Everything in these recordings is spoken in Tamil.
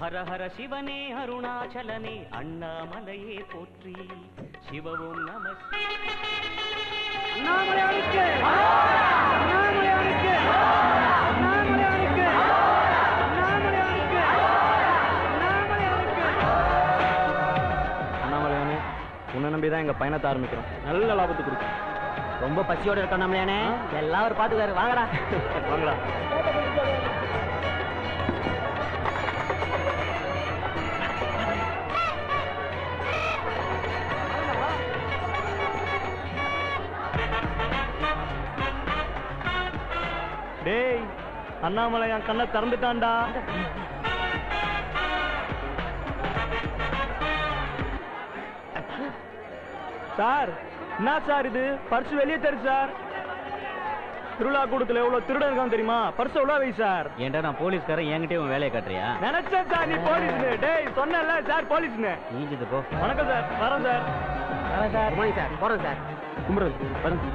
ஹர ஹர சிவனே அருணாச்சலனே அண்ணாமலையே போற்றி சிவவும் நம அண்ணாமலையானுக்கு அண்ணாமலையானுக்கு அண்ணாமலையானுக்கு அண்ணாமலையானுக்கு அண்ணாமலையானுக்கு அண்ணாமலையானே உன்னை நம்பி தான் எங்க பயணத்தை ஆரம்பிக்கிறோம் நல்ல லாபத்தை கொடுக்கும் ரொம்ப பசியோட இருக்கோம் நம்மளே எல்லாம் ஒரு பாத்துக்காரு வாங்கடா வாங்கடா டேய் அண்ணாமலை என் கண்ணை திறந்துட்டான்டா சார் என்ன சார் இது பர்ஸ் வெளியே தரு சார் திருவிழா கூடத்துல எவ்வளவு திருடன் இருக்கான் தெரியுமா பர்ஸ் எவ்வளவு வை சார் ஏன்டா நான் போலீஸ்காரன் என்கிட்டயே உன் வேலையை காட்டுறியா நினைச்சேன் சார் நீ போலீஸ்னு டேய் சொன்னல சார் போலீஸ்னு நீஞ்சது போ வணக்கம் சார் வரேன் சார் வரேன் சார் குட் சார் போறோம் சார் கும்பிடுறது வரேன்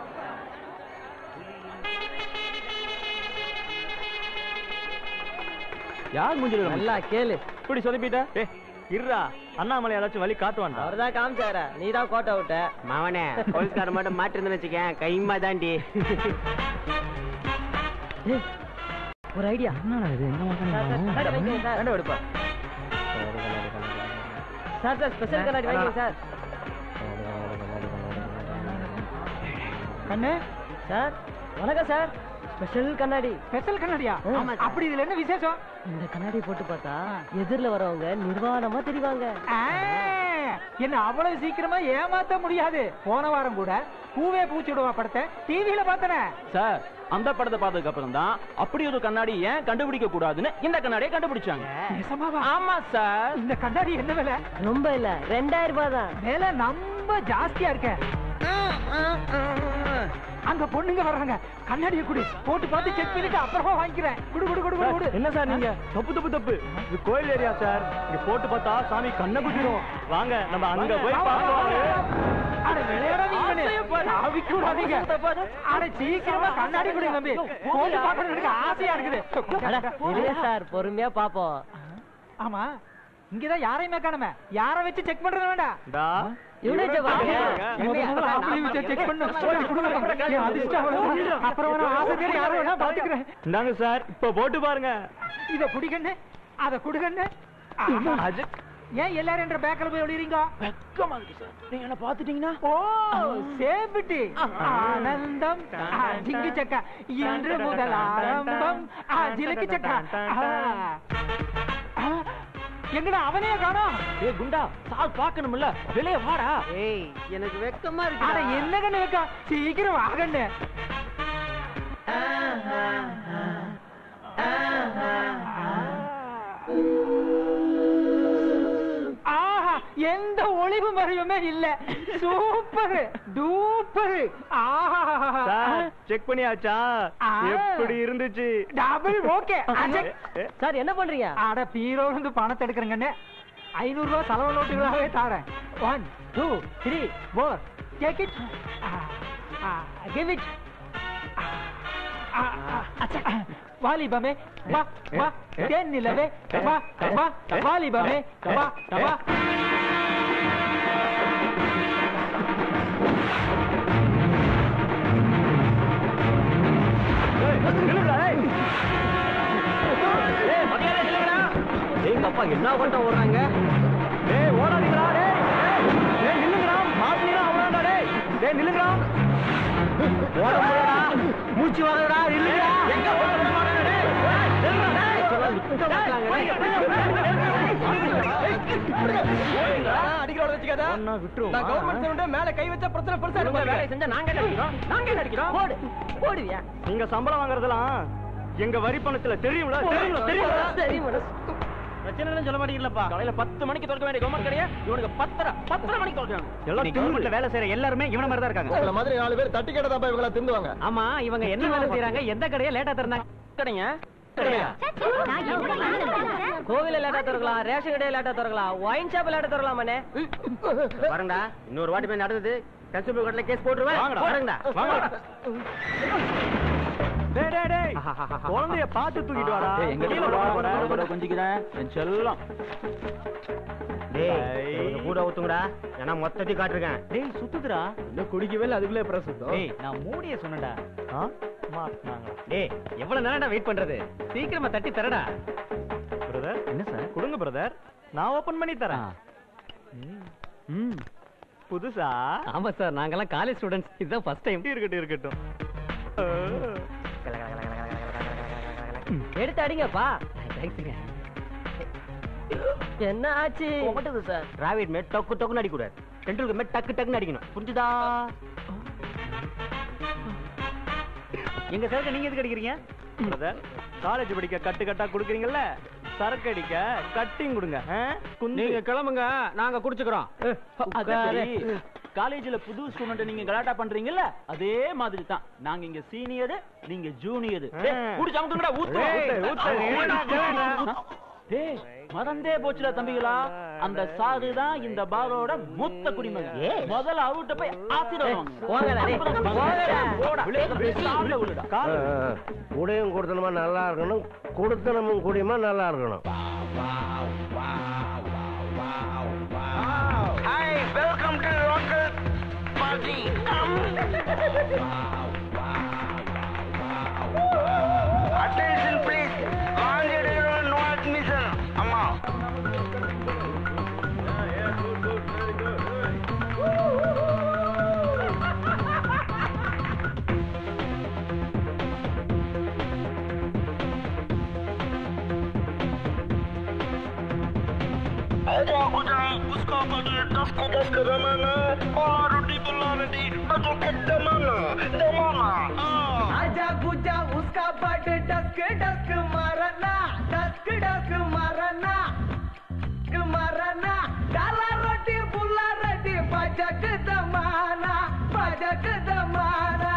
யார் மூஞ்சில நல்லா கேளு இப்படி சொதப்பிட்ட ஏ இருடா அண்ணாமலை ஏதாச்சும் வழி காட்டுவான்டா அவர்தான் காமிச்சாரா நீ தான் கோட்டை விட்ட மவனே போலீஸ்காரன் மட்டும் மாட்டிருந்தேன்னு வச்சுக்கேன் கைமா தாண்டி ஒரு ஐடியா கண்ணாடி எடுப்பா சார் சார் ஸ்பெஷல் கண்ணாடி வாங்கிங்க சார் கண்ணு சார் வணக்கம் சார் ஸ்பெஷல் கண்ணாடி ஸ்பெஷல் கண்ணாடியா ஆமா சார். அப்படி இதுல என்ன விசேஷம் இந்த கண்ணாடி போட்டு பார்த்தா எதிரில் வரவங்க நிர்வாணமா தெரிவாங்க ஆ, என்ன அவ்வளவு சீக்கிரமா ஏமாத்த முடியாது போன வாரம் கூட பூவே பூச்சிடுவா படத்தை டிவியில பார்த்தனே சார் அந்த படத்தை பார்த்ததுக்கு அப்புறம் தான் அப்படி ஒரு கண்ணாடி ஏன் கண்டுபிடிக்க கூடாதுன்னு இந்த கண்ணாடியை கண்டுபிடிச்சாங்க நிஜமாவா ஆமா சார் இந்த கண்ணாடி என்ன விலை ரொம்ப இல்ல ரெண்டாயிரம் ரூபாய் தான் விலை ரொம்ப ஜாஸ்தியா இருக்க அங்க பொண்ணுங்க வர்றாங்க கண்ணாடியை குடி போட்டு பார்த்து செக் பண்ணிட்டு அப்புறமா வாங்கிக்கிறேன் குடு குடு குடு குடு குடு என்ன சார் நீங்க தப்பு தப்பு தப்பு இது கோயில் ஏரியா சார் இங்க போட்டு பார்த்தா சாமி கண்ணை குத்திரும் வாங்க நம்ம அங்க போய் பார்ப்போம் அட விளையாட சாவிக்கு விடாதீங்க அட சீக்கிரமா கண்ணாடி குடி தம்பி போட்டு பார்க்கணும் எனக்கு ஆசையா இருக்குது சார் பொறுமையா பாப்போம் ஆமா இங்கதான் யாரையுமே காணுமே யார வச்சு செக் பண்றது வேண்டாம் டா இவனே இவனை வாங்க. பாருங்க. முதல்ல முதல்ல அப்படியே வச்சு check பண்ணு. போட்டு கொடுங்க. என் அதிர்ஷ்டம் அவ்வளவுதான். அப்புறம் நான் ஆசை தேடி யாரை வேணா பாத்துக்கிறேன். இந்தாங்க சார் இப்ப போட்டு பாருங்க இத குடிக்கண்ணு அத குடுக்கண்ணு அது ஏன் எல்லாரும் என்ற பேக்கல போய் ஒளிறீங்க வெக்கமா இருக்கு சார் நீங்க என்ன பாத்துட்டீங்கன்னா ஓ சேபிட்டி ஆனந்தம் ஆ, ஜிங்கு சக்கா இன்று முதல் ஆரம்பம் ஆ, ஜிலுக்கு சக்கா ஆ. ஆ, எங்கடா அவனே காணோம் ஏ குண்டா சால் பாக்கணும்ல வெளிய வாடா ஏய் எனக்கு வெக்கமா அட என்ன கண்ணு வைக்கா சீக்கிரம் வாகண்ணு ஆஹா எந்த ஒளிவு மறைவுமே இல்ல சூப்பர் டூப்பர் ஆஹா சார் செக் பண்ணியாச்சா ஆ. எப்படி இருந்துச்சு டபுள் ஓகே ஏ, சார் என்ன பண்றீங்க அட பீரோல இருந்து பணத்தை எடுக்கிறேங்கண்ணே ஐநூறு ரூபாய் செலவு நோட்டுகளாகவே தாரேன் one two three four take it give it வாலிபமே வா வா தேன் நிலவே வா வா வாலிபமே வா வா ஏய், நில்லுடா, ஏய். ஏய், மரியாதையா நில்லுங்கடா. எங்க அப்பா என்ன பண்ண ஓடுறாங்க ஏய், ஓடாதீங்கடா, டேய். ஏய், ஏய், நில்லுங்கடா. மாட்டினீங்கன்னா அவ்வளவுதான்டா, டேய். டேய், நில்லுங்கடா. ஓட முடியாதா? மூச்சு வாங்குதுடா, நில்லுங்கடா. எங்க ஓட விட மாட்டாங்க, டேய். ஏய், நில்லுங்கடா, டேய். அடிக்கிறோட வச்சுக்காத நான் கவர்மெண்ட் சர்வெண்ட் மேல கை வச்சா பிரச்சனை பெருசா வேலை செஞ்சா நாங்க என்ன அடிக்கிறோம் நாங்க என்ன அடிக்கிறோம் போடு போடுவியா நீங்க சம்பளம் வாங்குறதெல்லாம் எங்க வரி பணத்துல தெரியும்ல தெரியும்ல தெரியும்ல சரி மனசு பிரச்சனை சொல்ல மாட்டீங்களப்பா காலையில பத்து மணிக்கு திறக்க வேண்டிய கவர்மெண்ட் கடையா இவனுக்கு பத்தரை பத்தரை மணிக்கு திறக்கிறாங்க எல்லாம் கவர்மெண்ட்ல வேலை செய்யற எல்லாருமே இவன மாதிரி தான் இருக்காங்க உங்களை மாதிரி நாலு பேர் தட்டி கேட்டதா இவங்கள திண்டுவாங்க ஆமா இவங்க என்ன வேலை செய்யறாங்க எந்த கடையை லேட்டா திறந்தாங்க கடைங்க கோவில லேட்டா திறக்கலாம் ரேஷன் கடையை லேட்டா திறக்கலாம் ஒயின் ஷாப் லேட்டா திறக்கலாம் மண்ணே வரண்டா இன்னொரு வாட்டி போய் நடந்தது கன்சூமர் கோர்ட்ல கேஸ் போட்டுருவேன் வாங்கடா. வரண்டா வாங்கடா. டேய் டேய் டேய் குழந்தைய பார்த்து தூக்கிட்டு வாடா ஏய், எங்க கீழே போட போறேன். கொஞ்சிக்கிறேன் என் செல்லம் டேய் கொஞ்சம் கூட ஊத்துங்கடா ஏன்னா மொத்தத்தையும் காட்டிருக்கேன் டேய் சுத்துதுடா இன்னும் குடிக்கவே இல்லை அதுக்குள்ளே அப்புறம் சுத்தம் டேய் நான் மூடிய சொன்னடா ஆ மாட்டினாங்களா டேய் எவ்வளவு நேரம்டா வெயிட் பண்றது சீக்கிரமா தட்டி தரடா பிரதர் என்ன சார் கொடுங்க பிரதர் நான் ஓபன் பண்ணி தரேன் ம் புதுசா ஆமா சார் நாங்கெல்லாம் காலேஜ் ஸ்டூடெண்ட்ஸ் இதுதான் ஃபர்ஸ்ட் டைம் இருக்கட்டும் இருக்கட்டும் எடுத்து அடிங்கப்பா தேங்க்ஸுங்க என்ன ஆச்சு மட்டும் சார் டிராவிட் மேட் டொக்கு டொக்குன்னு அடிக்கூடாது டெண்டுல்கர் மேட் டக்கு டக்குன்னு அடிக்கணும் புரிஞ்சுதா எங்க சரக்கு நீங்க எதுக்கு அடிக்கிறீங்க பிரதர் காலேஜ் படிக்க கட்டு கட்டா குடுக்குறீங்கல்ல சரக்கு அடிக்க கட்டிங் கொடுங்க ஆ? குந்து. நீங்க கிளம்புங்க நாங்க குடிச்சுக்கிறோம் காலேஜ்ல புது ஸ்டூடெண்ட் நீங்க கலாட்டா பண்றீங்கல்ல அதே மாதிரி தான் நாங்க இங்க சீனியர் நீங்க ஜூனியர் ஆ. குடி சமக்குங்கடா ஊத்து ஏய், ஊத்து, ஊத்து. டேய் மறந்தே போச்சுடா தம்பிகளா அந்த சாரு தான் இந்த பாரோட மூத்த குடிமகன் முதல்ல அவர்கிட்ட போய் ஆசீர்வாதம் போங்கடா, டேய், போங்கடா. போடா கால் குடியும் கொடுத்தனமா நல்லா இருக்கணும் கொடுத்தனமும் குடியுமா நல்லா இருக்கணும் आजा गुजा उसका बट डस्क डस्क मारना डस्क डस्क मारना डस्क मारना डाला रोटी बुला रोटी बजक दमाना बजक दमाना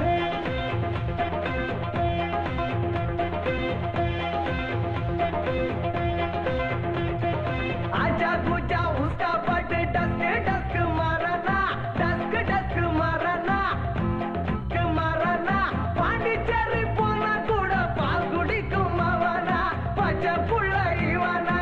आजा गुजा उसका बट डस्क डस्क मारना डस्क डस्क मारना மரணா பாண்டிச்சேரி போன கூட பால் குடிக்கும் அவனா பச்சை புள்ள இவனா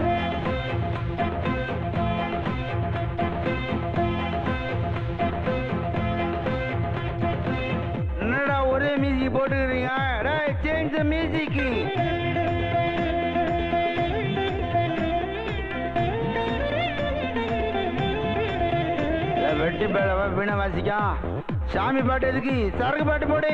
என்னடா ஒரே மியூசிக் போட்டுக்கிறீங்க சேஞ்ச் த மியூசிக் வெட்டி பேடவா வீணை வாசிக்கா சாமி பாட்டு எதுக்கு சரக்கு பாட்டு போடு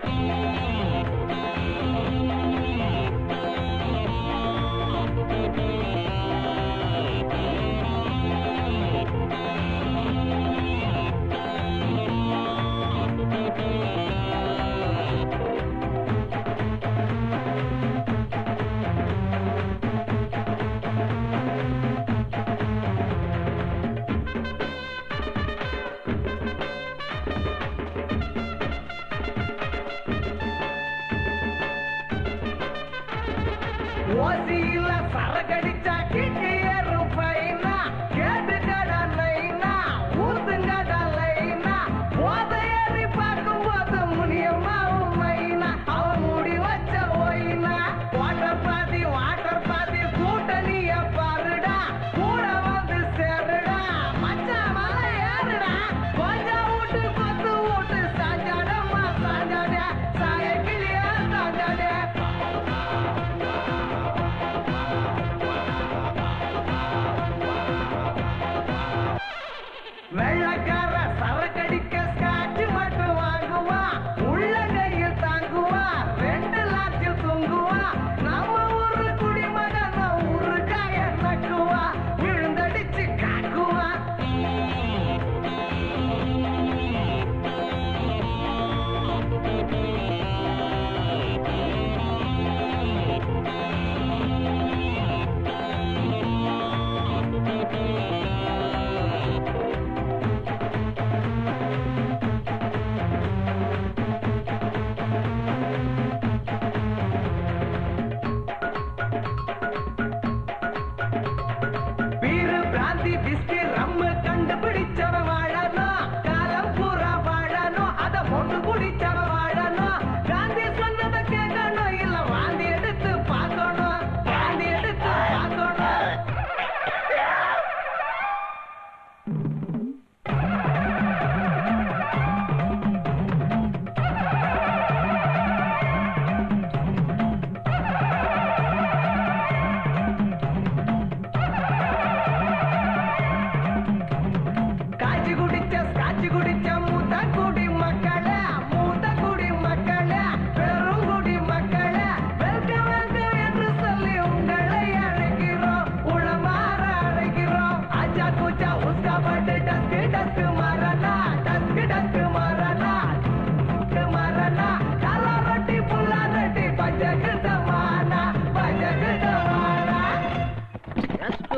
ஓசியில சரகடிச்சா கிட்டி ஏறும் பைனா கேட்டு கடா நைனா ஊத்துங்கடா லைனா போத ஏறி பார்க்கும்போது முனியம்மாவும் மைனா அவன் முடி வச்ச ஒயினா வாட்டர் பாதி வாட்டர் பாதி கூட்டணிய பாருடா கூட வந்து சேருடா மச்சான் மலை ஏறுடா கொஞ்சம் விட்டு கொத்து விட்டு சாஞ்சாடம்மா சாஞ்சாடே சாய கிளியா சாஞ்சாடே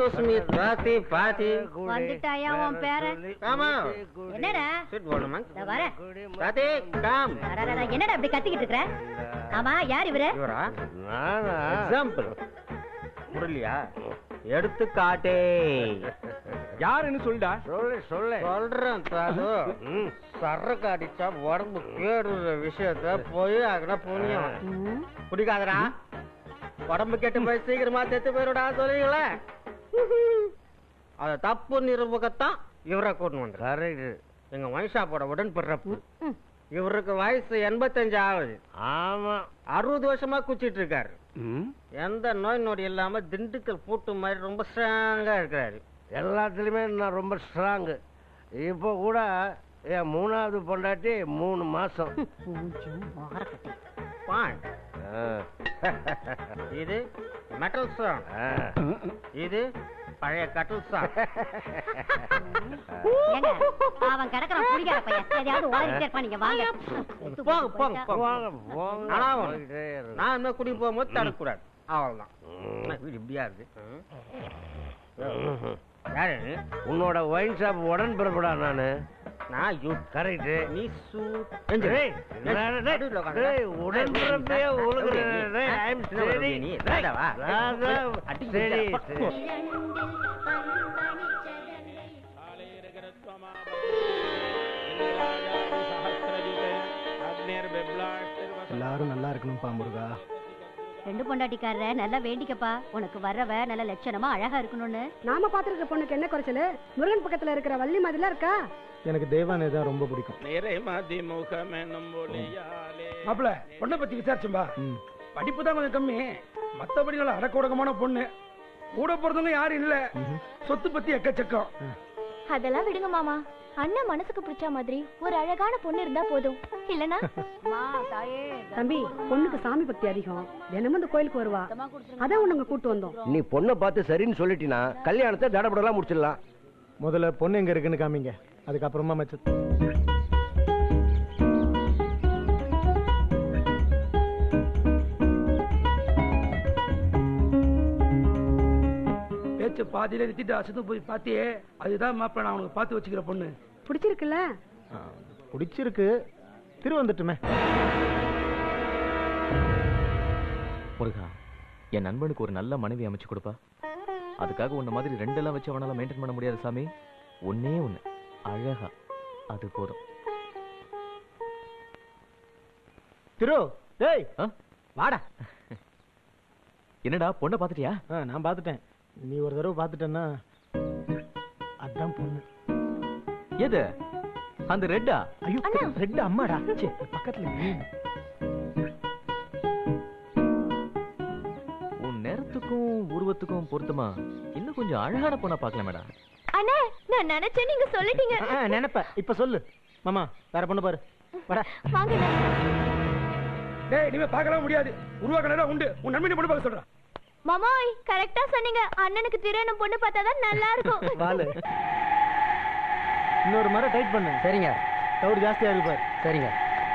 ஸ்மித் பாத்தி பாத்தி வந்துட்டாயா உன் பேரன் ஆமா என்னடா சிட் போடுமா இதோ வரேன் பாத்தி கம் அடடடா, என்னடா இப்படி கத்திக்கிட்டு இருக்கிற ஆமா யார் இவரு இவரா நானா எக்ஸாம்பிள் புரியலையா எடுத்துக்காட்டே யாருன்னு சொல்லுடா சொல்லு சொல்லு சொல்றேன் தாது ம். சரக்கு அடிச்சா உடம்பு கேடுற விஷயத்த போய் அங்கன புண்ணியம் ம், குடிக்காதடா உடம்பு கெட்டு போய் சீக்கிரமா செத்து போயிருடா சொல்லுவீங்களே அது தப்பு நிரூபகத்தான் இவரை கூட்டு வந்து கரெக்ட் எங்க வைஷாப்போட உடன்பிறப்பு ம். இவருக்கு வயசு எண்பத்தஞ்சு ஆகுது ஆமா அறுபது வருஷமா குச்சிட்டு இருக்காரு ம். எந்த நோய் நொடி இல்லாம திண்டுக்கல் பூட்டு மாதிரி ரொம்ப ஸ்ட்ராங்கா இருக்கிறாரு எல்லாத்துலயுமே நான் ரொம்ப ஸ்ட்ராங்கு இப்போ கூட என் மூணாவது பொண்டாட்டி மூணு மாசம் மூஞ்சும் மொகரக்கட்டை. பான் ஆ. இது மெட்டல் ஸ்ட்ராங் ஆ. இது பழைய கட்டல் ஸ்ட்ராங் ஏங்க, அவன் கிடக்குறான் குடிகார பையன் எதையாவது உளறிட்டே இருப்பான் நீங்க வாங்க போங்க போங்க போங்க போங்க, போங்க. ஆனா ஒண்ணு. போயிட்டே இருங்க. நான் என்ன குடி போகும்போது தடக்கூடாது அவ்வளவுதான் ம். என்ன வீடு இப்படியா இருக்கு ம்ஹும். யாரு உன்னோட ஒயின் ஷாப் உடன் பிறப்படா நானு நான் யூ கரெக்ட் நீ சூ டேய், டேய், உடன் பிறப்பே உழுகுற. டேய், I'm steady. நீ டேய், ராதாவா? ராதா, அடி steady, முடிச்சா. steady. எல்லாரும் நல்லா இருக்கணும்பா முருகா ரெண்டு பொண்டாட்டிக்காரர நல்லா வேண்டிக்கப்பா உனக்கு வர்றவ நல்ல லட்சணமா அழகா இருக்கணும்னு நாம பாத்துருக்க பொண்ணுக்கு என்ன குறைச்சலு முருகன் பக்கத்துல இருக்கிற வள்ளி மாதிரிலாம் இருக்கா எனக்கு தேவானே தான் ரொம்ப பிடிக்கும் மாப்பிள பொண்ணை பத்தி விசாரிச்சும்பா ம். படிப்பு தான் கொஞ்சம் கம்மி மத்தபடி நல்ல அடக்க உடக்கமான பொண்ணு கூட பிறந்தவங்க யாரும் இல்ல சொத்து பத்தி எக்கச்சக்கம் அதெல்லாம் விடுங்க மாமா அண்ணன் மனசுக்கு பிடிச்ச மாதிரி ஒரு அழகான பொண்ணு இருந்தா போதும் இல்லனா தம்பி பொண்ணுக்கு சாமி பக்தி அதிகம் தினமும் இந்த கோயிலுக்கு வருவா அதான் உன்னை கூட்டு வந்தோம் நீ பொண்ணை பார்த்து சரின்னு சொல்லிட்டினா கல்யாணத்தை தடபடலாம் முடிச்சிடலாம் முதல்ல பொண்ணு எங்க இருக்குன்னு காமிங்க அதுக்கப்புறமா மச்ச பேச்ச பாதியில நிறுத்திட்டு அசந்து போய் பாத்தியே அதுதான் மாப்பிள நான் உனக்கு பார்த்து வச்சுக்கிற பொண்ணு பிடிச்சிருக்குல்ல பிடிச்சிருக்கு திரு வந்துட்டுமே முருகா என் நண்பனுக்கு ஒரு நல்ல மனைவி அமைச்சு கொடுப்பா அதுக்காக உன்ன மாதிரி ரெண்டெல்லாம் வச்சு அவனால மெயின்டைன் பண்ண முடியாது சாமி ஒன்னே ஒண்ணு அழகா அது போதும் திரு டேய் ஆ? வாடா என்னடா பொண்ணை பாத்துட்டியா ஆ, நான் பார்த்துட்டேன் நீ ஒரு தடவை பார்த்துட்டேன்னா அதான் பொண்ணு எது அந்த ரெட்டா ஐயோ ரெட் அம்மாடா ச்சே, பக்கத்துல green. உன் நேரத்துக்கும் உருவத்துக்கும் பொருத்தமா இன்னும் கொஞ்சம் அழகான பொண்ணை பார்க்கலாம் மேடம் அண்ணே நான் நினைச்சேன் நீங்க சொல்லிட்டீங்க ஆ, நினைப்ப இப்ப சொல்லு மாமா வேற பொண்ணு பாரு வாடா வாங்க டேய் இனிமே பார்க்கலாம் முடியாது உருவாக்கலாம் உண்டு உன் நன்மை பொண்ணு பார்க்க சொல்றேன் மாமாய் கரெக்டா சொன்னீங்க அண்ணனுக்கு திரையணும் பொண்ணு பார்த்தாதான் நல்லா இருக்கும் வாலு இன்னொரு மரம் டைட் பண்ணு சரிங்க கவுர் ஜாஸ்தியா இருக்கு பாரு சரிங்க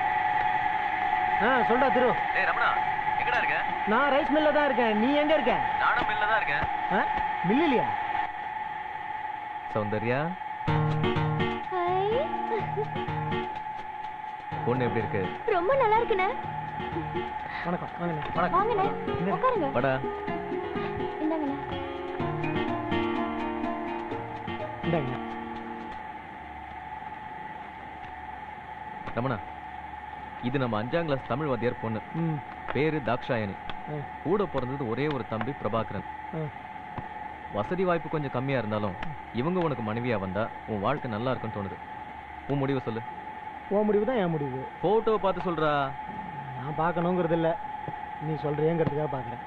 ஆ சொல்டா திரு ஏய் ரமணா எங்கடா இருக்க நான் ரைஸ் மில்ல தான் இருக்கேன் நீ எங்க இருக்க நானும் மில்ல தான் இருக்கேன் ஆ? மில்லிலியா சௌந்தர்யா ஹை. பொண்ணு எப்படி இருக்கு ரொம்ப நல்லா இருக்குண்ணே வணக்கம் வாங்கண்ணே வாங்கண்ணே உட்காருங்க வாடா இந்தாங்கண்ணே இந்தாங்க ரமணா இது நம்ம அஞ்சாம் கிளாஸ் தமிழ் வாத்தியார் பொண்ணு ம் பேரு தாக்ஷாயணி ஆ. கூட பிறந்தது ஒரே ஒரு தம்பி பிரபாகரன் ஆ. வசதி வாய்ப்பு கொஞ்சம் கம்மியா இருந்தாலும் இவங்க உனக்கு மனைவியா வந்தா உன் வாழ்க்கை நல்லா இருக்கும்னு தோணுது உன் முடிவை சொல்லு உன் முடிவு தான் என் முடிவு போட்டோவை பார்த்து சொல்றா நான் பார்க்கணுங்கிறது இல்ல நீ சொல்றியங்கிறதுக்காக பார்க்குறேன்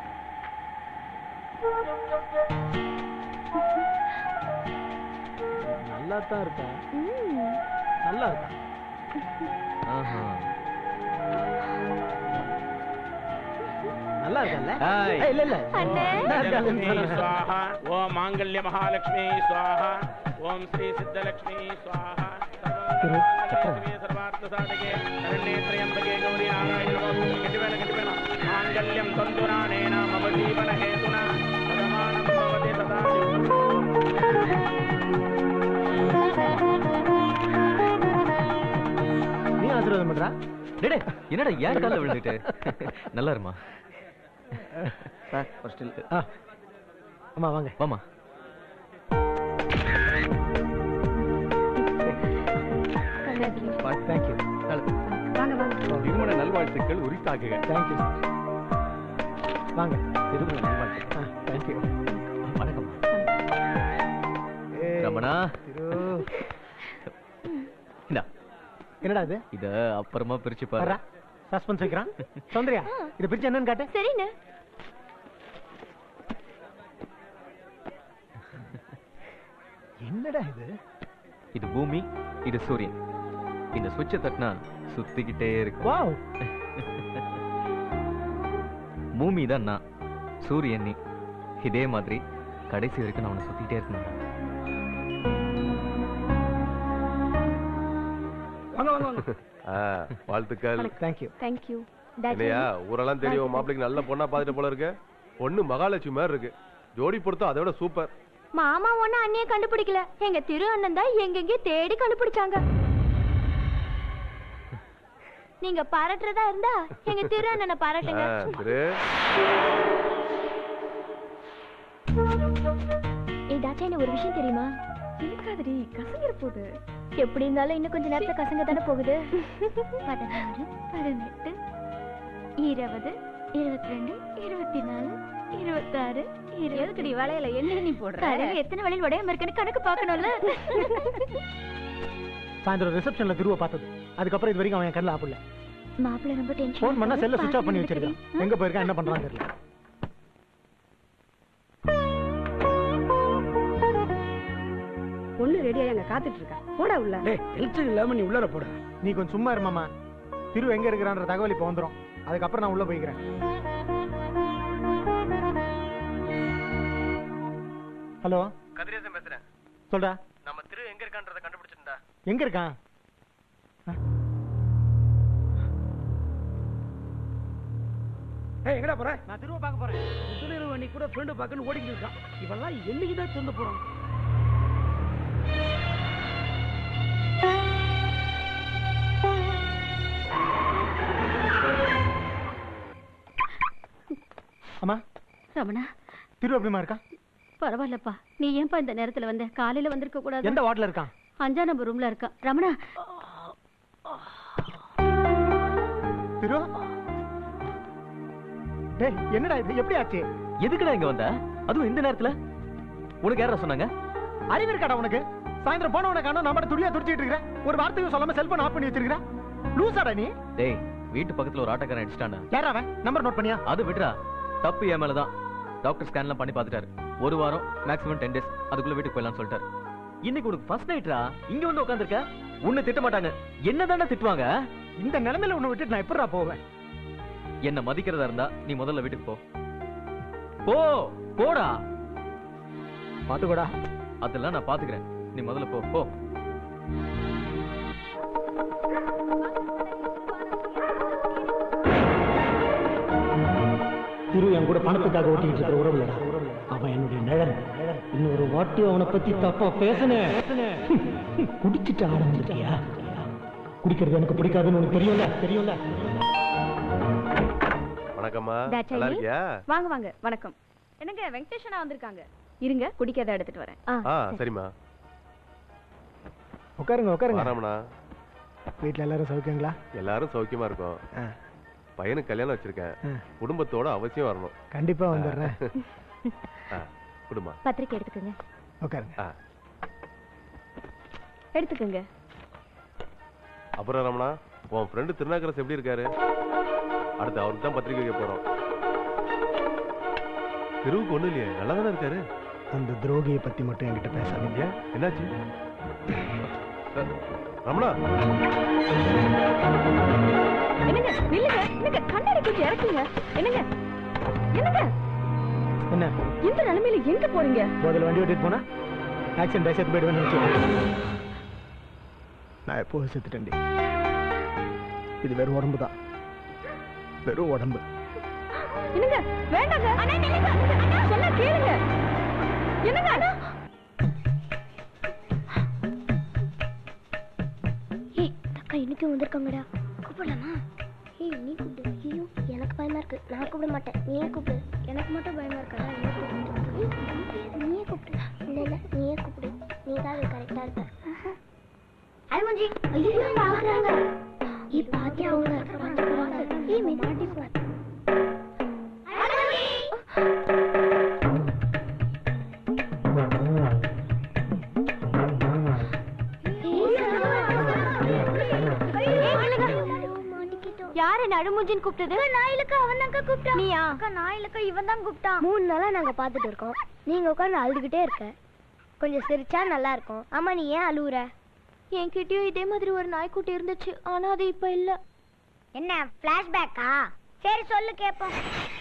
நல்லா தான் இருக்கா ம். நல்லா இருக்கா ஆஹா. நல்லா இருக்கல்ல ஹாய். ஏய், இல்ல இல்ல அண்ணே. நல்லா இருக்காதுன்னு சொன்னேன். स्वाहा ओम मांगल्य महालक्ष्मी स्वाहा ओम श्री सिद्धलक्ष्मी स्वाहा திரு, சக்கரம். सर्वार्थ साधके शरण्ये त्र्यंबके गौरी नारायण नमोस्तुते गतिवेन गतिवेन मांगल्यं तन्तुनानेन मम जीवन हेतुना भगवानं भवते सदा டேய், டேய், என்னடா ஏன் கால விழுந்துட்டு நல்லா இருமா சார் ஃபர்ஸ்ட் ஆமா வாங்க வாமா தேங்க்யூ வாங்க வாங்க திருமண நல்வாழ்த்துக்கள் உரித்தாக்குக தேங்க்யூ வாங்க திருமண நல்வாழ்த்து தேங்க்யூ வணக்கம் ரமணா இந்தா என்னடா இது இத அப்புறமா பிரிச்சு பாரு வர்றா சஸ்பென்ஸ் வைக்கிறான் சௌந்தர்யா இதை பிரிச்சு என்னன்னு காட்டு சரிண்ணே என்னடா இது இது பூமி இது சூரியன் இந்த சுவிட்சை தட்டினா சுத்திக்கிட்டே இருக்கு வாவ் பூமி தான் நான் சூரியன் நீ இதே மாதிரி கடைசி வரைக்கும் நான் உன்னை சுத்திக்கிட்டே இருக்கணும் வாங்க வாங்க வாங்க ஆ, வாழ்த்துக்கள் தேங்க்யூ தேங்க்யூ இல்லையா ஊரெல்லாம் தெரியும் மாப்பிளைக்கு நல்ல பொண்ணா பார்த்துட்டு போல இருக்கு பொண்ணு மகாலட்சுமி மாதிரி இருக்கு ஜோடி பொறுத்தா அதை விட சூப்பர் மாமா ஒண்ணு அண்ணிய கண்டுபிடிக்கல எங்க திரு அண்ணன் தான் எங்கெங்கே தேடி கண்டுபிடிச்சாங்க நீங்க பாராட்டுறதா இருந்தா எங்க திரு அண்ணனை பாராட்டுங்க ஆ, திரு ஏதாச்சும் எனக்கு ஒரு விஷயம் தெரியுமா இருக்காதடி கசங்கிற போகுது எப்படி இருந்தாலும் இன்னும் கொஞ்ச நேரத்துல கசங்க தானே போகுது பதினாறு பதினெட்டு இருபது இருபத்தி ரெண்டு இருபத்தி நாலு இருபத்தாறு எதுக்குடி வளையல என்ன நீ போடுற எத்தனை வளையல் உடையாம இருக்குன்னு கணக்கு பார்க்கணும்ல சாயந்தரம் ரிசப்ஷன்ல திரும்ப பார்த்தது அதுக்கப்புறம் இது வரைக்கும் அவன் என் கண்ணில் ஆப்பிடல மாப்பிள்ள ரொம்ப டென்ஷன் ஃபோன் பண்ணா செல்ல சுவிட்ச் ஆஃப் பண்ணி வச்சிருக்கான் எங்க போயிருக்கான் என்ன பண்றான்னு தெரியல பொண்ணு ரெடியா அங்க காத்துட்டு இருக்கா போடா உள்ள டேய் டென்ஷன் இல்லாம நீ உள்ளார போட நீ கொஞ்சம் சும்மா இருமாமா திரு எங்க இருக்கிறான்ற தகவல் இப்ப வந்துரும் அதுக்கப்புறம் நான் உள்ள போய்க்கிறேன் ஹலோ கதிரேசன் பேசுறேன் சொல்டா நம்ம திரு எங்க இருக்கான்றத கண்டுபிடிச்சிருந்தா எங்க இருக்கான் ஏய் எங்கடா போற நான் திரும்ப பார்க்க போறேன் முதலிரவு அன்னைக்கு கூட ஃப்ரெண்டு பார்க்கன்னு ஓடிக்கிட்டு இருக்கான் இவெல்லாம் என்னைக்கு தான் திறந்து போறான் அம்மா ரமணா திரு எப்படிமா இருக்கான் பரவாயில்லப்பா நீ ஏன்பா இந்த நேரத்துல வந்த காலையில வந்திருக்க கூடாது எந்த வார்டுல இருக்கான் அஞ்சாம் நம்பர் ரூம்ல இருக்கான் ரமணா திரு டேய் என்னடா இது எப்படி ஆச்சு எதுக்குடா இங்க வந்த அதுவும் இந்த நேரத்துல உனக்கு யாரா சொன்னாங்க அறிவு இருக்காடா உனக்கு சாயந்தரம் போனவன காணோம் நம்ம துடியா துடிச்சிட்டு இருக்கிற ஒரு வார்த்தையும் சொல்லாம செல்போன் ஆஃப் பண்ணி வச்சிருக்கிற லூசாடா நீ டேய் வீட்டு பக்கத்துல ஒரு ஆட்டோக்காரன் அடிச்சிட்டான்டா யாரா அவன் நம்பர் நோட் பண்ணியா அது விடுறா தப்பு என் மேலதான் டாக்டர் ஸ்கேன்லாம் பண்ணி பார்த்துட்டாரு ஒரு வாரம் மேக்ஸிமம் டென் டேஸ் அதுக்குள்ள வீட்டுக்கு போயிடலாம்னு சொல்லிட்டாரு இன்னைக்கு உனக்கு ஃபர்ஸ்ட் நைட்ரா இங்க வந்து உட்காந்துருக்க உன்னை திட்ட மாட்டாங்க என்ன திட்டுவாங்க இந்த நிலைமையில உன்னை விட்டுட்டு நான் எப்படிடா போவேன் என்ன மதிக்கிறதா இருந்தா நீ முதல்ல வீட்டுக்கு போ போ போடா பாத்துக்கோடா அதெல்லாம் நான் பாத்துக்கிறேன் நீ முதல்ல போ போ திரு என் கூட பணத்துக்காக ஓட்டிட்டு இருக்கிற உறவு இல்லடா அவன் என்னுடைய நிழல் இன்னொரு வாட்டி அவனை பத்தி தப்பா பேசுனேன் குடிச்சிட்டு ஆட வந்துட்டியா குடிக்கிறது எனக்கு பிடிக்காதுன்னு உனக்கு தெரியும்ல தெரியும்ல வணக்கம்மா தாட்சாயி. நல்லா இருக்கியா வாங்க வாங்க வணக்கம் என்னங்க வெங்கடேஷனா வந்திருக்காங்க இருங்க குடிக்காத எடுத்துட்டு வரேன் ஆ சரிம்மா உட்காருங்க உட்காருங்க வராமண்ணா வீட்ல எல்லாரும் சௌக்கியங்களா எல்லாரும் சௌக்கியமா இருக்கோம் ஆ. பையனுக்கு கல்யாணம் வச்சிருக்கேன் ஆ. குடும்பத்தோட அவசியம் வரணும் கண்டிப்பா வந்துடுறேன் ஆ, குடுமா பத்திரிக்கை எடுத்துக்கோங்க உட்காருங்க ஆ. எடுத்துக்கோங்க அப்புறம் ரமணா உன் ஃப்ரெண்டு திருநாக்கரசு எப்படி இருக்காரு அடுத்து அவருக்கு தான் பத்திரிக்கை வைக்க போறோம் தெருவுக்கு ஒண்ணும் இல்லையே நல்லா தானே இருக்காரு அந்த துரோகியை பத்தி மட்டும் என்கிட்ட பேசாதீங்க ஏன் என்னாச்சு அஹ், ரமணா என்னங்க நில்லுங்க என்னங்க கண்ணாடி கொஞ்சம் இறக்குங்க என்னங்க என்னங்க என்ன இந்த நிலைமையில எங்க போறீங்க முதல்ல வண்டி ஓட்டிட்டு போனா ஆக்சிடென்ட் ஆகி செத்து போயிடுவேன்னு நினைச்சேன் நான் எப்போ செத்துட்டேன் இது வெறும் உடம்பு தான் வெறும் உடம்பு என்னங்க வேண்டாங்க அண்ணா நில்லுங்க அண்ணா சொன்னா கேளுங்க என்னங்க அண்ணா ஏய் அக்கா இன்னைக்கு வந்திருக்காங்கடா கூப்பிடலாமா ஏய் நீ கூப்பிடு ஐயோ எனக்கு பயமா இருக்கு நான் கூப்பிட மாட்டேன் நீயே கூப்பிடு எனக்கு மட்டும் பயமா இருக்கா நீயே கூப்பிடு நீயே கூப்பிடு இல்ல இல்ல நீயே கூப்பிடு நீ தான் கரெக்டா இருக்க அருமஞ்சி ஐயோ பாக்குறாங்க ஏய் பாத்தியா அவங்க பாத்துக்கறாங்க ஏய் மாட்டி போ யாரு நடுமுஞ்சின்னு கூப்பிட்டது நாயிலுக்கு அவன் தாங்க கூப்பிட்டான் நீயா? அக்கா நாயிலுக்கு இவன் தான் கூப்பிட்டான் மூணு நாளா நாங்க பாத்துட்டு இருக்கோம் நீங்க உட்கார்ந்து அழுதுகிட்டே இருக்க கொஞ்சம் சிரிச்சா நல்லா இருக்கும் ஆமா நீ ஏன் அழுவுற என்கிட்டயும் இதே மாதிரி ஒரு நாய்க்குட்டி இருந்துச்சு ஆனா அது இப்ப இல்ல என்ன பிளாஷ்பேக்கா சரி சொல்லு கேப்போம்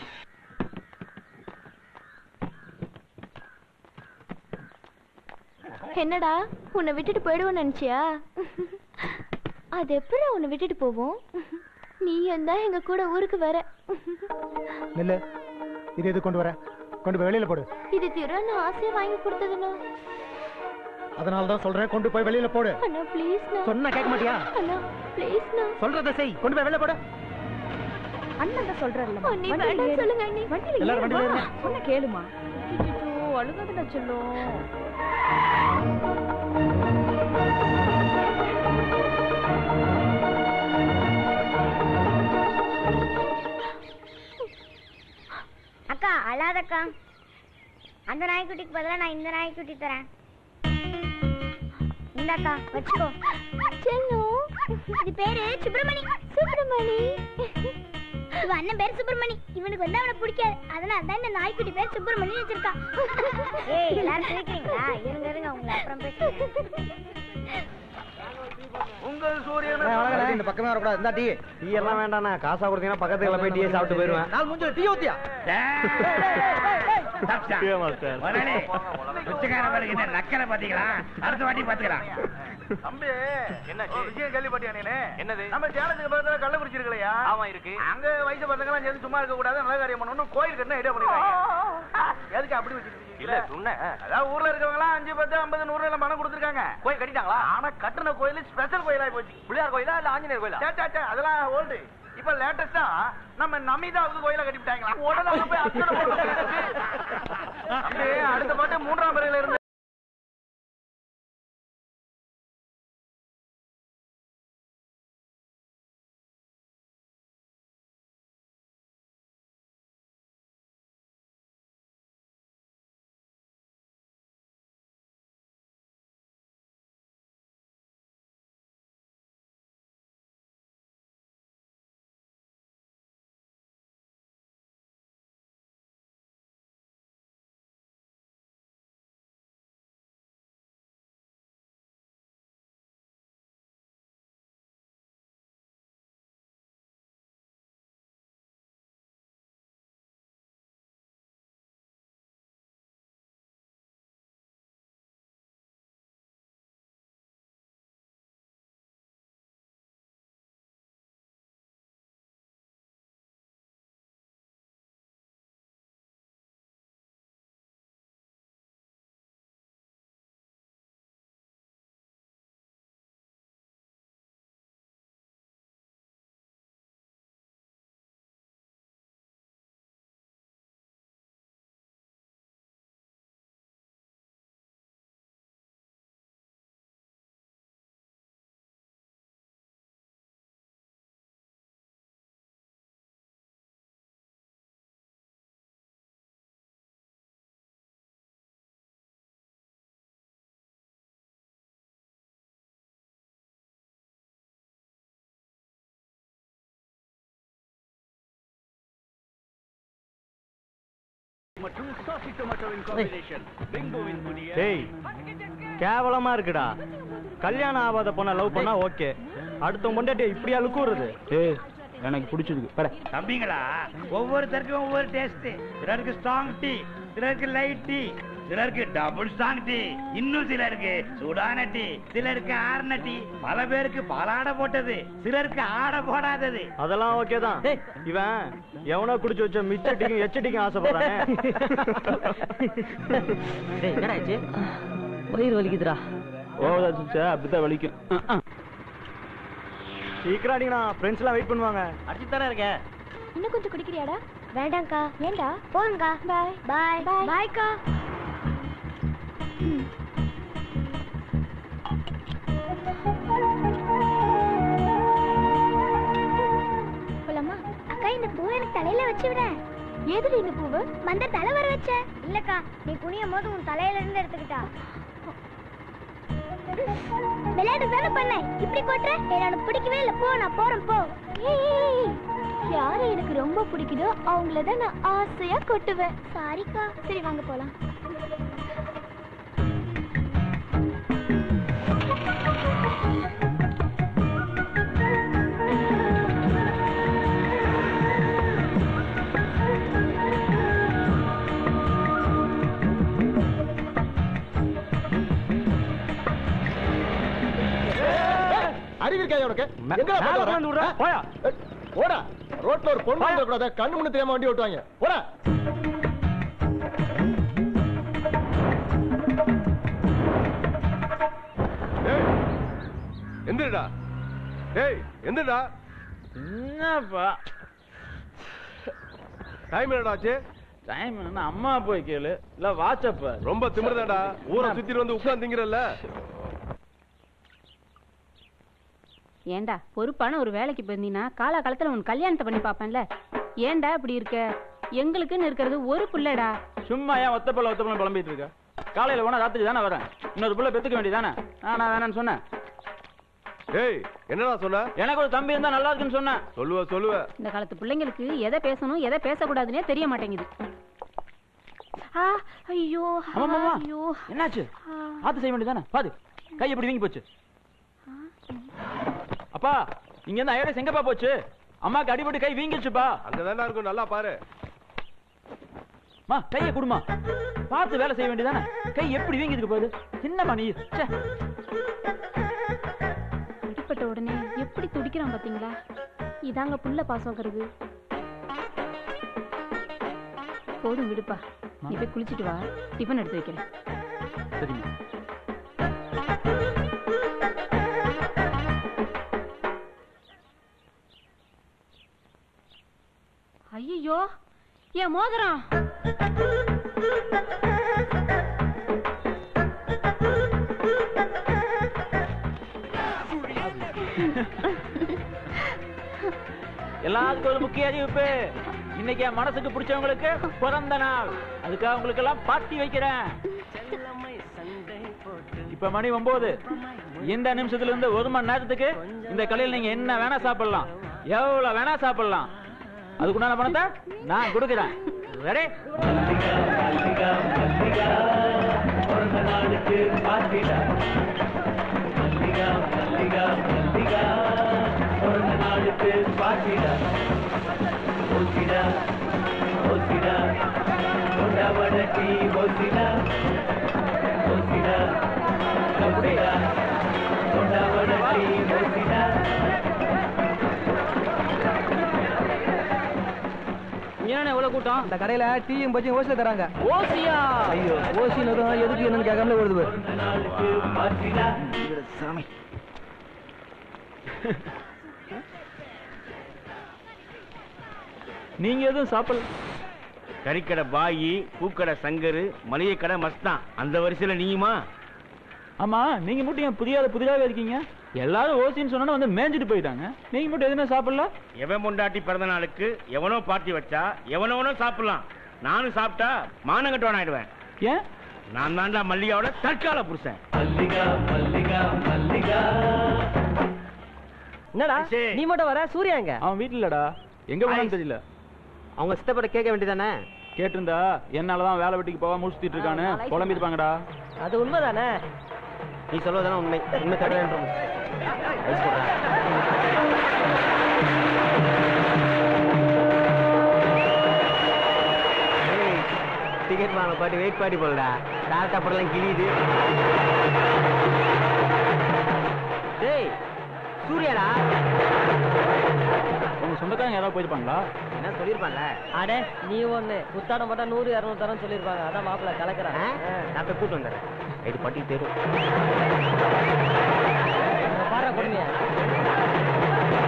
என்னடா உன்னை விட்டுட்டு போயிடுவோன்னு நினைச்சியா அது எப்படி உன்னை விட்டுட்டு போவோம் நீ தான் எங்க கூட ஊருக்கு வர நில்லு இது எது கொண்டு வர கொண்டு போய் வெளியில போடு இது திறன்னு ஆசையா வாங்கி கொடுத்ததுண்ணா அதனால தான் சொல்றேன் கொண்டு போய் வெளியில போடு அண்ணா ப்ளீஸ் சொன்னா கேட்க மாட்டியா அண்ணா ப்ளீஸ்ண்ணா சொல்றத செய் கொண்டு போய் வெளியில போடு அண்ணன் தான் சொல்றாருல்ல அண்ணி வேண்டாம் சொல்லுங்க அண்ணி வண்டியில எல்லாரும் வண்டியில ஏறுமா. ஏறுங்க. சொன்ன கேளுமா அழுகாதுடா சொல்லும் அக்கா அழாதக்கா அந்த நாய்க்குட்டிக்கு பதிலா நான் இந்த நாய்க்குட்டி தரேன் இந்தாக்கா வச்சுக்கோ செல்லும் இது பேரு சுப்பிரமணி சுப்பிரமணி இவ அண்ணன் பேர் சுப்பிரமணி இவனுக்கு வந்து அவனை பிடிக்காது அதனால தான் இந்த நாய்க்குட்டி பேர் சுப்பிரமணி வச்சிருக்கான் ஏய் எல்லாரும் சிரிக்கிறீங்களா இருங்க இருங்க உங்களை அப்புறம் பேசுறேன் உங்கள் சூரியன் இந்த பக்கமே வரக்கூடாது இந்த டீ டீ எல்லாம் வேண்டாண்ணா காசா கொடுத்தீங்கன்னா பக்கத்துல போய் டீ சாப்பிட்டு போயிருவேன் நாள் முடிஞ்சு டீ ஊத்தியா நக்கலை பாத்தீங்களா அடுத்த வாட்டி பாத்துக்கலாம் தம்பி என்ன விஷயம் கேள்விப்பட்டியா நீனு என்னது நம்ம சேலத்துக்கு பக்கத்துல கள்ளக்குறிச்சி இருக்கலையா ஆமா இருக்கு அங்க வயசு பசங்க எல்லாம் சேர்ந்து சும்மா இருக்க கூடாது நல்ல காரியம் பண்ணணும் கோயில் கட்டின ஐடியா பண்ணிருக்காங்க எதுக்கு அப்படி வச்சிருக்கீங்க இல்ல சொன்னேன் அதாவது ஊர்ல இருக்கவங்க எல்லாம் அஞ்சு பத்து ஐம்பது நூறு எல்லாம் பணம் கொடுத்துருக்காங்க கோயில் கட்டிட்டாங்களா ஆனா கட்டின கோயில் ஸ்பெஷல் கோயிலா போச்சு பிள்ளையார் கோயிலா இல்ல ஆஞ்சநேயர் கோயிலா சே, சே, அதெல்லாம் ஓல்டு இப்ப லேட்டஸ்டா நம்ம நமிதாவுக்கு கோயில கட்டிவிட்டாங்களா உடனே அங்க போய் அர்ச்சனை போட்டு தம்பி, அடுத்த பாட்டு மூன்றாம் பிறையில இருந்து டேய் கேவலமா இருக்குடா கல்யாணம் ஆகாத பொண்ண லவ் பண்ணா ஓகே அடுத்த பொண்டாட்டி இப்படியா லுக்குறது ஏய் எனக்கு பிடிச்சதுக்கு பட தம்பிங்களா ஒவ்வொருத்தருக்கும் ஒவ்வொரு டேஸ்ட் சிலருக்கு ஸ்ட்ராங் டீ சிலருக்கு லைட் டீ சிலருக்கு டபுள் ஸ்ட்ராங் டீ இன்னும் சிலருக்கு சூடான டீ சிலருக்கு ஆறுன டீ பல பேருக்கு பாலாடை போட்டது சிலருக்கு ஆடை போடாதது அதெல்லாம் ஓகே தான் இவன் எவனோ குடிச்சு வச்ச மிச்ச டீக்கும் எச்ச டீக்கும் ஆசைப்படுறானே என்னடா ஆச்சு வயிறு வலிக்குதுடா ஓ அப்படித்தான் வலிக்கும் சீக்கிரம் அடிங்கண்ணா ஃப்ரெண்ட்ஸ் எல்லாம் வெயிட் பண்ணுவாங்க அடிச்சு தானே இருக்கேன் இன்னும் கொஞ்சம் குடிக்கிறியாடா வேண்டாம்க்கா ஏண்டா போதும்க்கா பாய் பாய் பாய் பாய்க்கா போலாமா அக்கா இந்த பூவை எனக்கு தலையில வச்சு விட எதுல இந்த பூவு மந்த தலை வர வச்ச இல்லக்கா நீ குனியும் போது உன் தலையில இருந்து எடுத்துக்கிட்டா விளையாட்டு தானே பண்ண இப்படி கொட்டுற எனக்கு பிடிக்கவே இல்ல போ நான் போறேன் போ யாரை எனக்கு ரொம்ப பிடிக்குதோ அவங்கள தான் நான் ஆசையா கொட்டுவேன் சாரிக்கா சரி வாங்க போலாம் அறிவிருக்காய் உனக்கு எங்கடா மேல போயிட்டு வர? உட்கார்ந்து விடுறா, போயா. ஏய், போடா ரோட்ல ஒரு பொண்ணு வந்துட கூடாது கண்ணு முன்னு தெரியாம வண்டி ஓட்டுவாங்க போடா டேய் எந்திரடா டேய் எந்திரடா என்னப்பா டைம் என்னடா ஆச்சு டைம் என்ன அம்மா போய் கேளு இல்ல வாட்ஸ்அப் ரொம்ப திமிருதாடா ஊரை சுத்திட்டு வந்து உட்கார்ந்தீங்கறல்ல ஏண்டா பொறுப்பான ஒரு வேலைக்கு போயிருந்தீங்கன்னா காலா காலத்துல உன் கல்யாணத்தை பண்ணி பாப்பேன்ல ஏன்டா இப்படி இருக்க எங்களுக்குன்னு இருக்கிறது ஒரு புள்ளடா சும்மா ஏன் ஒத்த பல்ல ஒத்த பல்ல புலம்பிட்டு இருக்க காலையில போனா ராத்திரி தானே வரேன் இன்னொரு புள்ள பெத்துக்க வேண்டியதானே நான் வேணான்னு சொன்னேன் டேய் என்னடா சொன்ன எனக்கு ஒரு தம்பி இருந்தா நல்லா இருக்குன்னு சொன்னேன் சொல்லுவ சொல்லுவ இந்த காலத்து பிள்ளைங்களுக்கு எதை பேசணும் எதை பேசக்கூடாதுன்னே தெரிய மாட்டேங்குது ஆ ஐயோ ஆமா, ஆமா. ஐயோ என்னாச்சு பார்த்து செய்ய வேண்டியதானே பாது கை எப்படி வீங்கி போச்சு அப்பா இங்க இருந்து ஐரஸ் எங்கப்பா போச்சு அம்மாக்கு அடிபட்டு கை வீங்கிடுச்சுப்பா அங்கதானே இருக்கும் நல்லா பாரு மா கையை குடுமா பார்த்து வேலை செய்ய வேண்டியதானே கை எப்படி வீங்கிருக்கு போகுது என்னம்மா நீ ச்சே அடிப்பட்ட உடனே எப்படி துடிக்கிறான் பாத்தீங்களா இதாங்க புள்ள பாசங்கிறது போதும் விடுப்பா நீ போய் குளிச்சிட்டு வா டிஃபன் எடுத்து வைக்கிறேன் சரிங்க ஐயோ ஏன் மோதிரம் எல்லாத்துக்கும் ஒரு முக்கிய அறிவிப்பு இன்னைக்கு என் மனசுக்கு பிடிச்சவங்களுக்கு பிறந்த நாள் அதுக்காக உங்களுக்கு எல்லாம் பார்ட்டி வைக்கிறேன் இப்ப மணி ஒன்பது இந்த நிமிஷத்துல இருந்து ஒரு மணி நேரத்துக்கு இந்த கடையில் நீங்க என்ன வேணா சாப்பிடலாம் எவ்வளவு வேணா சாப்பிடலாம் அதுக்குண்டான பணத்தை நான் கொடுக்குறேன் ரெடி ஏன் இவ்வளவு கூட்டம் இந்த கடையில டீயும் பஜ்ஜியும் ஓசில தராங்க ஓசியா ஐயோ ஓசினதும் எதுக்கு என்னன்னு கேட்காமலே வருது சாமி நீங்க எதுவும் சாப்பிடல கறிக்கடை பாயி பூக்கடை சங்கரு மளிகை கடை மஸ்தான் அந்த வரிசையில நீயுமா ஆமா நீங்க மட்டும் ஏன் புதியாத புதிதாவே இருக்கீங்க எல்லாரும் ஓசின்னு சொன்னா வந்து மேய்ஞ்சிட்டு போயிட்டாங்க நீங்க மட்டும் எதுவுமே சாப்பிடல எவன் பொண்டாட்டி பிறந்த நாளுக்கு எவனோ பார்ட்டி வச்சா எவனோனோ சாப்பிடலாம் நானும் சாப்பிட்டா மானங்கட்டவன் ஆயிடுவேன் ஏன் நான் தான்டா மல்லிகாவோட தற்கால புருஷன் என்னடா நீ மட்டும் வர சூர்யா எங்க அவன் வீட்டுல இல்லடா எங்க போனான்னு தெரியல அவங்க சித்தப்பட கேட்க வேண்டியதானே கேட்டிருந்தா என்னாலதான் வேலை வெட்டிக்கு போகாம முடிச்சுட்டு இருக்கான்னு புலம்பிருப்பாங்கடா அது உண்மைதானே நீ சொல்வதானே உண்மை உண்மை கடவுள் டிக்கெட் வாங்க பாட்டு வெயிட் பாட்டி போலடா டாக்டர் படலாம் கிழியுது டேய் சூர்யாடா உங்க சொந்தக்காரங்க யாராவது போயிருப்பாங்களா என்ன சொல்லிருப்பான்ல அடே நீ ஒண்ணு புத்தாடம் பார்த்தா நூறு இரநூறு தரம் சொல்லிருப்பாங்க அதான் மாப்பிள்ள கலக்குறான் நான் போய் கூட்டு வந்துடுறேன் இது பட்டி தேரும் பாரு கொடுமையா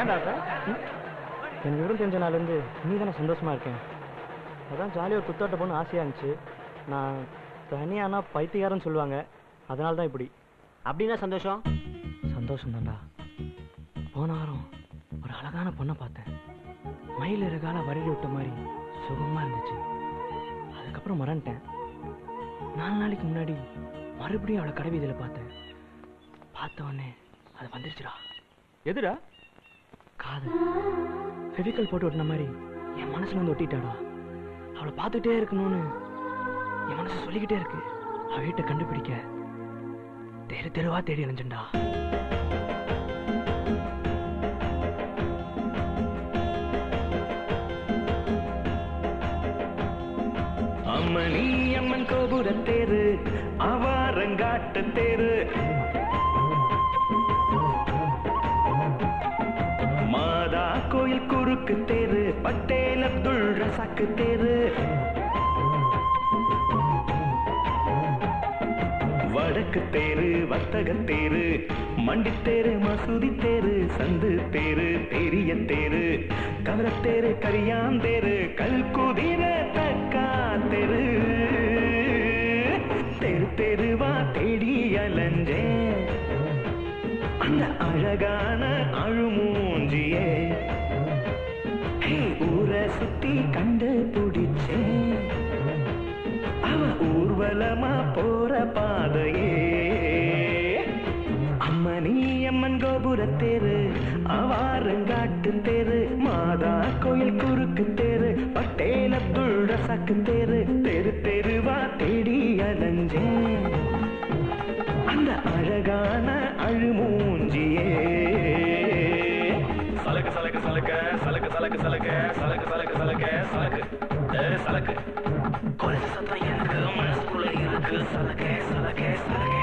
ஏன்டா இப்ப? ம்? எனக்கு விவரம் தெரிஞ்ச நாள்லேருந்து நீ தானே சந்தோஷமா இருக்கேன் அதான் ஜாலியாக ஒரு குத்தாட்ட பொண்ணு ஆசையாக இருந்துச்சு நான் தனியானா பைத்தியக்காரன்னு சொல்லுவாங்க அதனால தான் இப்படி அப்படின்னா சந்தோஷம் சந்தோஷம் தான்டா போன வாரம் ஒரு அழகான பொண்ணை பார்த்தேன் மயில் இருகால வருடி விட்ட மாதிரி சுகமா இருந்துச்சு அதுக்கப்புறம் மறந்துட்டேன் நாலு நாளைக்கு முன்னாடி மறுபடியும் அவளை கடைவீதியில் பார்த்தேன் பார்த்த உடனே அது வந்துருச்சுடா எதுடா காதல் ஃபெவிக்கல் போட்டு ஒட்டின மாதிரி என் மனசுல வந்து ஒட்டிட்டாடா அவளை பார்த்துட்டே இருக்கணும்னு என் மனசு சொல்லிக்கிட்டே இருக்கு அவ வீட்டை கண்டுபிடிக்க தெரு தெருவா தேடி அலைஞ்சண்டா அம்மணி அம்மன் கோபுர தேரு அவாரங்காட்டு தேரு மாதா கோயில் குறுக்கு தேரு பட்டேல் அப்துல் ரசாக்கு தேரு வடக்கு தேரு வர்த்தக தேரு மண்டித்தேரு மசூதி தேரு சந்து தேரு பெரிய தேரு கவரத்தேரு கரியாந்தேரு கல் குதிர தக்கா தெரு தெரு தெருவா தேடி அலைஞ்சேன் அந்த அழகான அழுமூஞ்சியே ஹே, ஊரை சுத்தி கண்டு பிடிச்சேன் அவ ஊர்வலமா போற பாதையே அம்மனி அம்மன் கோபுர தேரு அவாரங்காட்டு தேரு மாதா கோயில் குறுக்கு தேரு பட்டேல் அப்துல் ரசாக்கு தேரு தெரு தெருவா தேடி அலைஞ்சேன் அந்த அழகான அழுமூஞ்சியே சலக்கு சலக்கு சலக்க சலக்கு சலக்கு சலக்க சலக்கு சலக்கு சலக்க சலக்கு ஏ, சலக்கு கொலுசு சத்தம் எனக்கு மனசுக்குள்ள இருக்கு சலக்கே சலக்கே சலக்கே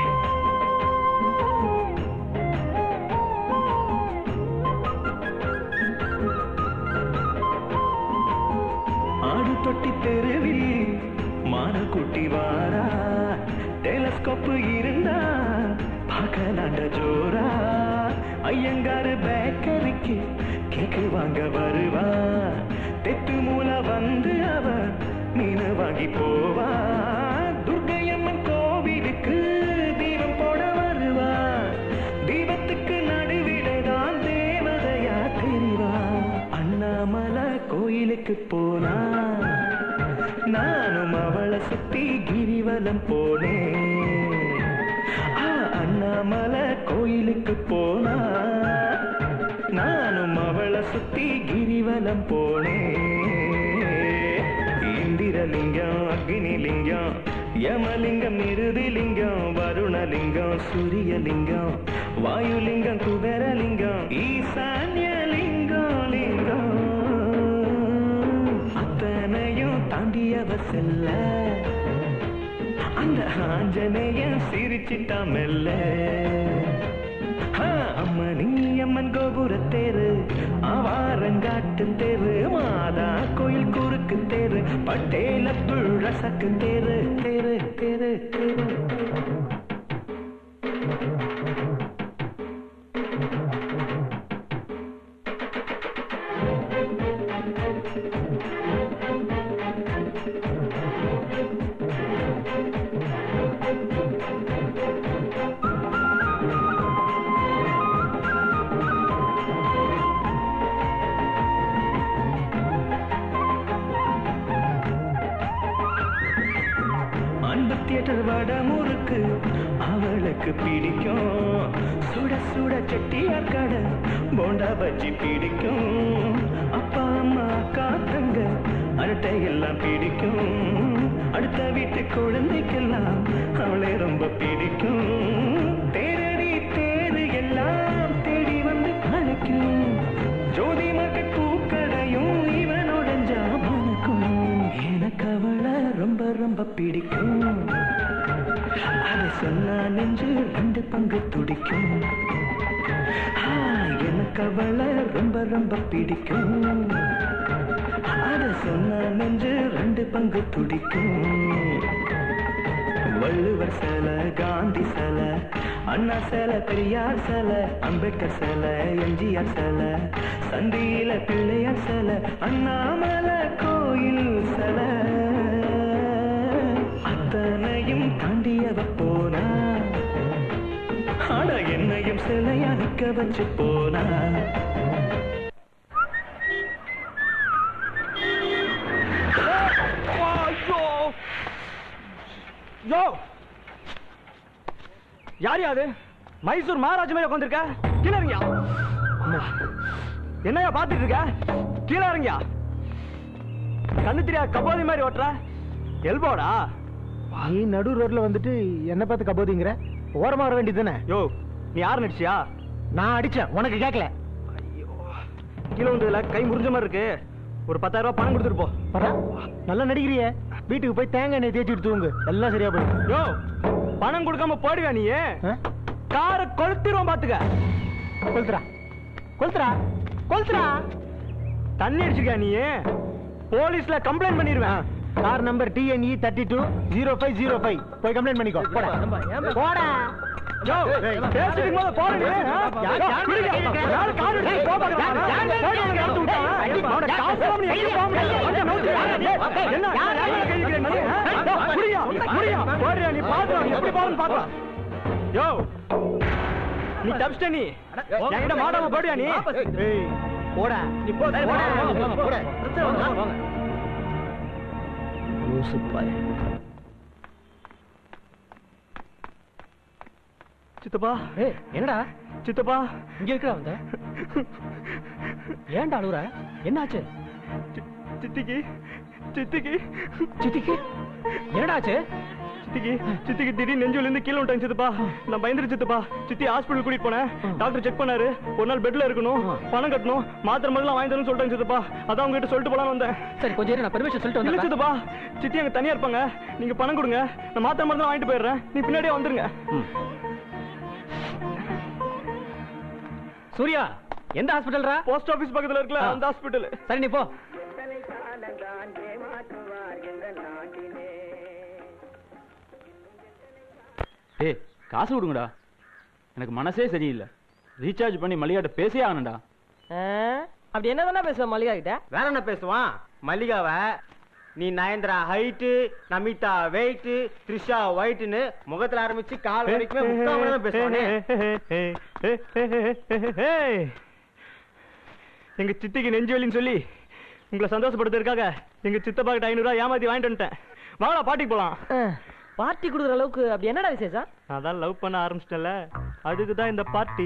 ஆடு தொட்டி தெருவில் மான குட்டி வாரா டெலஸ்கோப் இருந்தா பார்க்கலாண்ட ஜோரா ஐயங்காரு பேக்கரிக்கு கேக்கு வாங்க வருவா தெத்து மூல வந்து அவ மீன் வாங்கி போவா துர்க்கையம்மன் கோவிலுக்கு தீபம் போட வருவா தீபத்துக்கு நடுவிடைதான் தேவதையா தெரிவா அண்ணாமலை கோயிலுக்கு போனா நானும் அவளை சுத்தி கிரிவலம் போனேன் ஆ, அண்ணாமலை கோயிலுக்கு போனா நானும் அவளை சுத்தி கிரிவலம் போனேன் இந்திரலிங்கம் அக்னிலிங்கம் யமலிங்கம் நிருதிலிங்கம் வருணலிங்கம் சூரியலிங்கம் வாயுலிங்கம் குபேரலிங்கம் ஈசான்யலிங்கம் லிங்கம் அத்தனையும் தாண்டியவ செல்ல அந்த ஆஞ்சநேயன் சிரிச்சிட்டா மெல்ல ஆ, அம்மணி அம்மன் கோபுர தேரு ஆவாரங்காட்டு தேரு மாதா கோயில் குறுக்கு தேரு பட்டேல் அப்துல் ரசக்கு தேரு தேரு தேரு தேரு அன்பு தியேட்டர் வடமுறுக்கு அவளுக்கு பிடிக்கும் சுட சுட செட்டியார் கடை போண்டா பஜ்ஜி பிடிக்கும் அப்பா அம்மா அக்கா தங்க அரட்டை எல்லாம் பிடிக்கும் அடுத்த வீட்டு குழந்தைக்கெல்லாம் அவளை ரொம்ப பிடிக்கும் தேரடி தேரு எல்லாம் தேடி வந்து அழைக்கும் ஜோதி மகள் பூக்கடையும் இவனோட ஜாமனுக்கும் எனக்கு அவளை ரொம்ப ரொம்ப பிடிக்கும் அதை சொன்னா நெஞ்சு ரெண்டு பங்கு துடிக்கும் ஆ, எனக்கு அவளை ரொம்ப ரொம்ப பிடிக்கும் அதை சொன்னா நெஞ்சு ரெண்டு பங்கு துடிக்கும் வள்ளுவர் சில காந்தி சில அண்ணா சில பெரியார் சில அம்பேத்கர் சில எம்ஜிஆர் சில சந்தியில பிள்ளையார் சில அண்ணாமலை கோயில் சில அத்தனையும் தாண்டியவ போனா ஆட என்னையும் சிலையா நிக்க வச்சு போனா ஐயோ யோ யார் யாது மைசூர் மகாராஜ் மாதிரி உட்காந்துருக்க கீழே இறங்கியா என்னையா பார்த்துட்டு இருக்க கீழே இறங்கியா கண்ணு தெரியா கபோதி மாதிரி ஓட்டுற எல்போடா நீ நடு ரோட்ல வந்துட்டு என்ன பார்த்து கபோதிங்கிற ஓரமா வர வேண்டியது தானே யோ நீ யார் நடிச்சியா நான் அடிச்சேன் உனக்கு கேட்கல கீழே வந்ததுல கை முறிஞ்ச மாதிரி இருக்கு ஒரு பத்தாயிரம் ரூபாய் பணம் கொடுத்துட்டு போ வரா நல்லா நடிக்கிறிய வீட்டுக்கு போய் தேங்காய் எண்ணெய் தேய்ச்சிட்டு தூங்கு எல்லாம் சரியா போயிடும் யோ பணம் கொடுக்காம போடுவியா நீ காரை கொளுத்திடுவோம் பாத்துக்க கொளுத்துறா கொளுத்துறா கொளுத்துறா தண்ணி அடிச்சிருக்கியா நீ போலீஸ்ல கம்ப்ளைண்ட் பண்ணிடுவேன் car number TNE thirty two zero five zero five போய் கம்ப்ளைண்ட் பண்ணிக்கோ போடா போடா யோ, பேசிட்டு இருக்கும்போது போடு நீ, ஆ? யோ, குடிங்க. யாரு கார் எடுத்து போ பார்க்கறாங்க? போய் அவனை எடுத்து விட்டான். அவனை காசு இல்லாம நீ எங்கேயும் போக முடியாது. வந்து நோட்டு. ஏய், என்ன யார் மேல கை வைக்கிற நீ, ஆ? யோ, குடியா, குடியா. போடுறியா, நீ பாத்து வா, நீ எப்படி போறன்னு பார்க்கலாம். யோ, நீ தப்பிச்சிட்ட நீ என்கிட்ட மாட்டாம போடியா நீ ஏய், போடா நீ போ போடா போடா சித்தப்பா ஏய் என்னடா சித்தப்பா இங்க இருக்கா வந்த ஏன்டா அழுகுற என்னாச்சு சித்திக்கு சித்திக்கு சித்திக்கு என்னடா ஆச்சு சித்திக்கு சித்திக்கு திடீர்னு நெஞ்சுல இருந்து கீழே விட்டாங்க சித்தப்பா நான் பயந்துரு சித்தப்பா சித்தி ஹாஸ்பிடல் கூட்டிட்டு போனேன் டாக்டர் செக் பண்ணாரு ஒரு நாள் பெட்ல இருக்கணும் பணம் கட்டணும் மாத்திரை மருந்துலாம் வாங்கி தரணும்னு சொல்லிட்டாங்க சித்தப்பா அதான் உங்ககிட்ட சொல்லிட்டு போலான்னு வந்தேன் சரி கொஞ்சம் இரு, நான் பெர்மிஷன் சொல்லிட்டு இல்ல வந்தேன் சித்தப்பா சித்தி அங்க தனியா இருப்பாங்க நீங்க பணம் கொடுங்க நான் மாத்திரை மருந்து வாங்கிட்டு போயிடுறேன் நீ பின்னாடியே வந்துருங்க சூர்யா எந்த ஹாஸ்பிடல்ரா போஸ்ட் ஆபீஸ் பக்கத்துல இருக்குல்ல அந்த ஹாஸ்பிடல் சரி நீ போ ஏய் காசு கொடுங்கடா எனக்கு மனசே சரியில்லை ரீசார்ஜ் பண்ணி மல்லிகாட்ட பேசியே ஆகணும்டா அப்படி என்ன தானே பேசுவேன் மல்லிகா கிட்ட வேற என்ன பேசுவான் மல்லிகாவ நீ நயன்தரா ஹைட்டு நமிதா வெயிட் த்ரிஷா ஒயிட்னு முகத்துல ஆரம்பிச்சு கால் வரைக்குமே முக்கால் மணி நேரம் பேசுவானே எங்க சித்திக்கு நெஞ்சு வலின்னு சொல்லி உங்களை சந்தோஷப்படுத்துறதுக்காக எங்க சித்தப்பா கிட்ட ஐநூறு ரூபாய் ஏமாத்தி வாங்கிட்டு வந்துட்டேன் வாங்கடா பாட்டிக்கு போலாம் பார்ட்டி கொடுக்குற அளவுக்கு அப்படி என்னடா விசேஷம் அதான் லவ் பண்ண ஆரம்பிச்சிட்டல அதுக்கு தான் இந்த பார்ட்டி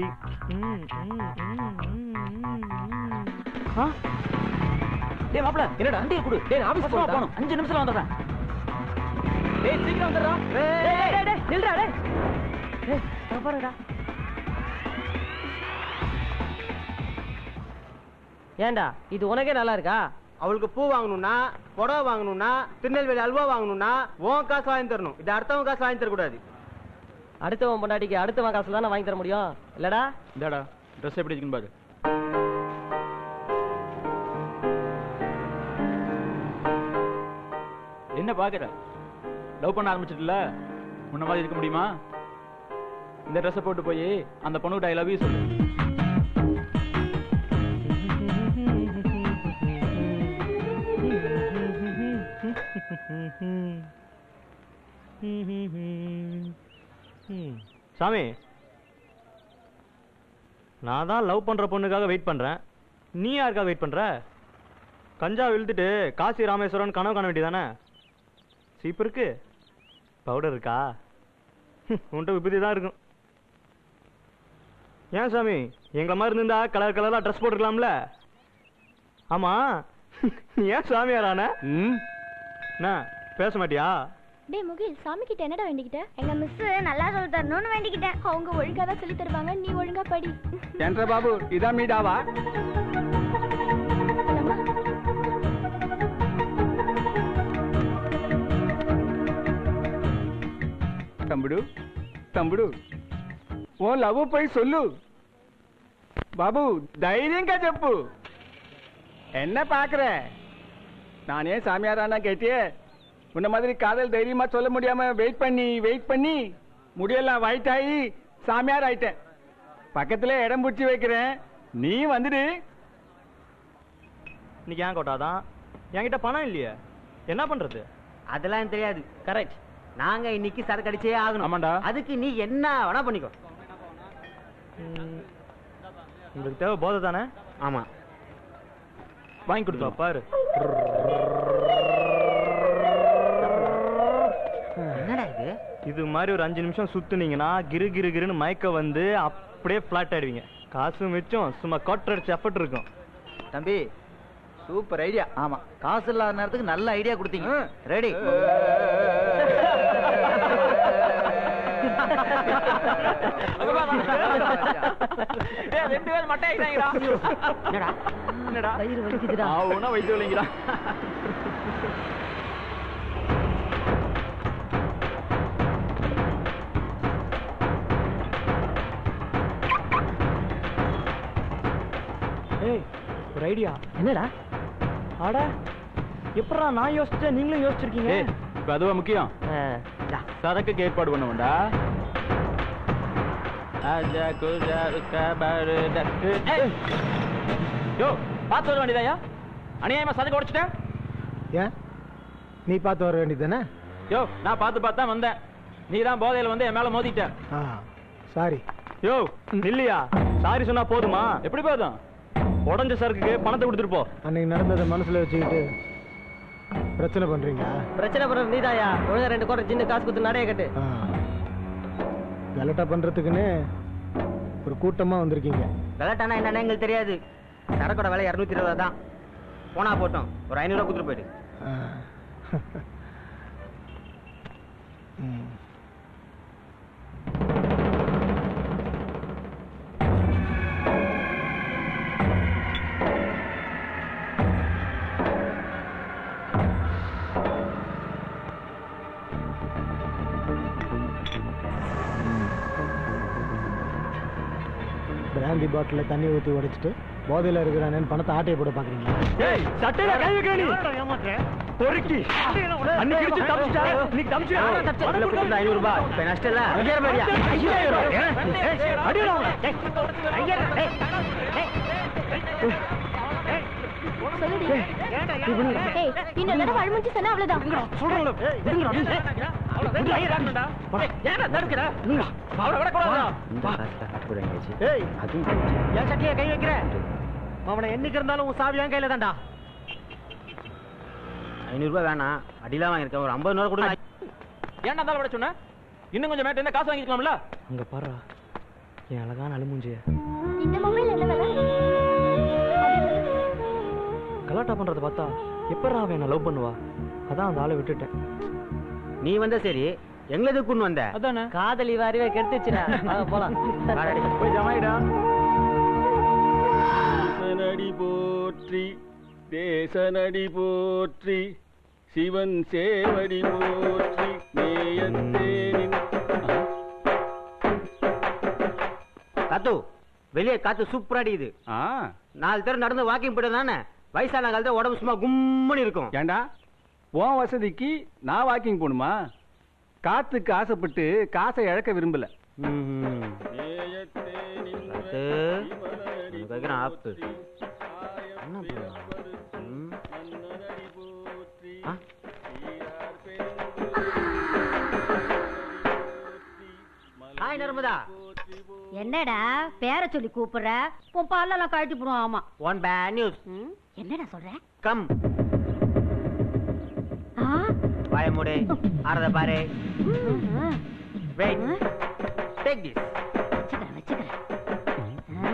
டேய் மாப்ள என்னடா வண்டியை கொடு டேய் ஆபீஸ் போறோம் போணும் 5 நிமிஷத்துல வந்துடுறேன் டேய் சீக்கிரம் வந்துடுறா டேய் டேய் டேய் நில்றா டேய் டேய் நான் பாருடா ஏன்டா இது உனக்கே நல்லா இருக்கா அவளுக்கு பூ வாங்கணும்னா புடவை வாங்கணும்னா திருநெல்வேலி அல்வா வாங்கணும்னா உன் காசு வாங்கி தரணும் இது அடுத்தவன் காசு வாங்கி தரக்கூடாது அடுத்தவன் பொண்டாட்டிக்கு அடுத்தவன் காசுல தானே வாங்கி தர முடியும் இல்லடா இந்தாடா ட்ரெஸ் எப்படி இருக்குன்னு பாரு என்ன பாக்குற லவ் பண்ண ஆரம்பிச்சிட்டல முன்ன மாதிரி இருக்க முடியுமா இந்த ட்ரெஸ்ஸை போட்டு போய் அந்த பொண்ணுகிட்ட ஐ லவ் யூ சொல்லு சாமி நான் தான் லவ் பண்ற பொண்ணுக்காக வெயிட் பண்றேன் நீ யாருக்காக வெயிட் பண்ற கஞ்சா இழுத்துட்டு காசி ராமேஸ்வரன் கனவு காண வேண்டியதானே சீப்பு இருக்கு பவுடர் இருக்கா உன்கிட்ட விபதி தான் இருக்கும் ஏன் சாமி எங்களை மாதிரி இருந்தா கலர் கலரா ட்ரெஸ் போட்டுருக்கலாம்ல ஆமா நீ ஏன் சாமியாரான என்ன பேச மாட்டியா டேய் முகில் சாமி கிட்ட என்னடா வேண்டிக்கிட்ட எங்க மிஸ் நல்லா சொல்லி தரணும்னு வேண்டிக்கிட்டேன் அவங்க ஒழுங்கா தான் சொல்லி தருவாங்க நீ ஒழுங்கா படி ఏంట్రా బాబు ఇదా మీ డావా తమ్ముడు తమ్ముడు ఓ లవ్ పోయి సొల్లు బాబు ధైర్యంగా చెప్పు என்ன பாக்குற நானே சாமியாரானா கேட்டியே உன்ன மாதிரி காதல் தைரியமா சொல்ல முடியாம வெயிட் பண்ணி வெயிட் பண்ணி முடியெல்லாம் ஒயிட் ஆகி சாமியார் ஆயிட்டேன் பக்கத்துல இடம் பிடிச்சி வைக்கிறேன் நீ வந்துடு இன்னைக்கு ஏன் கோட்டாதான் என்கிட்ட பணம் இல்லையே என்ன பண்றது அதெல்லாம் எனக்கு தெரியாது கரெக்ட் நாங்க இன்னைக்கு சரக்கு அடிச்சே ஆகணும் ஆமாண்டா. அதுக்கு நீ என்ன வேணா பண்ணிக்கோ உங்களுக்கு தேவை போதை தானே ஆமா வாங்கி கொடுத்தா பாரு என்னடா இது இது மாதிரி ஒரு அஞ்சு நிமிஷம் சுத்துனீங்கன்னா கிரு கிரு கிருன்னு மயக்க வந்து அப்படியே ஃபிளாட் ஆயிடுவீங்க காசு மிச்சம் சும்மா கொட்டை அடிச்சு எஃபர்ட் இருக்கும் தம்பி சூப்பர் ஐடியா ஆமா காசு இல்லாத நேரத்துக்கு நல்ல ஐடியா கொடுத்தீங்க ரெடி டேய், ரெண்டு பேரும் மட்டை ஆயிட்டாங்கடா என்னடா என்னடா வயிறு வலிக்குதுடா. ஆவுனா வயிற்று வலிங்கடா ஏய் ஒரு ஐடியா என்னடா அட எப்படா நான் யோசிச்சேன் நீங்களும் யோசிச்சிருக்கீங்க ஏய் இப்ப அதுவா முக்கியம் சரக்குக்கு ஏற்பாடு பண்ணுவோம்டா ஆஜா குஜா ருக்கா பாரு டக்கு ஏய். யோ பார்த்து வர வேண்டியதாயா அநியாயமா சரக்கு உடைச்சிட்டேன் ஏன் நீ பார்த்து வர வேண்டியது தானே யோ நான் பார்த்து பார்த்து தான் வந்தேன் நீ தான் போதையில வந்து என் மேல மோதிட்ட ஆ சாரி யோ இல்லையா சாரி சொன்னா போதுமா எப்படி போதும் உடஞ்ச சரக்குக்கு பணத்தை கொடுத்துட்டு போ அன்னைக்கு நடந்ததை மனசுல வச்சுக்கிட்டு பிரச்சனை பண்றீங்க பிரச்சனை பண்ற நீதாயா ஒழுங்கா ரெண்டு கோட்டை சின்ன காசு கொடுத்து நடைய கட்டு ஆ. கலட்டா பண்றதுக்குன்னு ஒரு கூட்டமா வந்திருக்கீங்க கலாட்டானா என்னன்னு எங்களுக்கு தெரியாது சரக்கோட விலை இரநூத்தி இருபது தான் போனா போட்டோம் ஒரு ஐநூறுவா கொடுத்துட்டு போயிடு ஆ. ம். பிராந்தி பாட்டில தண்ணி ஊத்தி உடைச்சிட்டு போதையில இருக்கிறானேன்னு பணத்தை ஆட்டையை போட பாக்குறீங்களா ஏய் சட்டையில கை வைக்க நீ பொறுக்கி அன்னைக்கு வச்சு தப்பிச்சா இன்னைக்கு தப்பிச்சா ஐநூறு ரூபாய் இப்ப நஷ்டம் இல்ல அங்கே மாதிரியா அடிடா அவனை. சொல்லுடி ஏய் இன்னொரு தடவை அழுமுஞ்சி சொன்னா அவ்வளவுதான் ஏய் என் சட்டையை கை வைக்கிற அவனை என்னைக்கு இருந்தாலும் உன் சாவி என் கையில தான்டா ஐநூறு ரூபாய் வேணாம் அடிலாம் வாங்கியிருக்கேன் ஒரு ஐம்பது ரூபா கொடுங்க ஏன்டா இருந்தாலும் விட சொன்ன இன்னும் கொஞ்சம் மேட்டு இருந்தா காசு வாங்கிக்கலாம்ல அங்க பாரு என் அழகான அழுமூஞ்சிய இந்த மொபைல் என்ன விலை கலாட்டா பண்றத பார்த்தா எப்படா அவன் என்ன லவ் பண்ணுவா அதான் அந்த ஆளை விட்டுட்டேன் நீ வந்த சரி எங்களுக்கு கொண்டு வந்த அதானே காதலி வாரிவே கெடுத்துச்சுடா வாங்க போலாம் வாடாடி. போய் ஜமாயிடா தேசநடி போற்றி தேசநடி போற்றி சிவன் சேவடி போற்றி மேயத்தே காத்து வெளியே காத்து சூப்பரா அடிக்குது ஆ நாலு பேர் நடந்து வாக்கிங் போயிட்டு தானே வயசான காலத்துல உடம்பு சும்மா கும்முன்னு இருக்கும் ஏண்டா உன் வசதிக்கு நான் வாக்கிங் போகணுமா காத்துக்கு ஆசைப்பட்டு காசை இழக்க விரும்பல காத்து உனக்கு வைக்கிறேன் ஆப்பு என்ன பண்ணலாம்? ம். ஆ? ஹாய் நர்மதா என்னடா பேர சொல்லி கூப்பிடுற உன் பல்லெல்லாம் கழட்டி போடுவோம் ஆமா ஒன் பேட் நியூஸ் என்னடா சொல்ற கம் ஆ? வாய மூடு ஆறத பாரு ஆ, வெயிட் டேக் திஸ் வச்சுக்கிறேன் வச்சுக்கிறேன் ஆ?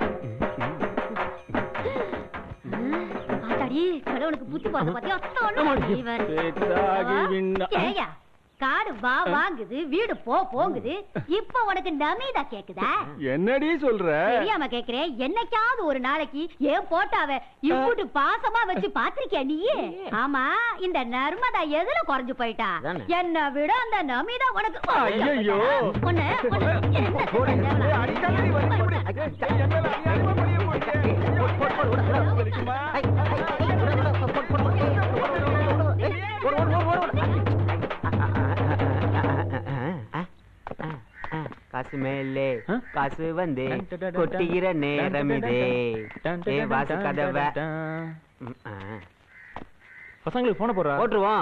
ஆ, ஆத்தாடி கடவுளுக்கு புத்தி பார்த்த பாத்தியா அத்தாடி இவர். பேச்சாகி விண்ணா- ஏய்யா, காடு வா வாங்குது வீடு போ போங்குது இப்ப உனக்கு நமீதா கேக்குதா என்னடி சொல்ற தெரியாம கேக்குறேன் என்னைக்காவது ஒரு நாளைக்கு ஏன் போட்டாவ இம்புட்டு பாசமா வச்சு பாத்திருக்கியா நீ ஆமா இந்த நர்மதா எதுல குறைஞ்சு போயிட்டா அதானே. என்ன விட அந்த நமீதா உனக்கு ஐயையோ. உன்னை உன்னை என்ன மேலே காசு வந்து கொட்டுகிற நேரம் இதே ஏ வாசு கதவை ம், ஆ. பசங்களுக்கு போன போடுறா போட்டுருவோம்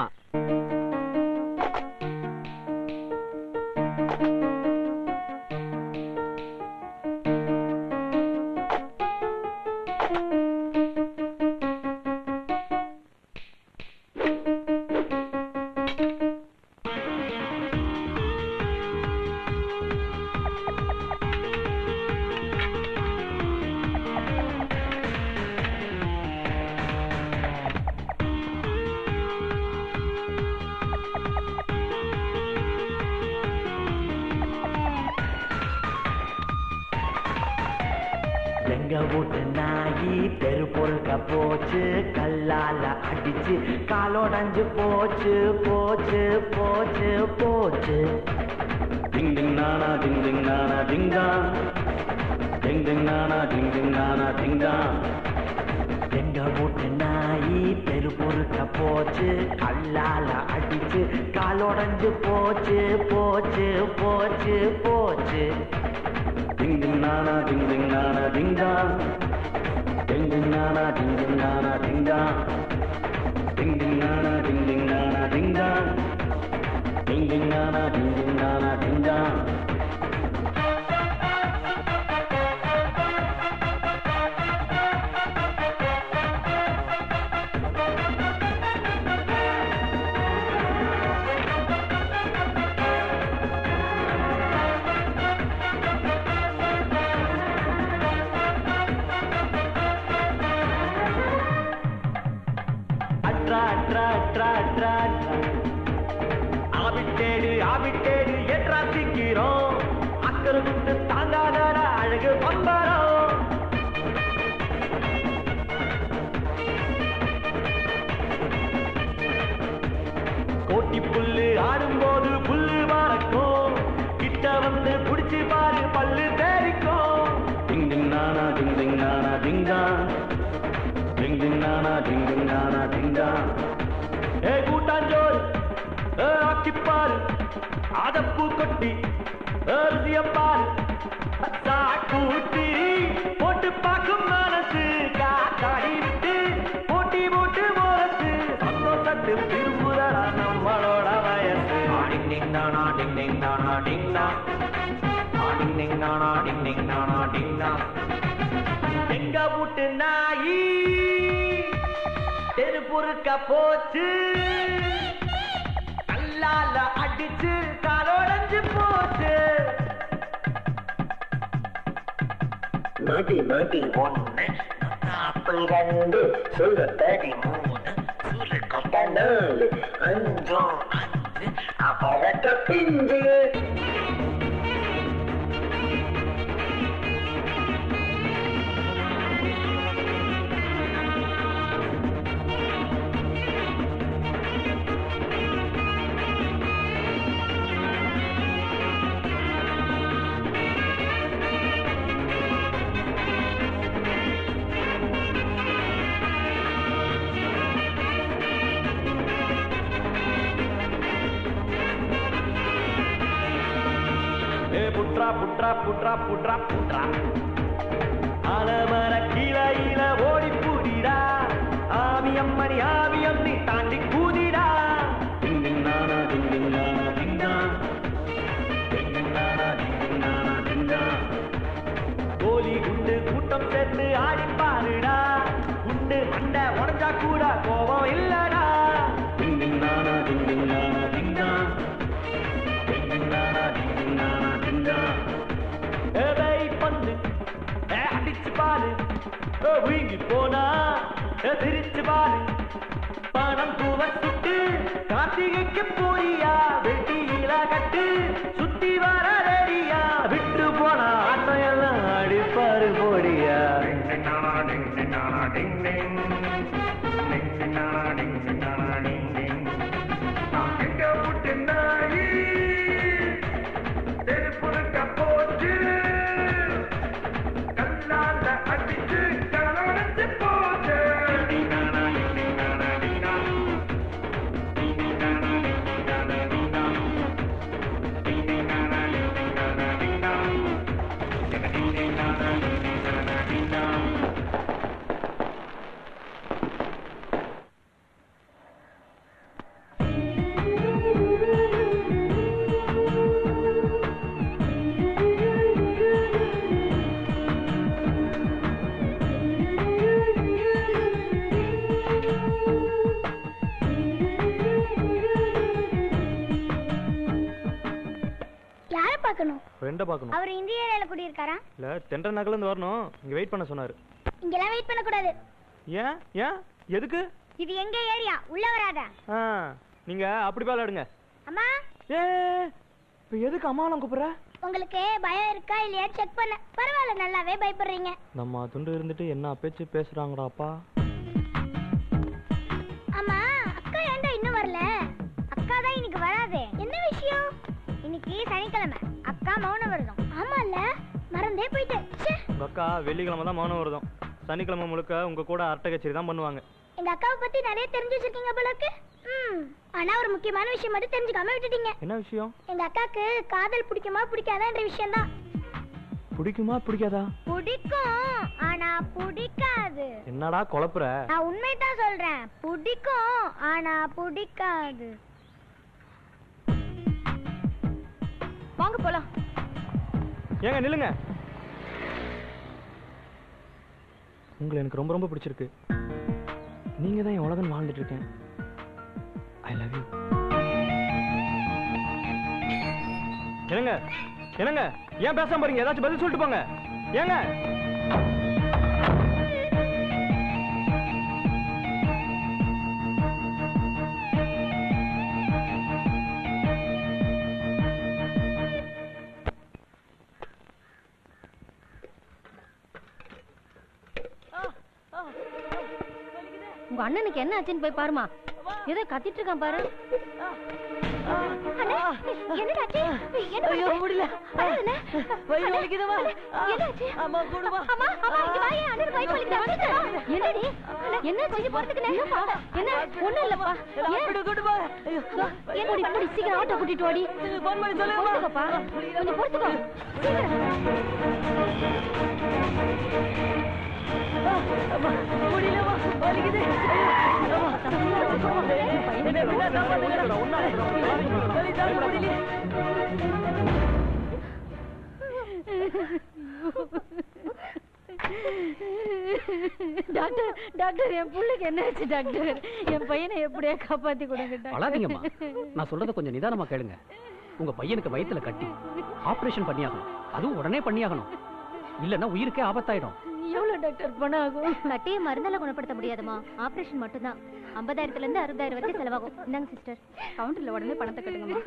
எங்க வீட்டு நாயி தெரு பொறுக்க போச்சு கல்லால அடிச்சு காலோடஞ்சு போச்சு போச்சு போச்சு போச்சு டிங் டிங் நானா டிங் டிங் நானா டிங் டாங் டிங் டிங் நானா டிங் டிங் நானா டிங் டாங் எங்க வீட்டு நாயி தெரு பொறுக்க போச்சு கல்லால அடிச்சு காலோடஞ்சு போச்சு போச்சு போச்சு போச்சு டிங் டிங் நானா டிங் டிங் நானா டிங் டாங் டிங் டிங் நானா டிங் டிங் நானா டிங் டாங் டிங் டிங் நானா டிங் டிங் நானா டிங் டாங் டிங் டிங் நானா டிங் டிங் நானா டிங் டாங் அட்ரா அட்ரா அட்ரா அட்ரா அட்ரா ஆபிட்டேடு ஆபிட்டேடு ஏற்றா சீக்கிரம் அக்கறை விட்டு தாங்காதடா அழகு பம்பரம் கோட்டி புல்லு ஆடும்போது புல்லு மறக்கும் கிட்ட வந்து புடிச்சு பாரு பல்லு தேரிக்கும் டிங் டிங் நானா டிங் டிங் நானா டிங் டாங் டிங் டிங் நானா டிங் டிங் நானா டிங் டாங் ஏ கூட்டாஞ்சோறு ஏ ஆக்கிப்பாரு அதப்பூ கொட்டி அரிசியப்பாரு அத்தா கூட்டி போட்டு பார்க்கும் மனசு காக்காடி விட்டு போட்டி போட்டு போறது சந்தோஷத்தில் திரும்புதடா நம்மளோட வயசு டிங் டிங் தானா டிங் டிங் தானா டிங் டாங் டிங் டிங் தானா டிங் டிங் தானா டிங் டாங் எங்க வீட்டு நாயி தெரு பொறுக்க போச்சு கல்லால அடிச்சு காலோடஞ்சு போச்சு மாட்டி மாட்டி ஒண்ணு அப்படி ரெண்டு சுழத்தடி மூணு சுழு கட்ட நாலு அஞ்சோ அஞ்சு அபரக்க பிஞ்சு ஏ புட்ரா புட்ரா புட்ரா புட்ரா புட்ரா அலமர கீழையில ஓடி பூடிடா ஆவி அம்மணி ஆவி அம்மி தாண்டி கூதிடா டிங் டிங் நானா டிங் டிங் நானா டிங் டாங் டிங் டிங் நானா டிங் டிங் நானா டிங் டாங் கோலி குண்டு கூட்டம் சேர்ந்து ஆடி பாருடா குண்டு மண்டை உடஞ்சா கூட கோபம் இல்லடா டிங் டிங் நானா டிங் டிங் நானா டிங் டாங் டிங் டிங் நானா டிங் டிங் நானா டிங் டாங் ஏதை பந்து ஏ அடிச்சு பாரு ஏ வீங்கி போனா ஏ சிரிச்சு பாரு பணம் பூவ சுட்டு கார்த்திகைக்கு போறியா வெட்டியில கட்டு சுத்தி வர ரெடியா விட்டு போனா ஆட்டையெல்லாம் அடிப்பாரு போடியா யார பார்க்கணும் ஃப்ரெண்டை பார்க்கணும் அவர் இந்திய ஏரியால குடியிருக்காரா இல்ல தென்ற நகர்லேருந்து வரணும் இங்க வெயிட் பண்ண சொன்னாரு இங்கெல்லாம் வெயிட் பண்ண கூடாது ஏன் ஏன் எதுக்கு இது எங்க ஏரியா உள்ள வராத ஆ நீங்க அப்படி விளையாடுங்க அம்மா ஏ இப்போ எதுக்கு அம்மாவெல்லாம் கூப்பிடுற உங்களுக்கு பயம் இருக்கா இல்லையா செக் பண்ண பரவாயில்ல நல்லாவே பயப்படுறீங்க நம்ம துண்டு இருந்துட்டு என்ன பேச்சு பேசுறாங்கடாப்பா ஆமா அக்கா ஏன்டா இன்னும் வரல அக்கா தான் இன்னைக்கு வராதே என்ன விஷயம் இன்னைக்கு சனிக்கிழமை அக்கா மௌன விரதம் ஆமால மறந்தே போயிட்டேன் ச்சே. உங்க அக்கா வெள்ளிக்கிழமை தான் மௌனம் வருதும் சனிக்கிழமை முழுக்க உங்க கூட அரட்டை கச்சேரி தான் பண்ணுவாங்க எங்க அக்காவை பத்தி நிறைய தெரிஞ்சு வச்சிருக்கீங்க போல இருக்கு ம். ஆனா ஒரு முக்கியமான விஷயம் மட்டும் தெரிஞ்சுக்காம விட்டுட்டீங்க என்ன விஷயம் எங்க அக்காக்கு காதல் பிடிக்குமா பிடிக்காதான்ற விஷயம் தான் பிடிக்குமா பிடிக்காதா பிடிக்கும் ஆனா பிடிக்காது என்னடா குழப்புற நான் உண்மைதான் சொல்றேன் பிடிக்கும் ஆனா பிடிக்காது வாங்க போலாம் ஏங்க நில்லுங்க உங்களை எனக்கு ரொம்ப ரொம்ப பிடிச்சிருக்கு நீங்க தான் என் உலகம் வாழ்ந்துட்டு இருக்கேன் ஐ லவ் யூ என்னங்க என்னங்க ஏன் பேசாம போறீங்க ஏதாச்சும் பதில் சொல்லிட்டு போங்க ஏங்க உங்க அண்ணனுக்கு என்ன ஆச்சுன்னு போய் பாருமா ஏதோ கத்திட்டு இருக்கான் பாரு என்னடாச்சு என்ன ஐயோ, முடியல. வயிறு வலிக்குதுமா. என்னாச்சு அம்மா, கொடுமா. அம்மா அம்மா இங்க வா ஏன் அண்ணனுக்கு வயிறு வலிக்குது என்னடி என்ன செஞ்சு போறதுக்கு என்னப்பா என்ன ஒண்ணும் இல்லப்பா ஏன் ஏன் முடி முடி சீக்கிரம் ஆட்டோ கூட்டிட்டு ஓடி போன் பண்ணி சொல்லுங்கம்மா. பொறுத்துக்கப்பா கொஞ்சம் பொறுத்துக்கோ முடியலமா வலிக்குது என்ன என்ன காப்பாத்துங்கடா வலி தாங்க முடியல டாக்டர் டாக்டர் என் புள்ளைக்கு என்ன ஆச்சு டாக்டர் என் பையனை எப்படியா காப்பாத்தி கொடுங்க அழாதீங்கம்மா டாக்டர் நான் சொல்றத கொஞ்சம் நிதானமா கேளுங்க உங்க பையனுக்கு வயித்துல கட்டி ஆபரேஷன் பண்ணியாகணும் அதுவும் உடனே பண்ணியாகணும் இல்லன்னா உயிருக்கே ஆபத்தாயிடும் எவ்வளவு டாக்டர் பணம் ஆகும் கட்டிய மருந்தால குணப்படுத்த முடியாதுமா ஆபரேஷன் மட்டும்தான் ஐம்பதாயிரத்துல இருந்து அறுபதாயிரம் வரைக்கும் செலவாகும் இந்தாங்க சிஸ்டர் கவுண்டர்ல உடனே பணத்தை கட்டுங்கம்மா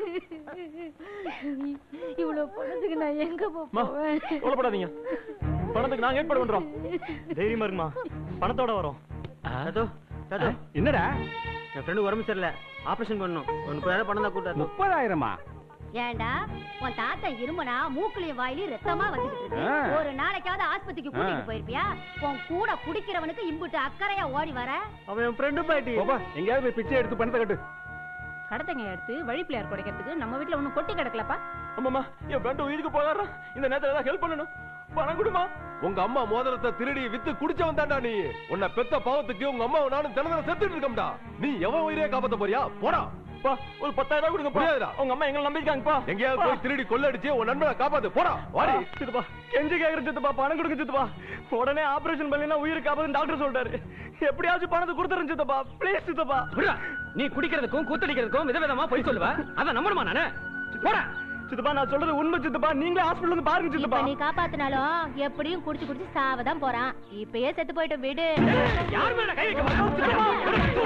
இவ்வளவு பணத்துக்கு நான் எங்க அம்மா, போவேன் கவலைப்படாதீங்க பணத்துக்கு நாங்க ஏற்பாடு பண்றோம் தைரியமா இருக்குமா பணத்தோட வரோம் அதோ அதோ என்னடா என் ஃப்ரெண்டு உடம்பு சரியில்லை ஆபரேஷன் பண்ணணும் ஒரு முப்பதாயிரம் பணம் தான் கூட்டாரு முப்பதாயிரமா ஏன்டா உன் தாத்தா இருமுனா மூக்குலயும் வாயிலையும் ரத்தமா வந்துகிட்டு இருக்கு ஆ. ஒரு நாளைக்காவது ஆஸ்பத்திரிக்கு கூட்டிட்டு ஆ. போயிருப்பியா உன் கூட குடிக்கிறவனுக்கு இம்புட்டு அக்கறையா ஓடி வர அவன் என் ஃப்ரெண்டு பாட்டி பாப்பா எங்கேயாவது போய் பிச்சை எடுத்து பணத்தை கட்டு கடத்தங்க எடுத்து வழி பிள்ளையார் குடைக்கிறதுக்கு நம்ம வீட்டுல ஒண்ணும் கொட்டி கிடக்கலப்பா ஆமாம்மா என் ஃப்ரெண்டு உயிருக்கு போகாடுறான் இந்த நேரத்துல ஏதாவது ஹெல்ப் பண்ணணும் பணம் கொடுமா உங்க அம்மா மோதிரத்தை திருடி வித்து குடிச்சவன் தான்டா நீ உன்னை பெத்த பாவத்துக்கு உங்க அம்மாவும் நானும் தினந்தன செத்துட்டு இருக்கோம்டா நீ எவன் உயிரே காப்பாத்த போறியா போடா பா ஒரு பத்தாயிரம் ரூபாய் கொடுங்க முடியாதுடா உங்க அம்மா எங்களை நம்பிருக்காங்கப்பா எங்கேயாவது போய் திருடி கொள்ளடிச்சு உன் நண்பனை காப்பாத்து போடா வாடி சித்துப்பா கெஞ்சி கேக்குற சித்துப்பா பணம் கொடுங்க சித்துப்பா உடனே ஆபரேஷன் பண்ணா உயிருக்கு காப்பாதுன்னு டாக்டர் சொல்லிட்டாரு எப்படியாச்சும் பணத்தை கொடுத்துறேன் சித்தப்பா ப்ளீஸ் சித்தப்பா விட்றா. நீ குடிக்கிறதுக்கும் கூத்தடிக்கிறதுக்கும் விதவிதமா போய் சொல்லுவ அத நம்பணுமா நானு போடா சித்தப்பா நான் சொல்றது உண்மை சித்தப்பா நீங்களே ஹாஸ்பிடல் வந்து பாருங்க இப்ப சித்தப்பா நீ காப்பாத்தினாலும் எப்படியும் குடிச்சு குடிச்சு சாவதான் போறான் இப்பயே செத்து போயிட்டு விடு யார் மேல கை வைக்க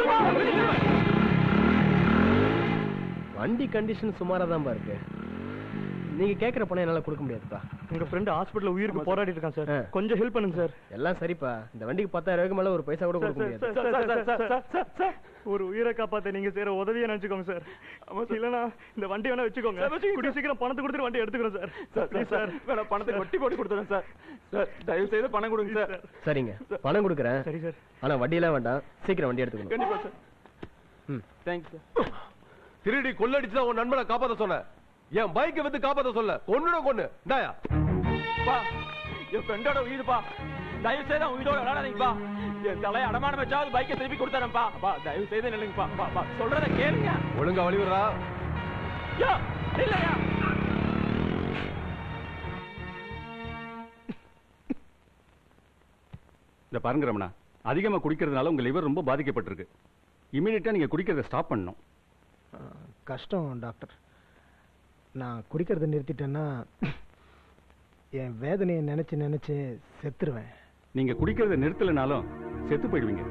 வண்டி கண்டிஷன் சுமாரா தான் இருக்கு நீங்க கேக்குற பணம் என்னால கொடுக்க முடியாதுப்பா உங்க ஃப்ரெண்ட் ஹாஸ்பிடல்ல உயிருக்கு போராடிட்டு இருக்கான் சார் கொஞ்சம் ஹெல்ப் பண்ணுங்க சார் எல்லாம் சரிப்பா இந்த வண்டிக்கு பத்தாயிரம் ரூபாய்க்கு மேல ஒரு பைசா கூட கொடுக்க முடியாது sir, sir, sir, sir, sir, sir, sir, ஒரு உயிரை காப்பாத்த நீங்க செய்யற உதவியை நினைச்சுக்கோங்க சார் ஆமா இல்லனா இந்த வண்டி வேணா வச்சுக்கோங்க கூடிய சீக்கிரம் பணத்தை கொடுத்துட்டு வண்டி எடுத்துக்கிறோம் சார் சார் ப்ளீஸ் சார் வேணா பணத்தை கொட்டி போட்டு கொடுத்துறேன் சார் சார் தயவு செய்து பணம் கொடுங்க சார் சரிங்க பணம் கொடுக்குறேன் சரி சார் ஆனா வண்டியெல்லாம் வேண்டாம் சீக்கிரம் வண்டி எடுத்துக்கணும் கண்டிப்பா சார் ம் தேங்க்ஸ் திருடி கொள்ளடிச்சு தான் உன் நண்பனை காப்பாத்த சொன்ன என் பைக்கை வித்து காப்பாத்த சொல்ல கொன்னுட கொன்னு இந்தாயா பா என் ஃப்ரெண்டோட உயிர்ப்பா தயவு செய்து அவன் உயிரோட விளையாடாதீங்கப்பா என் தலையை அடமானம் வச்சாவது பைக்கை திருப்பி கொடுத்துறேன்ப்பா அப்பா தயவு செய்து நில்லுங்கப்பா பா, பா, சொல்றத கேளுங்க ஒழுங்கா வழி விடுறா யோ இல்லையா இந்த பாருங்க ரமணா அதிகமா குடிக்கிறதுனால உங்க லிவர் ரொம்ப பாதிக்கப்பட்டிருக்கு இமீடியட்டா நீங்க குடிக்கிறத ஸ்டாப் பண்ணணும் கஷ்டம் டாக்டர் நான் குடிக்கிறத நிறுத்திட்டேன்னா என் வேதனையை நினைச்சு நினைச்சு செத்துருவேன் நீங்க குடிக்கிறத நிறுத்தலைனாலும் செத்து போயிடுவீங்க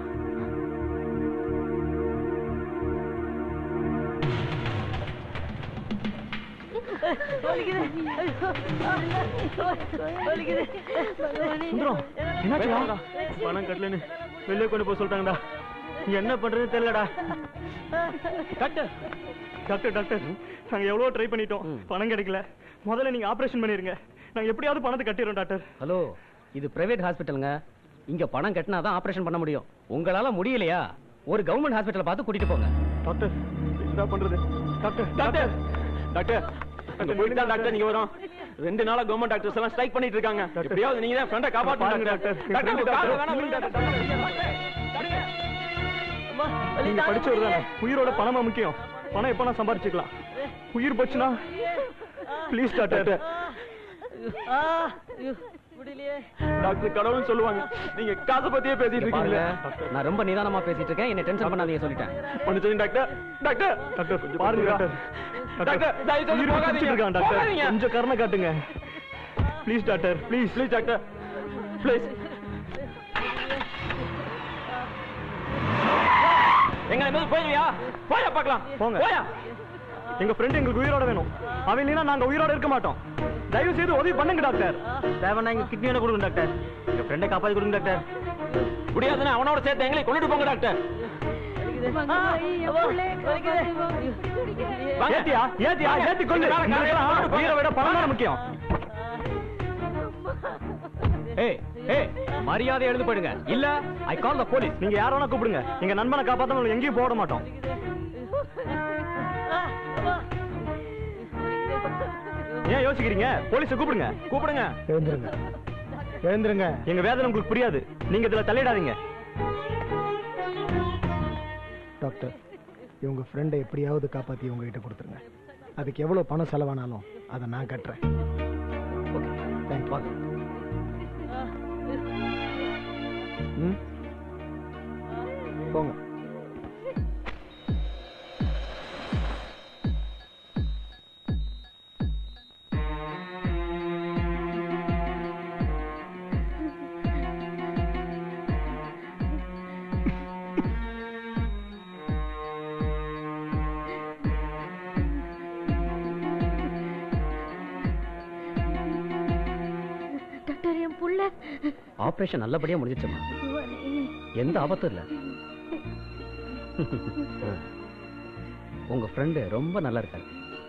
சுந்தரம் என்னாச்சுடா பணம் கட்டலன்னு வெளியே கொண்டு போக சொல்லிட்டாங்கடா என்ன பண்றதுன்னு தெரியலடா டாக்டர் டாக்டர் டாக்டர் நாங்க எவ்வளவு ட்ரை பண்ணிட்டோம் பணம் கிடைக்கல முதல்ல நீங்க ஆபரேஷன் பண்ணிருங்க நாங்க எப்படியாவது பணத்தை கட்டிடுறோம் டாக்டர் ஹலோ இது பிரைவேட் ஹாஸ்பிட்டலுங்க இங்க பணம் கட்டினா தான் ஆபரேஷன் பண்ண முடியும் உங்களால முடியலையா ஒரு கவர்மெண்ட் ஹாஸ்பிட்டலை பார்த்து கூட்டிட்டு போங்க டாக்டர் என்ன பண்றது டாக்டர் டாக்டர் டாக்டர் அங்க போயிட்டு தான் டாக்டர் நீங்க வரோம் ரெண்டு நாளா கவர்மெண்ட் டாக்டர்ஸ் எல்லாம் ஸ்ட்ரைக் பண்ணிட்டு இருக்காங்க எப்படியாவது நீங்க தான் ஃப்ரெண்டை காப்பாத்துங்க டாக்டர் டாக்டர் உங்க காலை வேணா விடுங்க டாக்டர் நீங்க படிச்சவர் தானே உயிரோட பணமா முக்கியம் பணம் எப்ப நான் சம்பாரிச்சுக்கலாம் உயிர் போச்சுன்னா ப்ளீஸ் டாக்டர் டாக்டர் கடவுள்னு சொல்லுவாங்க நீங்க காசை பத்தியே பேசிட்டு இருக்கீங்களே நான் ரொம்ப நிதானமா பேசிட்டு இருக்கேன் என்ன டென்ஷன் பண்ணாதீங்க சொல்லிட்டேன் மன்னிச்சுங்க டாக்டர் டாக்டர் டாக்டர் கொஞ்சம் பாருங்க டாக்டர் டாக்டர் தயவு செய்து உயிரை போகாதீங்க குடிச்சிட்டு இருக்கான் டாக்டர். போகாதீங்க. கொஞ்சம் கருணை காட்டுங்க please doctor please please doctor please எங்க என்ன போயிடுவியா போயா பார்க்கலாம் போங்க போயா எங்க ஃப்ரெண்ட் எங்களுக்கு உயிரோட வேணும் அவன் இல்லைன்னா நாங்க உயிரோட இருக்க மாட்டோம் தயவு செய்து உதவி பண்ணுங்க டாக்டர் தேவைன்னா எங்க கிட்னி கொடுங்க டாக்டர் எங்க ஃப்ரெண்டை காப்பாத்தி கொடுங்க டாக்டர் முடியாதுன்னா அவனோட சேர்த்து எங்களை கொண்டுட்டு போங்க டாக்டர் ஏத்தியா ஏத்தியா ஏத்தி கொள்ளு உங்களுக்கெல்லாம் உயிரை விட பணம் தான் முக்கியம் ஏய் ஏய் மரியாதை எழுந்து போயிடுங்க இல்ல ஐ கால் த போலீஸ் நீங்க யார வேணா கூப்பிடுங்க எங்க நண்பனை காப்பாத்த எங்கேயும் போட மாட்டோம் ஏன் யோசிக்கிறீங்க போலீஸை கூப்பிடுங்க கூப்பிடுங்க எழுந்துருங்க எழுந்துருங்க எங்க வேதனை உங்களுக்கு புரியாது நீங்க இதுல தலையிடாதீங்க டாக்டர் இவங்க ஃப்ரெண்டை எப்படியாவது காப்பாத்தி உங்ககிட்ட கொடுத்துருங்க அதுக்கு எவ்வளவு பணம் செலவானாலும் அதை நான் கட்டுறேன் ஓகே தேங்க்யூ ம் போங்க டாக்டர் என் புள்ள ஆபரேஷன் நல்லபடியா முடிஞ்சிச்சுமா எந்த ஆபத்தும் இல்ல உங்க ஃப்ரெண்டு ரொம்ப நல்லா இருக்காரு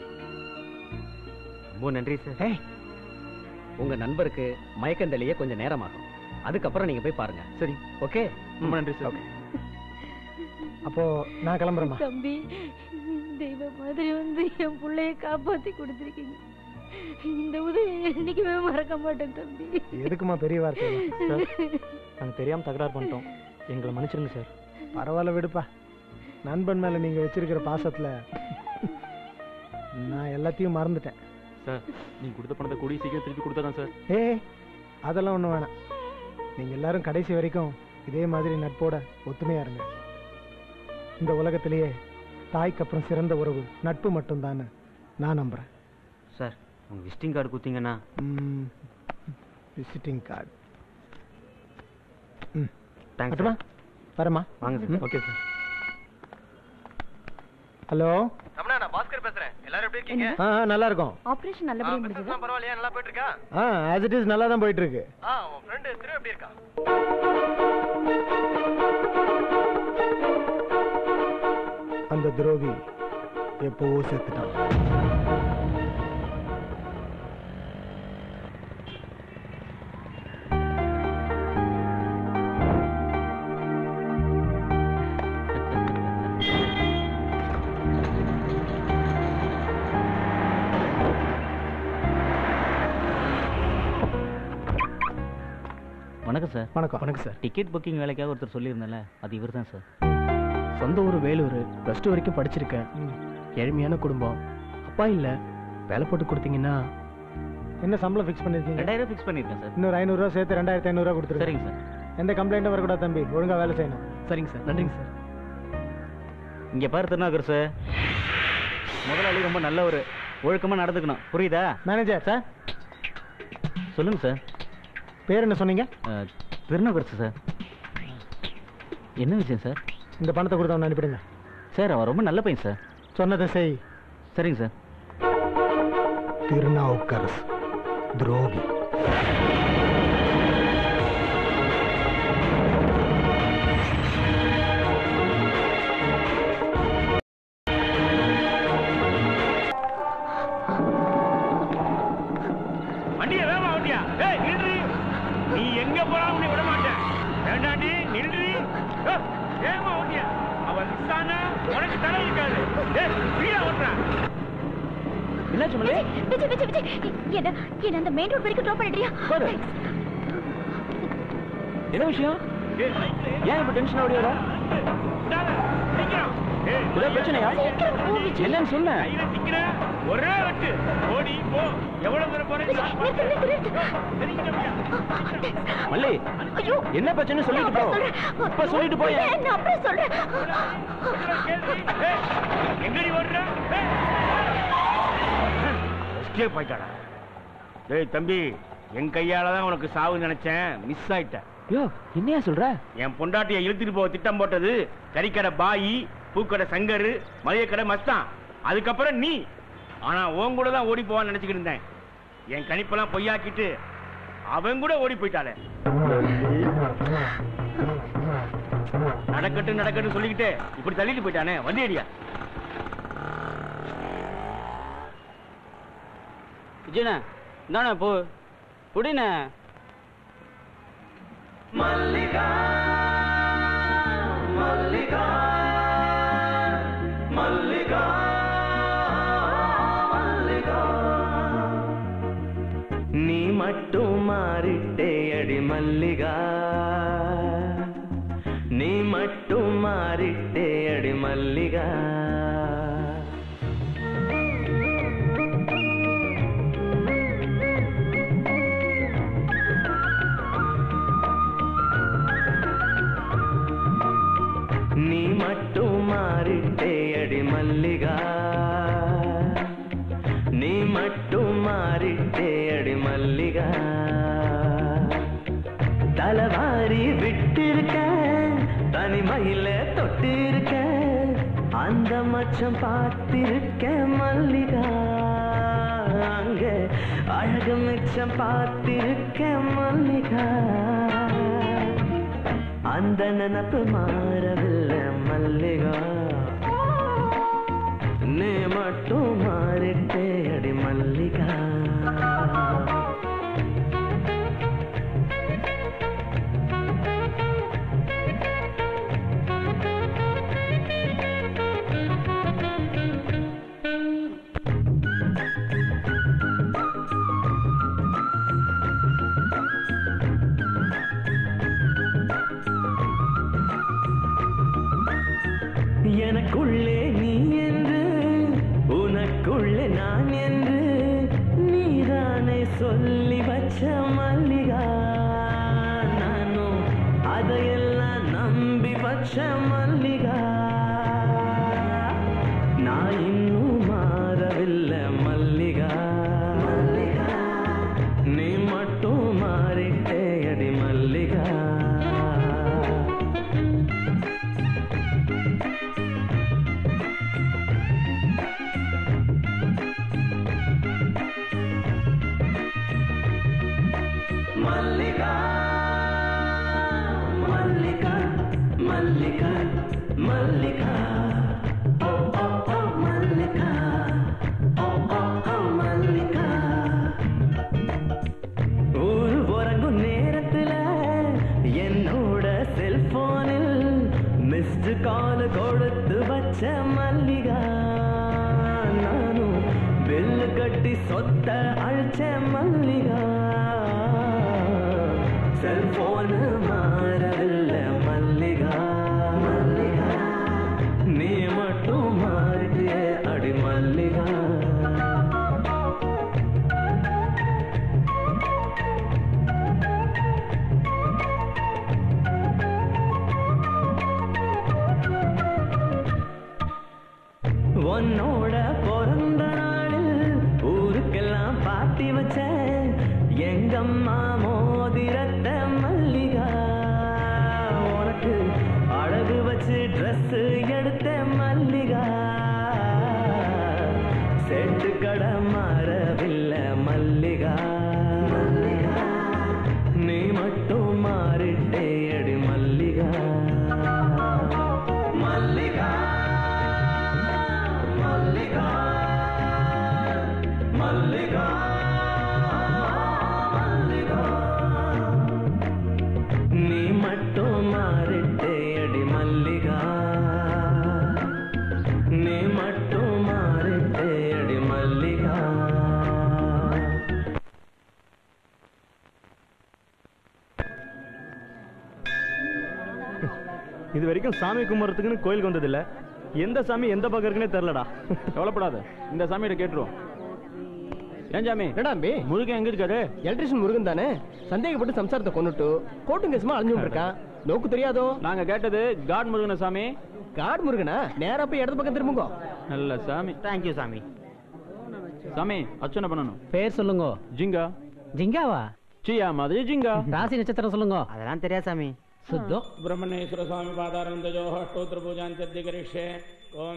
ரொம்ப நன்றி சார் உங்க நண்பருக்கு மயக்கம் தெளிய கொஞ்சம் நேரமாகும் அதுக்கப்புறம் நீங்க போய் பாருங்க சரி ஓகே ரொம்ப நன்றி சார் அப்போ நான் கிளம்புறேம்மா தம்பி தெய்வ மாதிரி வந்து என் புள்ளைய காப்பாத்தி கொடுத்துருக்கீங்க இந்த உதவி என்னைக்குமே மறக்க மாட்டேன் தம்பி எதுக்குமா பெரிய வார்த்தை சார் நாங்க தெரியாம தகராறு பண்ணிட்டோம் எங்களை மன்னிச்சிருங்க சார் பரவாயில்ல விடுப்பா நண்பன் மேல நீங்க வச்சிருக்கிற பாசத்துல நான் எல்லாத்தையும் மறந்துட்டேன் சார் நீங்க கொடுத்த பணத்தை கூடி சீக்கிரம் திருப்பி கொடுத்தா சார் ஏய் அதெல்லாம் ஒண்ணும் வேணாம் நீங்க எல்லாரும் கடைசி வரைக்கும் இதே மாதிரி நட்போட ஒத்துமையா இருங்க இந்த உலகத்திலேயே தாய்க்கு அப்புறம் சிறந்த உறவு நட்பு மட்டும்தான்னு நான் நம்புறேன் சார் உங்க விசிட்டிங் கார்டு கொடுத்தீங்கன்னா விசிட்டிங் கார்டு ம் தேங்க்ஸ் மட்டுமா வரமா வாங்க sir okay sir hello Ramana நான் பாஸ்கர் பேசுறேன் எல்லாரும் எப்படி இருக்கீங்க ஆ ஆ, நல்லா இருக்கும் ஆபரேஷன் நல்லபடியா முடிஞ்சது பிசினஸ்லாம் பரவாயில்லையா நல்லா போயிட்டு இருக்கா ஆ ஆஸ் இட் இஸ் நல்லா தான் போயிட்டு இருக்கு ஆ உன் ஃப்ரெண்டு திரு எப்படி இருக்கா அந்த துரோகி எப்பவோ செத்துட்டான் வணக்கம் சார் வணக்கம் வணக்கம் சார் டிக்கெட் புக்கிங் வேலைக்காக ஒருத்தர் சொல்லியிருந்தேன்ல அது இவர் தான் சார் சொந்த ஊர் வேலூர் ப்ளஸ் டூ வரைக்கும் படிச்சிருக்கேன் ஏழ்மையான குடும்பம் அப்பா இல்லை வேலை போட்டு கொடுத்தீங்கன்னா என்ன சம்பளம் ஃபிக்ஸ் பண்ணிருக்கீங்க ரெண்டாயிரம் ஃபிக்ஸ் பண்ணியிருக்கேன் சார் இன்னொரு ஐநூறுரூவா சேர்த்து ரெண்டாயிரத்தி ஐநூறுரூவா கொடுத்துருங்க சரிங்க சார் எந்த கம்ப்ளைண்ட்டும் வரக்கூடாது தம்பி ஒழுங்கா வேலை செய்யணும் சரிங்க சார் நன்றிங்க சார் இங்கே பாரு திருநாகர் சார் முதலாளி ரொம்ப நல்லவர் ஒழுக்கமாக நடந்துக்கணும் புரியுதா மேனேஜர் சார் சொல்லுங்க சார் பேர் என்ன சொன்னீங்க திருநாகர் சார் என்ன விஷயம் சார் இந்த பணத்தை கொடுத்து அவனை அனுப்பிடுங்க சார் அவன் ரொம்ப நல்ல பையன் சார் சொன்னதை செய் சரிங்க சார் திருநாவுக்கரசு துரோகி வண்டிய வேமா வண்டியா ஏய் நில்றி நீ எங்க போறாலும் உன்னை விட மாட்டேன் வேண்டாண்டி நில்றி ஏய், வேகமா வண்டியா அவன் மிஸ்ஸானா உனக்கு தலை இருக்காது ஏய் ஃப்ரீயா ஓட்டுறான் என்னாச்சு மல்லி விஜய் விஜய் விஜய் என்ன என்ன அந்த மெயின் ரோட் வரைக்கும் ட்ராப் பண்ணிடுறியா என்ன விஷயம் ஏன் இப்ப டென்ஷன் ஓடி வர ஏதாவது பிரச்சனையா என்னன்னு சொன்ன ஒரே வெட்டு ஓடி போ எவ்வளவு தூரம் போறேன் மல்லி என்ன பிரச்சனை சொல்லிட்டு போ இப்ப சொல்லிட்டு போய் நான் அப்புறம் சொல்றேன் எங்கடி ஓடுற எஸ்கேப் ஆயிட்டாடா டேய் தம்பி என் கையால தான் உனக்கு சாவு நினைச்சேன் மிஸ் ஆயிட்டேன் யோ என்னையா சொல்ற என் பொண்டாட்டியை இழுத்துட்டு போக திட்டம் போட்டது கறிக்கடை பாயி பூக்கடை சங்கரு மளிகை மஸ்தான் அதுக்கப்புறம் நீ ஆனா உன் கூட தான் ஓடி போவான்னு நினைச்சுக்கிட்டு இருந்தேன் என் கணிப்பெல்லாம் பொய்யாக்கிட்டு அவன் கூட ஓடி போயிட்டாளே நடக்கட்டும் நடக்கட்டும் சொல்லிக்கிட்டு இப்படி தள்ளிட்டு போயிட்டானே வண்டி அடியா விஜயண்ணா இந்தாண்ணா போ புடிண்ணே மல்லிகா மல்லிகா மல்லிகா மல்லிகா நீ மட்டும் மாறிட்டே அடி மல்லிகா நீ மட்டும் மாறிட்டே அடி மல்லிகா நீ மட்டும் மாறிட்டே அடி மல்லிகா நீ மட்டும் மாறிட்டே அடி மல்லிகா தலவாரி விட்டிருக்க தனிமையில தொட்டிருக்க அந்த மச்சம் பார்த்திருக்க மல்லிகா அங்க அழகு மிச்சம் பார்த்திருக்க மல்லிகா அந்த நினப்பு மாறவில்லை மல்லிகா நீ மட்டும் மாறிட்டே அடி மல்லிகா எனக்குள்ளே நீ என்று உனக்குள்ளே நான் என்று நீதானே சொல்லி வச்ச மல்லிகா நானும் அதையெல்லாம் நம்பி வச்ச மல்லிகா நான் இன்னும் மாறவில்லை மல்லிகா நீ மட்டும் மாறிட்டே அடி மல்லிகா மல்லிகா மல்லிகா மல்லிகா மல்லிகா ஓ ஓ ஓ மல்லிகா ஓ ஓ ஓ மல்லிகா ஊரு உறங்கும் நேரத்துல என்னோட செல்போனில் மிஸ்டு கால் கொடுத்து வச்ச மல்லிகா நானும் பில்லு கட்டி சொத்த அழிச்ச மல்லிகா செல்போனு மாறவில்லை மல்லிகா மல்லிகா நீ மட்டும் மாறிட்டிய அடி மல்லிகா உன்னோட பிறந்த நாளில் ஊருக்கெல்லாம் பாட்டி வச்சேன் எங்கம்மா மோதிரத்த மல்லிகா உனக்கு அழகு வச்சு ட்ரெஸ் எடுத்த மல்லிகா செட்டு கடை மாறவில்லை மல்லிகா நீ மட்டும் மாறிட்டே அடி மல்லிகா மல்லிகா மல்லிகா மல்லிகா மல்லிகா நீ மட்டும் மாறிட்டே அடி மல்லிகா நீ மட்டும் மாறிட்டே அடி மல்லிகா இது வரைக்கும் சாமி கும்பிட்றதுக்குன்னு கோயிலுக்கு வந்ததில்ல எந்த சாமி எந்த பக்கம் இருக்குன்னே தெரிலடா கவலைப்படாத இந்த சாமியிட்ட கேட்டுருவோம் ஏன் சாமி என்னடா அம்பி முருகன் எங்க இருக்காரு எலக்ட்ரிஷியன் முருகன் தானே சந்தேகப்பட்டு சம்சாரத்தை கொண்டுட்டு கோட்டும் கேசுமா அழிஞ்சு இருக்கான் நோக்கு தெரியாதோ நாங்க கேட்டது காட் முருகன சாமி காட் முருகனா நேரா போய் இடது பக்கம் திரும்புங்க நல்ல சாமி தேங்க்யூ சாமி சாமி அர்ச்சனை பண்ணணும் பேர் சொல்லுங்க ஜிங்கா ஜிங்காவா சியா மாதிரி ஜிங்கா ராசி நட்சத்திரம் சொல்லுங்க அதெல்லாம் தெரியாது சாமி சுத்தம் ब्रह्मणेश्वर स्वामी पादानन्दयोः स्तोत्रपूजाञ्चद्य करिष्ये ॐ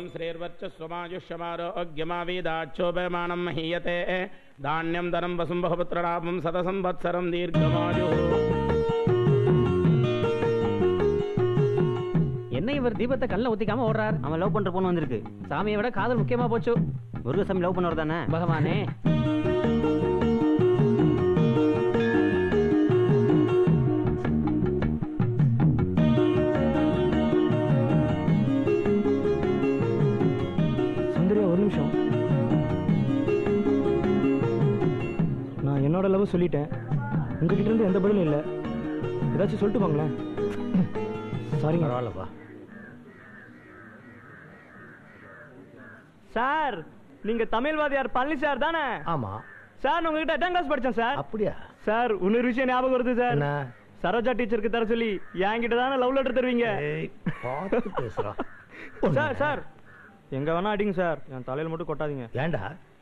श्रीर्वर्चस्वमायुष्यमारोग्यमावेदाच्छोभयमानं महीयते धान्यं धनं वसुं बहुपुत्रलाभं शतसंवत्सरं दीर्घमायुः என்ன இவர் தீபத்தை கல்ல ஊத்திக்காம ஓடுறார் அவன் லவ் பண்ற பொண்ணு வந்திருக்கு சாமியை விட காதல் முக்கியமா போச்சு முருகசாமி லவ் பண்ணவர் தானே பகவானே சுந்தரியா ஒரு நிமிஷம் நான் என்னோட லவ் சொல்லிட்டேன் உங்ககிட்ட இருந்து எந்த பதிலும் இல்லை ஏதாச்சும் சொல்லிட்டு போங்களேன் சாரிங்க பரவாயில்லப்பா சார் நீங்க தமிழ்வாதியார் பழனி சார் தானே ஆமா சார் நான் உங்ககிட்ட எட்டாம் கிளாஸ் படிச்சேன் சார் அப்படியா சார் இன்னொரு விஷயம் ஞாபகம் வருது சார் என்ன சரோஜா டீச்சருக்கு தர சொல்லி என்கிட்ட தானே லவ் லெட்டர் தருவீங்க பார்த்து பேசுறா சார் சார் எங்க வேணா அடிங்க சார் என் தலையில மட்டும் கொட்டாதீங்க ஏண்டா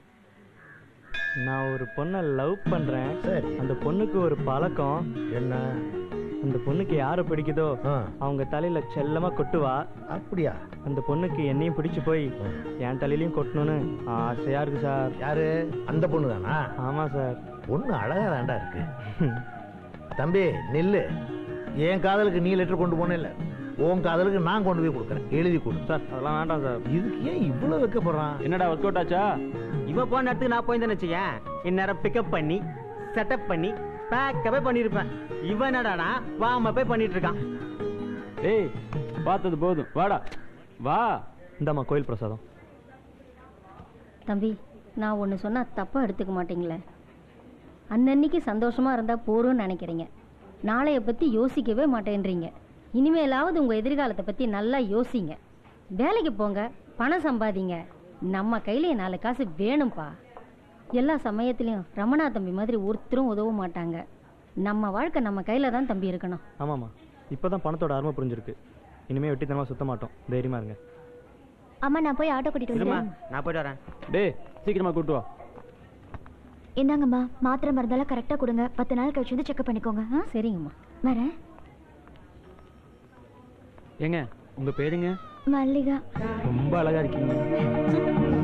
நான் ஒரு பொண்ணை லவ் பண்றேன் சரி அந்த பொண்ணுக்கு ஒரு பழக்கம் என்ன அந்த பொண்ணுக்கு யாரை பிடிக்குதோ ஆ. அவங்க தலையில செல்லமா கொட்டுவா அப்படியா அந்த பொண்ணுக்கு என்னையும் பிடிச்சு போய் என் தலையிலயும் கொட்டணும்னு ஆசையா இருக்கு சார் யாரு அந்த பொண்ணு தானா ஆமா சார் பொண்ணு அழகா தாண்டா இருக்கு தம்பி நில்லு என் காதலுக்கு நீ லெட்டர் கொண்டு போனே இல்ல உன் காதலுக்கு நான் கொண்டு போய் கொடுக்குறேன் எழுதி கொடு சார் அதெல்லாம் வேண்டாம் சார் இதுக்கு ஏன் இவ்வளவு வைக்கப்படுறான் என்னடா ஒர்க் அவுட் ஆச்சா இவ போன இடத்துக்கு நான் போயிருந்தேன்னு வச்சுக்கேன் இந்நேரம் பிக்கப் பண்ணி செட்டப் பண்ணி பேக்கவே பண்ணியிருப்பேன் இவன் என்னடானா வாம போய் பண்ணிட்டு இருக்கான் ஏய் பார்த்தது போதும் வாடா வா இந்தாம்மா கோயில் பிரசாதம் தம்பி நான் ஒன்று சொன்னா தப்பா எடுத்துக்க மாட்டீங்களே அன்னன்னைக்கு சந்தோஷமா இருந்தா போறோம்னு நினைக்கிறீங்க நாளைய பத்தி யோசிக்கவே மாட்டேன்றீங்க இனிமேலாவது உங்க எதிர்காலத்தை பத்தி நல்லா யோசிங்க வேலைக்கு போங்க பணம் சம்பாதிங்க நம்ம கையில நாலு காசு வேணும்ப்பா எல்லா சமயத்திலையும் ரமணா தம்பி மாதிரி ஒருத்தரும் உதவ மாட்டாங்க நம்ம வாழ்க்கை நம்ம கையில தான் தம்பி இருக்கணும் ஆமாம்மா இப்போதான் பணத்தோட அருமை புரிஞ்சிருக்கு இனிமே வெட்டித்தனமா சுத்த மாட்டோம் தைரியமா இருங்க அம்மா நான் போய் ஆட்டோ கூட்டிட்டு இருமா வந்துடுறேன் நான் போயிட்டு வரேன் டேய் சீக்கிரமா கூட்டு வா இந்தாங்கம்மா மாத்திரை மருந்தெல்லாம் கரெக்டா கொடுங்க பத்து நாள் கழிச்சு வந்து செக்அப் பண்ணிக்கோங்க ஆ? சரிங்கம்மா வரேன் ஏங்க உங்க பேருங்க மல்லிகா ரொம்ப அழகா இருக்கீங்க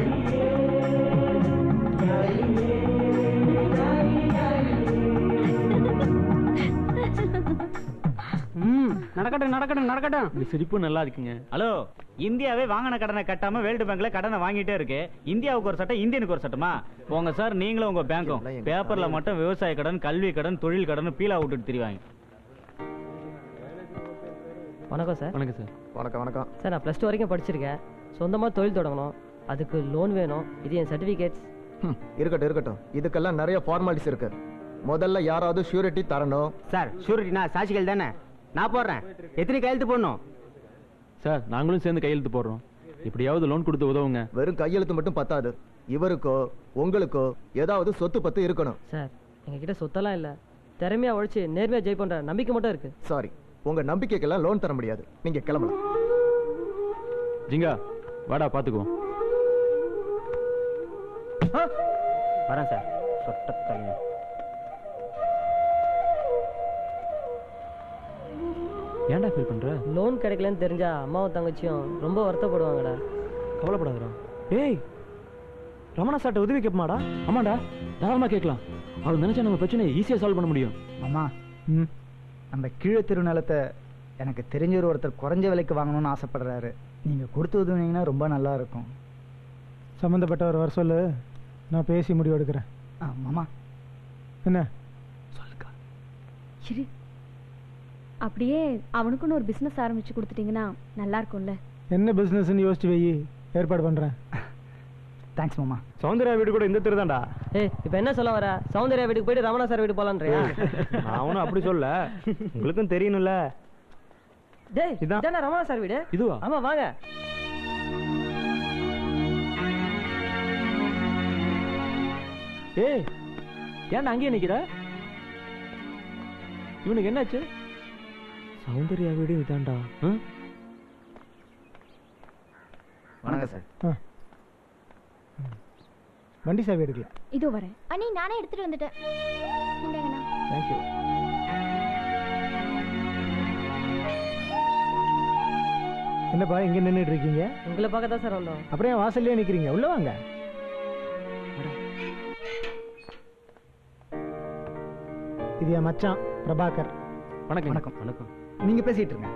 ம் நடக்கட்டும் நடக்கட்டும் நடக்கட்டும் இந்த சிரிப்பு நல்லா இருக்குங்க ஹலோ இந்தியாவே வாங்கின கடனை கட்டாம வேர்ல்டு பேங்க்ல கடனை வாங்கிட்டே இருக்கு இந்தியாவுக்கு ஒரு சட்டம் இந்தியனுக்கு ஒரு சட்டமா போங்க சார் நீங்களும் உங்க பேங்க்கும் பேப்பர்ல மட்டும் விவசாய கடன் கல்வி கடன் தொழில் கடன் பீலா விட்டுட்டு திரிவாங்க வணக்கம் சார் வணக்கம் சார் வணக்கம் வணக்கம் சார் நான் ப்ளஸ் டூ வரைக்கும் படிச்சிருக்கேன் சொந்தமாக தொழில் தொடங்கணும் அதுக்கு லோன் வேணும் இது என் சர்டிஃபிகேட்ஸ் ம், இருக்கட்டும் இருக்கட்டும் இதுக்கெல்லாம் நிறைய ஃபார்மாலிட்டிஸ் இருக்கு முதல்ல யாராவது ஷூரிட்டி தரணும் சார் ஷூரிட்டினா சாட்சிகள் தானே நான் போடுறேன் எத்தனை கையெழுத்து போடணும் சார் நாங்களும் சேர்ந்து கையெழுத்து போடுறோம் எப்படியாவது லோன் கொடுத்து உதவுங்க வெறும் கையெழுத்து மட்டும் பத்தாது இவருக்கோ உங்களுக்கோ ஏதாவது சொத்து பத்து இருக்கணும் சார் எங்ககிட்ட சொத்தெல்லாம் இல்ல திறமையா உழைச்சு நேர்மையா ஜெயிப்போன்ற நம்பிக்கை மட்டும் இருக்கு சாரி உங்க நம்பிக்கைக்கெல்லாம் லோன் தர முடியாது நீங்க கிளம்பலாம் ஜிங்கா வாடா பாத்துக்குவோம் வரேன் சார் சொட்ட தலைங்க ஏன்டா ஃபீல் பண்ற லோன் கிடைக்கலன்னு தெரிஞ்சா அம்மாவும் தங்கச்சியும் ரொம்ப வருத்தப்படுவாங்கடா கவலைப்படாதடா டேய் ரமணா சார்ட்ட உதவி கேட்பமாடா ஆமாடா தாராளமா கேட்கலாம் அவர் நினைச்சா நம்ம பிரச்சனையை ஈஸியா சால்வ் பண்ண முடியும் அம்மா அந்த கீழே தெரு நிலத்தை எனக்கு தெரிஞ்சவர் ஒருத்தர் குறைஞ்ச விலைக்கு வாங்கணும்னு ஆசைப்படுறாரு நீங்கள் கொடுத்து உதவுனீங்கன்னா ரொம்ப நல்லா இருக்கும் சம்மந்தப்பட்டவர் வர சொல்லு நான் பேசி முடிவு எடுக்கிறேன் ஆ மாமா என்ன இரு அப்படியே அவனுக்குன்னு ஒரு பிசினஸ் ஆரம்பிச்சு கொடுத்துட்டீங்கன்னா நல்லா இருக்கும்ல என்ன பிஸ்னஸ்ன்னு யோசிச்சு வை ஏற்பாடு பண்ணுறேன் தேங்க்ஸ் மாமா சௌந்தர்யா வீடு கூட இந்த தெரு தான்டா ஏய் இப்போ என்ன சொல்ல வர சௌந்தர்யா வீட்டுக்கு போயிட்டு ரமணா சார் வீட்டுக்கு போலான்றியா நான் ஒன்றும் அப்படி சொல்ல உங்களுக்கும் தெரியணும்ல டேய் இதானே ரமணா சார் வீடு இதுவா ஆமா வாங்க ஏய் ஏன்டா அங்கேயே நிக்கிற இவனுக்கு என்னாச்சு சௌந்தர்யா வீடு இதான்டா வணக்கம் சார் வண்டி சாவி எடுக்கல இதோ வரேன் அண்ணி நானே எடுத்துட்டு வந்துட்டேன் இந்தாங்கண்ணா தேங்க்யூ என்னப்பா இங்க நின்றுட்டு இருக்கீங்க உங்களை பார்க்க தான் சார் வந்தோம் அப்புறம் ஏன் வாசல்லே நிக்கிறீங்க உள்ள வாங்க இது என் மச்சான் பிரபாகர் வணக்கம் வணக்கம் வணக்கம் நீங்க பேசிட்டு இருங்க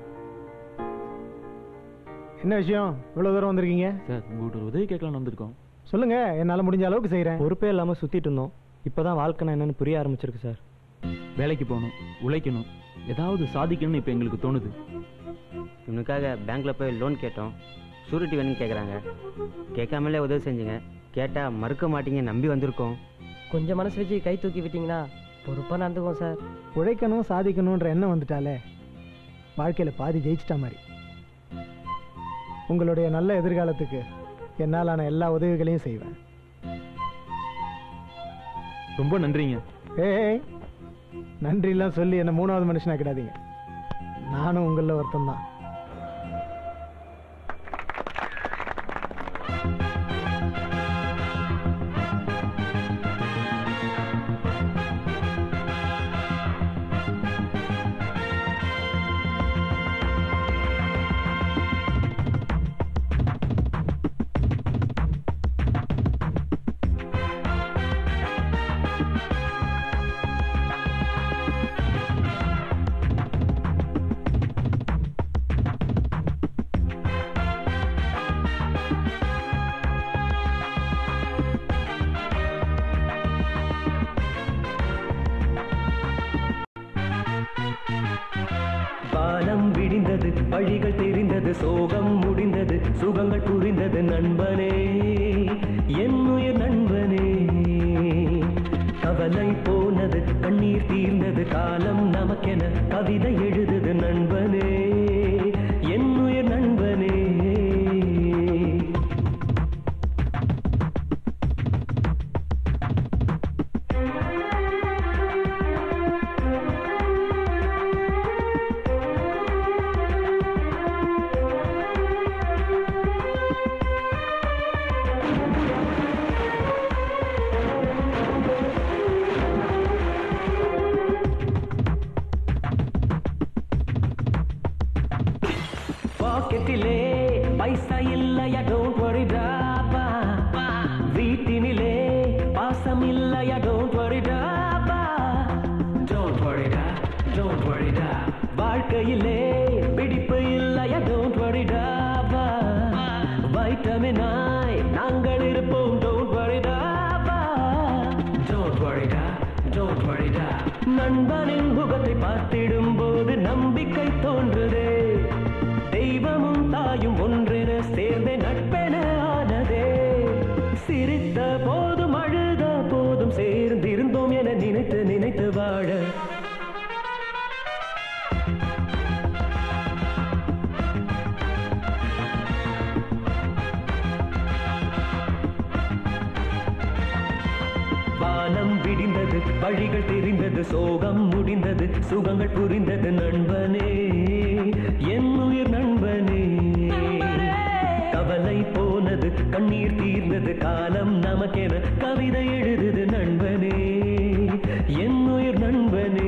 என்ன விஷயம் இவ்வளவு தூரம் வந்திருக்கீங்க சார் உங்கள்கிட்ட ஒரு உதவி கேட்கலாம்னு வந்திருக்கோம் சொல்லுங்க என்னால முடிஞ்ச அளவுக்கு செய்றேன் பொறுப்பே இல்லாம சுத்திட்டு இருந்தோம் இப்பதான் வாழ்க்கைனா என்னன்னு புரிய ஆரம்பிச்சிருக்கு சார் வேலைக்கு போகணும் உழைக்கணும் ஏதாவது சாதிக்கணும்னு இப்போ எங்களுக்கு தோணுது இவனுக்காக பேங்க்ல போய் லோன் கேட்டோம் ஷூரிட்டி வேணும்னு கேட்குறாங்க கேட்காமலே உதவி செஞ்சுங்க கேட்டால் மறுக்க மாட்டீங்க நம்பி வந்திருக்கோம் கொஞ்சம் மனசு வச்சு கை தூக்கி விட்டீங்கன்னா பொறுப்பா நடந்துக்குவோம் சார் உழைக்கணும் சாதிக்கணும்ன்ற எண்ணம் வந்துட்டாலே வாழ்க்கையில பாதி ஜெயிச்சிட்டா மாதிரி உங்களுடைய நல்ல எதிர்காலத்துக்கு என்னாலான எல்லா உதவிகளையும் செய்வேன் ரொம்ப நன்றிங்க ஏய் நன்றிலாம் சொல்லி என்ன மூணாவது மனுஷனாக்கிடாதீங்க நானும் உங்களில் ஒருத்தன் தான் காலம் விடிந்தது வழிகள் தெரிந்தது சோகம் முடிந்தது சுகங்கள் புரிந்தது நண்பனே என் உயிர் நண்பனே கவலை போனது கண்ணீர் தீர்ந்தது காலம் நமக்கென கவிதை எழுதுது நண்பனே என் உயிர் நண்பனே பாக்கெட்டிலே பைசா இல்லையா டோன்ட் வரி டாபா வீட்டினிலே பாசம் இல்லையா டோன்ட் வரி டாபா டோன்ட் வரி டா டோன்ட் வரி டா வாழ்க்கையிலே பிடிப்பு இல்லையா டோன்ட் வரி டாபா வைட்டமினாய் நாங்கள் இருப்போம் டோன்ட் வரி டாபா டோன்ட் வரி டா டோன்ட் வரி டா நண்பனின் முகத்தை பார்த்திடும் போது நம்பிக்கை தோன்றுதே தெய்வமும் தாயும் ஒன்றென சேர்ந்து நட்பென ஆனதே சிரித்த போதும் அழுத போதும் சேர்ந்திருந்தோம் என நினைத்த வழிகள் தெரிந்தது சோகம் முடிந்தது சுகங்கள் புரிந்தது நண்பனே என் உயிர் நண்பனே கவலை போனது கண்ணீர் தீர்ந்தது காலம் நமக்கென கவிதை எழுதுது நண்பனே என் உயிர் நண்பனே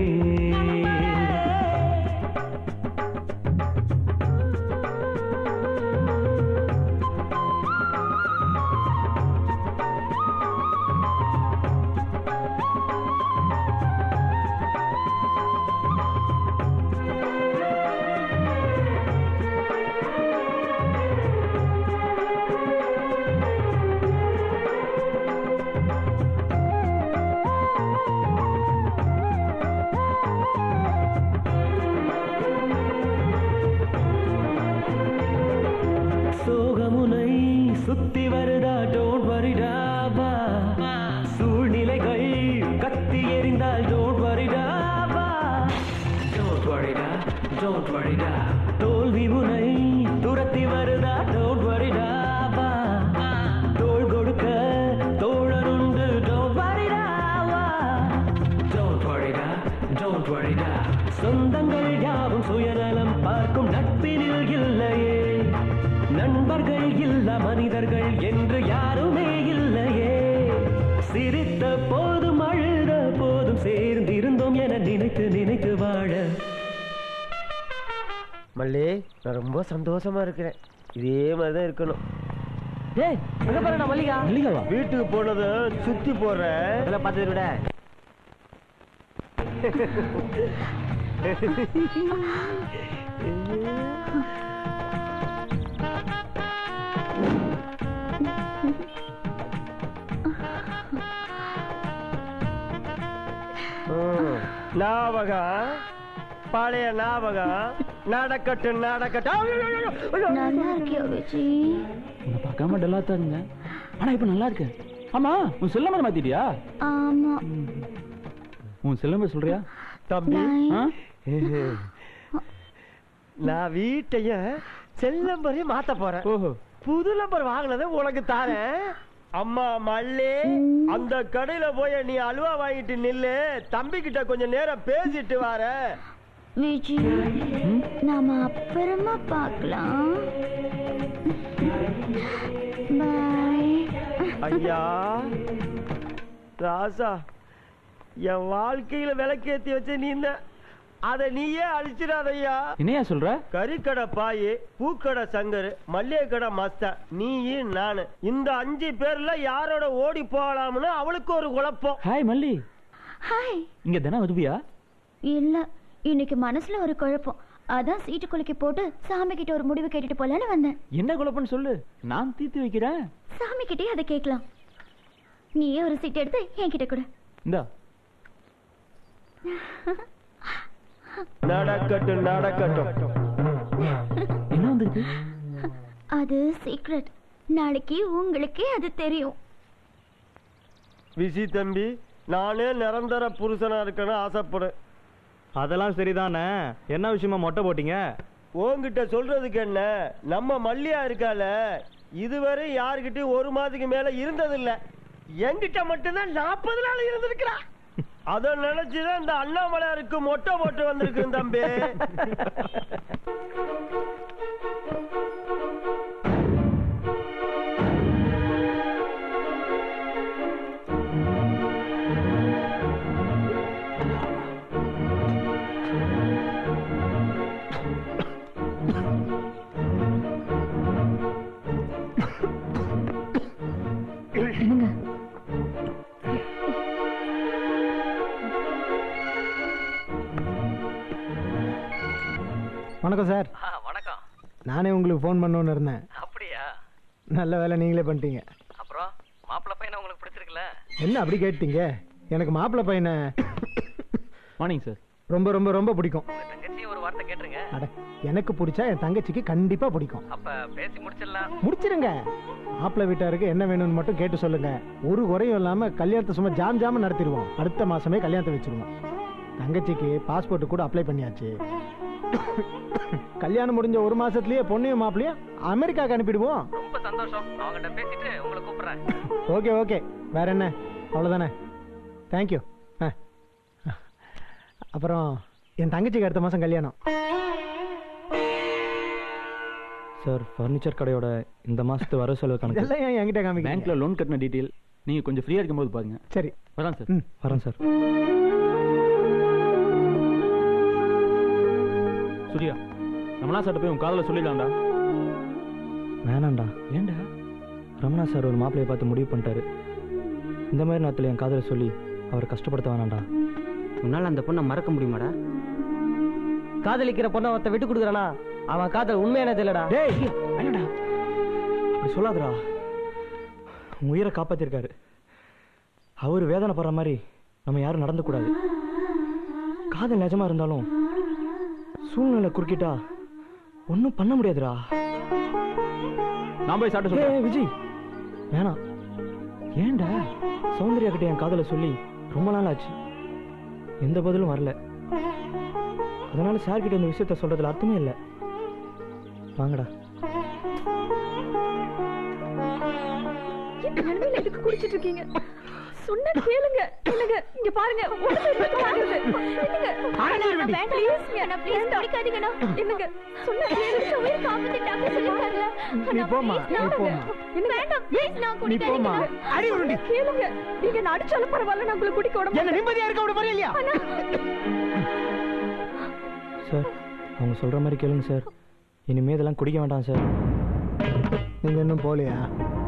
சோகமுனை சுத்தி வருதா டோன்ட் வரிடா வா சூழ்நிலைகள் கத்தி எறிந்தால் டோன்ட் வரிடா வா டோன்ட் வரிடா டோன்ட் வரிடா தோல்வி முனை துரத்தி வருதா டோன்ட் வரிடா வா தோள் கொடுக்க தோழனுண்டு டோன்ட் வரிடா வா டோன்ட் வரிடா டோன்ட் வரிடா சொந்தங்கள் யாவும் சுயநலம் பார்க்கும் நட்பினில் இல்லையே நண்பர்கள் இல்ல மனிதர்கள் என்று யாருமே இல்லையே சிரித்த போதும் அழுத போதும் சேர்ந்திருந்தோம் என நினைத்து நினைத்து வாழ மல்லி நான் ரொம்ப சந்தோஷமா இருக்கிறேன் இதே மாதிரி தான் இருக்கணும் டேய் எங்க பாருடா மல்லிகா மல்லிகாவா வீட்டுக்கு போனதை சுத்தி போடுறேன் அதெல்லாம் பார்த்து விட ம். ஞாபகம் பழைய ஞாபகம் நடக்கட்டு நடக்கட்டும் நல்லா இருக்கியா விஜய் உன்னை பார்க்காம டல்லா தான் இருந்தேன் ஆனா இப்ப நல்லா இருக்கு ஆமா உன் செல் நம்பர் மாத்திட்டியா ஆமா உன் செல் நம்பர் சொல்றியா தம்பி ஆ? நான் வீட்டைய செல் நம்பரையும் மாத்த போறேன் புது நம்பர் வாங்கினதை உனக்கு தாரேன் அம்மா மல்லி அந்த கடையில போய் நீ அல்வா வாங்கிட்டு நில்லு தம்பி கிட்ட கொஞ்சம் நேரம் பேசிட்டு வார விஜய் நாம அப்புறமா பார்க்கலாம் பாய் ஐயா ராசா என் வாழ்க்கையில விளக்கேத்தி வச்ச நீ அதை நீயே அழிச்சிடாதய்யா என்னையா சொல்ற கறிக்கடை பாயி பூக்கடை சங்கர் மல்லிகை கடை மஸ்தான் நீ நானு இந்த அஞ்சு பேர்ல யாரோட ஓடி போகலாம்னு அவளுக்கு ஒரு குழப்பம் ஹாய் மல்லி ஹாய் இங்க தானே வருவியா இல்ல இன்னைக்கு மனசுல ஒரு குழப்பம் அதான் சீட்டு குலுக்கி போட்டு சாமி கிட்ட ஒரு முடிவு கேட்டுட்டு போலான்னு வந்தேன் என்ன குழப்பம்னு சொல்லு நான் தீர்த்து வைக்கிறேன் சாமி கிட்டே அதை கேட்கலாம் நீயே ஒரு சீட் எடுத்து என்கிட்ட கொடு இந்தா நடக்கட்டும் நடக்கட்டும் என்ன வந்திருக்கு அது சீக்ரெட் நாளைக்கு உங்களுக்கே அது தெரியும் விசி தம்பி நானே நிரந்தர புருஷனா இருக்கணும் ஆசைப்படும் அதெல்லாம் சரிதானே என்ன விஷயமா மொட்டை போட்டீங்க உன்கிட்ட சொல்றதுக்கு என்ன நம்ம மல்லியா இருக்கால இதுவரை யாருக்கிட்டயும் ஒரு மாதத்துக்கு மேல இருந்ததில்ல என்கிட்ட மட்டும்தான் நாற்பது நாள் இருந்திருக்கிறா அத நினைச்சுதான் இந்த அண்ணாமலையாருக்கு மொட்டை போட்டு வந்திருக்கு தம்பி வணக்கம் சார் வணக்கம் நானே உங்களுக்கு ஃபோன் பண்ணணும்னு இருந்தேன் அப்படியா நல்ல வேலை நீங்களே பண்ணிட்டீங்க அப்புறம் மாப்பிள்ளை பையனை உங்களுக்கு பிடிச்சிருக்குல்ல என்ன அப்படி கேட்டீங்க எனக்கு மாப்பிள்ளை பையனை மார்னிங் சார் ரொம்ப ரொம்ப ரொம்ப பிடிக்கும் தங்கச்சியும் ஒரு வார்த்தை கேட்டுருங்க அட எனக்கு பிடிச்சா என் தங்கச்சிக்கு கண்டிப்பா பிடிக்கும் அப்ப பேசி முடிச்சிடலாம் முடிச்சிருங்க மாப்பிள்ளை வீட்டாருக்கு என்ன வேணும்னு மட்டும் கேட்டு சொல்லுங்க ஒரு குறையும் இல்லாம கல்யாணத்தை சும்மா ஜாம் ஜாம நடத்திடுவோம் அடுத்த மாசமே கல்யாணத்தை வச்சிருவோம் தங்கச்சிக்கு பாஸ்போர்ட் கூட அப்ளை பண்ணியாச்சு கல்யாணம் முடிஞ்ச ஒரு மாசத்துலயே பொண்ணையும் மாப்பிளையும் அமெரிக்காக்கு அனுப்பிடுவோம் ரொம்ப சந்தோஷம் அவங்ககிட்ட பேசிட்டு உங்களை கூப்பிடுறேன் ஓகே ஓகே வேற என்ன அவ்வளவுதானே தேங்க்யூ ஆ அப்புறம் என் தங்கச்சிக்கு அடுத்த மாதம் கல்யாணம் சார் ஃபர்னிச்சர் கடையோட இந்த மாசத்து வர செலவு கணக்கு இதெல்லாம் ஏன் என்கிட்ட காமிக்கிறீங்க? பேங்க்ல லோன் கட்டின டீட்டெயில் நீங்க கொஞ்சம் ஃப்ரீயா இருக்கும்போது பாருங்க சரி வரேன் சார் வரேன் சார் சூர்யா ரமணா சார்ட்ட போய் உன் காதல சொல்லிடலாம்டா வேணாம்டா ஏன்டா ரமணா சார் ஒரு மாப்பிள்ளையை பார்த்து முடிவு பண்ணிட்டாரு இந்த மாதிரி நேரத்தில் என் காதலை சொல்லி அவரை கஷ்டப்படுத்த வேணாம்டா உன்னால அந்த பொண்ணை மறக்க முடியுமாடா காதலிக்கிற பொண்ணை ஒருத்த விட்டு கொடுக்குறானா அவன் காதல் உண்மையானது இல்லடா டேய் வேணாடா அப்படி சொல்லாதடா உன் உயிரை காப்பாத்திருக்காரு அவர் வேதனைப்படுற மாதிரி நம்ம யாரும் நடந்துக்கூடாது காதல் நிஜமா இருந்தாலும் சூழ்நிலை குறுக்கிட்டா ஒன்றும் பண்ண முடியாதுடா நான் போய் சாப்பிட்டு சொல்றேன். ஏய், விஜய் வேணாம் ஏன்டா சௌந்தர்யா கிட்ட என் காதலை சொல்லி ரொம்ப நாள் ஆச்சு எந்த பதிலும் வரல அதனால சார் கிட்ட இந்த விஷயத்த சொல்றதுல அர்த்தமே இல்லை வாங்கடா இந்த நிலைமையில எதுக்கு குடிச்சிட்டு இருக்கீங்க சொன்னா கேளுங்க இல்லங்க இங்க பாருங்க உடம்பு எதுக்கு வாங்குறது? இல்லங்க வேண்டாம் வேண்டாம் ப்ளீஸ் குடிக்காதீங்கண்ணா இல்லங்க சொன்னா கேளுங்க உயிர் காப்பாத்திட்டாங்க சொல்லிருக்காருல நீ போம்மா நீ போம்மா வேண்டாம் ப்ளீஸ் நான் நீ போம்மா குடிக்காதீங்க அடி உருண்டி கேளுங்க நீங்க நான் அடிச்சாலும் பரவாயில்ல நான் உங்களை குடிக்க விட என்ன நிம்மதியா இருக்க விட போறியா இல்லையா சார் அவங்க சொல்ற மாதிரி கேளுங்க சார் இனிமே இதெல்லாம் குடிக்க வேண்டாம் சார் நீங்க இன்னும் போகலையா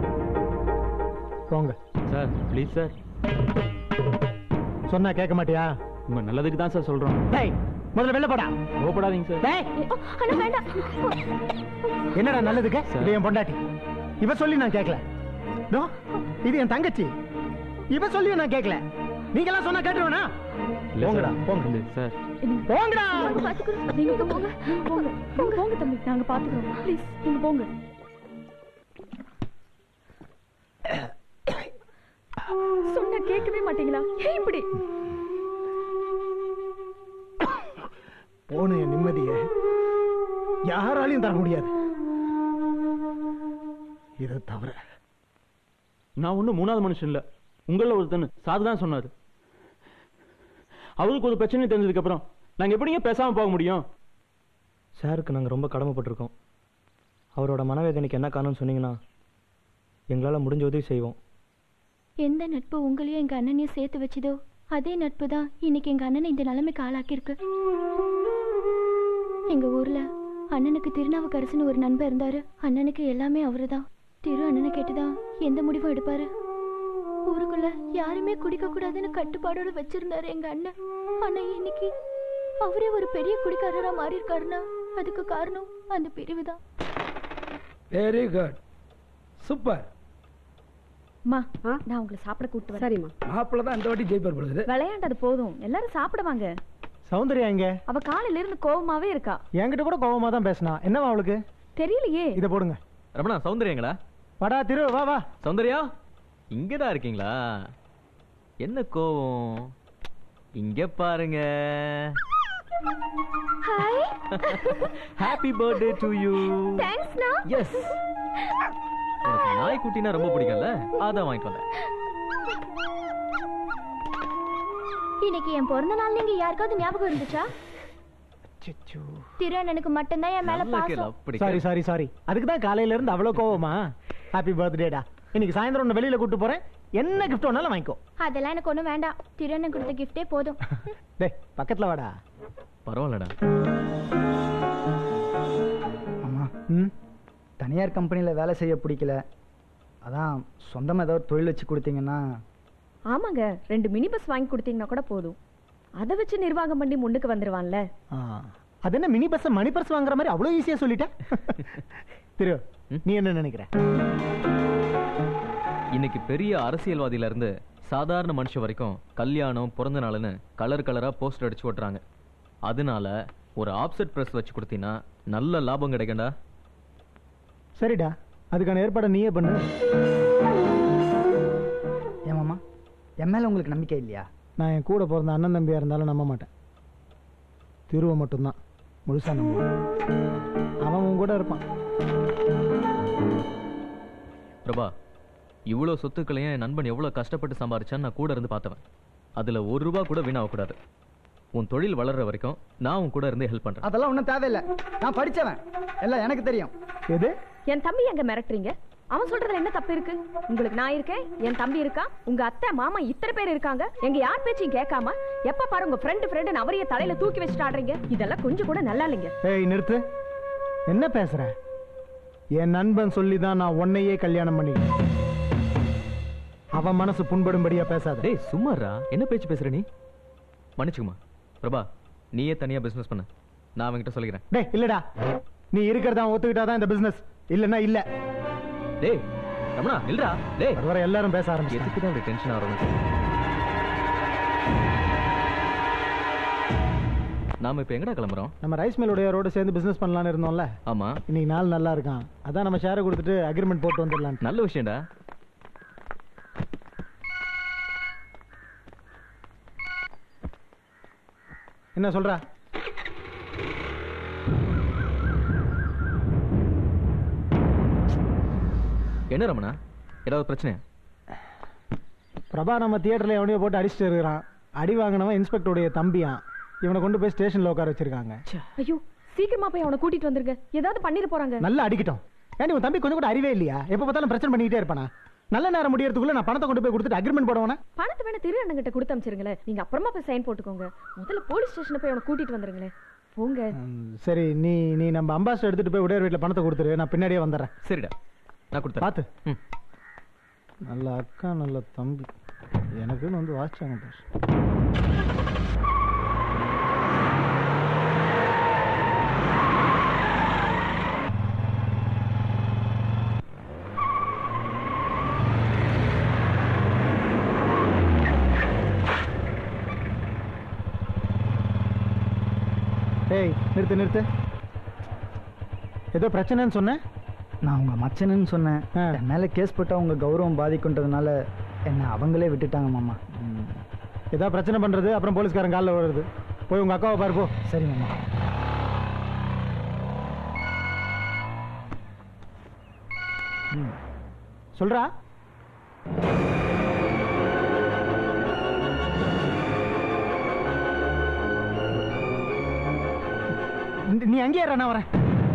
போங்க சார் ப்ளீஸ் சார் சொன்னா கேட்க மாட்டியா உங்க நல்லதுக்கு தான் சார் சொல்றோம் டேய் முதல்ல வெளில போடா கோபப்படாதீங்க சார் டேய் அண்ணா வேண்டாம் என்னடா நல்லதுக்கு இது என் பொண்டாட்டி இவ சொல்லி நான் கேட்கல நோ இது என் தங்கச்சி இவ சொல்லி நான் கேட்கல நீங்க எல்லாம் சொன்னா கேட்டுருவேனா போங்கடா போங்க சார் போங்கடா நாங்க பாத்துக்கிறோம் நீங்க இங்க போங்க போங்க போங்க போங்க தம்பி நாங்க பாத்துக்கிறோம் ப்ளீஸ் நீங்க போங்க சொன்னா கேட்கவே மாட்டீங்களா ஏன் இப்படி போன என் நிம்மதிய யாராலையும் தர முடியாது இதை தவிர நான் ஒன்றும் மூணாவது மனுஷன் இல்ல உங்கள ஒருத்தன் சாது தான் சொன்னாரு அவருக்கு ஒரு பிரச்சனை தெரிஞ்சதுக்கு அப்புறம் நாங்க எப்படிங்க பேசாம போக முடியும் சாருக்கு நாங்கள் ரொம்ப கடமைப்பட்டிருக்கோம் அவரோட மனவேதனைக்கு என்ன காரணம்னு சொன்னீங்கன்னா எங்களால் முடிஞ்ச உதவி செய்வோம் எந்த நட்பு உங்களையும் எங்க அண்ணனையும் சேர்த்து வச்சதோ அதே நட்பு தான் இன்னைக்கு எங்க அண்ணனை இந்த நிலைமைக்கு ஆளாக்கியிருக்கு எங்க ஊர்ல அண்ணனுக்கு திருநாவுக்கரசுன்னு ஒரு நண்பர் இருந்தாரு அண்ணனுக்கு எல்லாமே அவருதான் திரு அண்ணனை கேட்டுதான் எந்த முடிவும் எடுப்பாரு ஊருக்குள்ள யாருமே குடிக்க கூடாதுன்னு கட்டுப்பாடோட வச்சிருந்தாரு எங்க அண்ணன் ஆனா இன்னைக்கு அவரே ஒரு பெரிய குடிக்காரரா மாறி இருக்காருன்னா அதுக்கு காரணம் அந்த பிரிவுதான் வெரி குட் சூப்பர் அம்மா நான் உங்களை சாப்பிட கூட்டு வரேன் சரிம்மா மாப்பிள்ள தான் இந்த வாட்டி ஜெயிப்பார் பொழுது விளையாண்டது போதும் எல்லாரும் சாப்பிட வாங்க சௌந்தர்யா எங்க அவ காலையில இருந்து கோவமாவே இருக்கா என்கிட்ட கூட கோவமா தான் பேசினா என்னவா அவளுக்கு தெரியலையே இதை போடுங்க ரமணா சௌந்தர்யாங்களா வாடா திரு வா வா சௌந்தர்யா இங்கதான் இருக்கீங்களா என்ன கோவம் இங்க பாருங்க hi happy birthday to you தேங்க்ஸ்ண்ணா எஸ் உனக்கு நாய்க்குட்டினா ரொம்ப பிடிக்கும்ல அதான் வாங்கிட்டு வந்தேன் இன்னைக்கு என் பிறந்த நாள் நீங்க யாருக்காவது ஞாபகம் இருந்துச்சா திரு அண்ணனுக்கு மட்டும்தான் என் மேல பாசம் சாரி சாரி சாரி அதுக்கு தான் காலையில இருந்து அவ்வளவு கோவமா ஹாப்பி பர்த்டேடா இன்னைக்கு சாயந்தரம் உன்னை வெளியில கூட்டு போறேன் என்ன கிஃப்ட் வேணாலும் வாங்கிக்கோ அதெல்லாம் எனக்கு ஒண்ணும் வேண்டாம் திரு அண்ணன் கொடுத்த கிஃப்டே போதும் டேய் பக்கத்துல வாடா பரவாயில்லடா அம்மா ம் தனியார் கம்பெனியில் வேலை செய்ய பிடிக்கல அதான் சொந்தமாக ஏதாவது தொழில் வச்சு கொடுத்தீங்கன்னா ஆமாங்க ரெண்டு மினி பஸ் வாங்கி கொடுத்தீங்கன்னா கூட போதும் அதை வச்சு நிர்வாகம் பண்ணி முன்னுக்கு வந்துருவான்ல ஆ, அது என்ன மினி பஸ் மணி பர்ஸ் வாங்குற மாதிரி அவ்வளவு ஈஸியா சொல்லிட்டேன் திரு நீ என்ன நினைக்கிற இன்னைக்கு பெரிய அரசியல்வாதியில இருந்து சாதாரண மனுஷன் வரைக்கும் கல்யாணம் பிறந்த நாள்னு கலர் கலரா போஸ்டர் அடிச்சு ஓட்டுறாங்க அதனால ஒரு ஆப்செட் பிரஸ் வச்சு கொடுத்தீங்கன்னா நல்ல லாபம் கிடைக்கும்டா சரிடா அதுக்கான ஏற்பாடை நீயே பண்ணு ஏமாம்மா என் மேலே உங்களுக்கு நம்பிக்கை இல்லையா நான் என் கூட பிறந்த அண்ணன் தம்பியா இருந்தாலும் நம்ப மாட்டேன் திருவை மட்டும்தான் முழுசா நம்புவேன் அவன் உன் கூட இருப்பான் பிரபா இவ்வளோ சொத்துக்களையும் என் நண்பன் எவ்வளோ கஷ்டப்பட்டு சம்பாரிச்சான்னு நான் கூட இருந்து பார்த்தவன் அதில் ஒரு ரூபா கூட வீணாகக்கூடாது உன் தொழில் வளர்ற வரைக்கும் நான் உன் கூட இருந்து ஹெல்ப் பண்றேன் அதெல்லாம் ஒன்றும் தேவையில்லை நான் படிச்சவன் எல்லாம் எனக்கு தெரியும் எது என் தம்பி எங்க மிரட்டுறீங்க அவன் சொல்றதுல என்ன தப்பு இருக்கு உங்களுக்கு நான் இருக்கேன் என் தம்பி இருக்கான் உங்க அத்தை மாமா இத்தனை பேர் இருக்காங்க எங்க யார் பேச்சையும் கேட்காம எப்ப பாரு உங்க ஃப்ரெண்டு ஃப்ரெண்டு அவரைய தலையில தூக்கி வச்சுட்டு ஆடுறீங்க இதெல்லாம் கொஞ்சம் கூட நல்லா இல்லைங்க ஏய் நிறுத்து என்ன பேசுற என் நண்பன் சொல்லி தான் நான் உன்னையே கல்யாணம் பண்ணிக்கிறேன் அவன் மனசு புண்படும்படியா பேசாத டேய் சும்மாடா என்ன பேச்சு பேசுற நீ மன்னிச்சுக்குமா பிரபா நீயே தனியா பிசினஸ் பண்ண நான் அவன்கிட்ட சொல்லிக்கிறேன் டேய் இல்லடா நீ இருக்கிறதா ஒத்துக்கிட்டாதான் இந்த பிசினஸ் இல்லன்னா இல்ல டேய் ரமணா இல்லடா டேய் வர எல்லாரும் பேச ஆரம்பிச்சு எதுக்கு தான் இப்படி டென்ஷன் ஆகிறோம் நாம இப்ப எங்கடா கிளம்புறோம் நம்ம ரைஸ் மில்லுடையரோட சேர்ந்து பிசினஸ் பண்ணலாம்னு இருந்தோம்ல ஆமா இன்னைக்கு நாள் நல்லா இருக்கான் அதான் நம்ம ஷேரை கொடுத்துட்டு அக்ரிமெண்ட் போட்டு வந்துடலாம் நல்ல விஷயம்டா என்ன சொல்ற என்ன ரமணா ஏதாவது பிரச்சனை பிரபா நம்ம தியேட்டர்ல எவனையோ போட்டு அடிச்சுட்டு இருக்கிறான் அடி வாங்கினவன் இன்ஸ்பெக்டருடைய தம்பியான் இவனை கொண்டு போய் ஸ்டேஷன்ல உட்கார வச்சிருக்காங்க ஐயோ சீக்கிரமா போய் அவனை கூட்டிட்டு வந்துருங்க ஏதாவது பண்ணிட போறாங்க நல்லா அடிக்கட்டும் ஏன் உன் தம்பி கொஞ்சம் கூட அறிவே இல்லையா எப்ப பார்த்தாலும் பிரச்சனை பண்ணிக்கிட்டே இருப்பானா நல்ல நேரம் முடியறதுக்குள்ள நான் பணத்தை கொண்டு போய் கொடுத்துட்டு அக்ரிமெண்ட் போடுவானா பணத்தை வேணா திரு அண்ணங்கிட்ட கொடுத்து அமிச்சிருங்களேன் நீங்க அப்புறமா போய் சைன் போட்டுக்கோங்க முதல்ல போலீஸ் ஸ்டேஷன் போய் அவனை கூட்டிட்டு வந்துருங்களேன் போங்க சரி நீ நீ நம்ம அம்பாசிடர் எடுத்துட்டு போய் உடையார் வீட்டுல பணத்தை கொடுத்துரு நான் பின்னாடியே வந்துடுறேன் சரிடா நான் கொடுத்தேன் பார்த்து நல்ல அக்கா நல்ல தம்பி எனக்குன்னு வந்து வாசிச்சாங்க பாரு. ஏய் நிறுத்து நிறுத்து ஏதோ பிரச்சனைன்னு சொன்னேன் நான் உங்க மச்சனுன்னு சொன்னேன் என் மேல கேஸ் போட்டா உங்க கௌரவம் பாதிக்குன்றதுனால என்னை அவங்களே விட்டுட்டாங்க மாமா ஏதாவது பிரச்சனை பண்றது அப்புறம் போலீஸ்காரன் காலில் வருது போய் உங்க அக்காவை பாரு போ சரி மாமா சொல்றா நீ- நீ அங்கேயே இரு, நான் வரேன்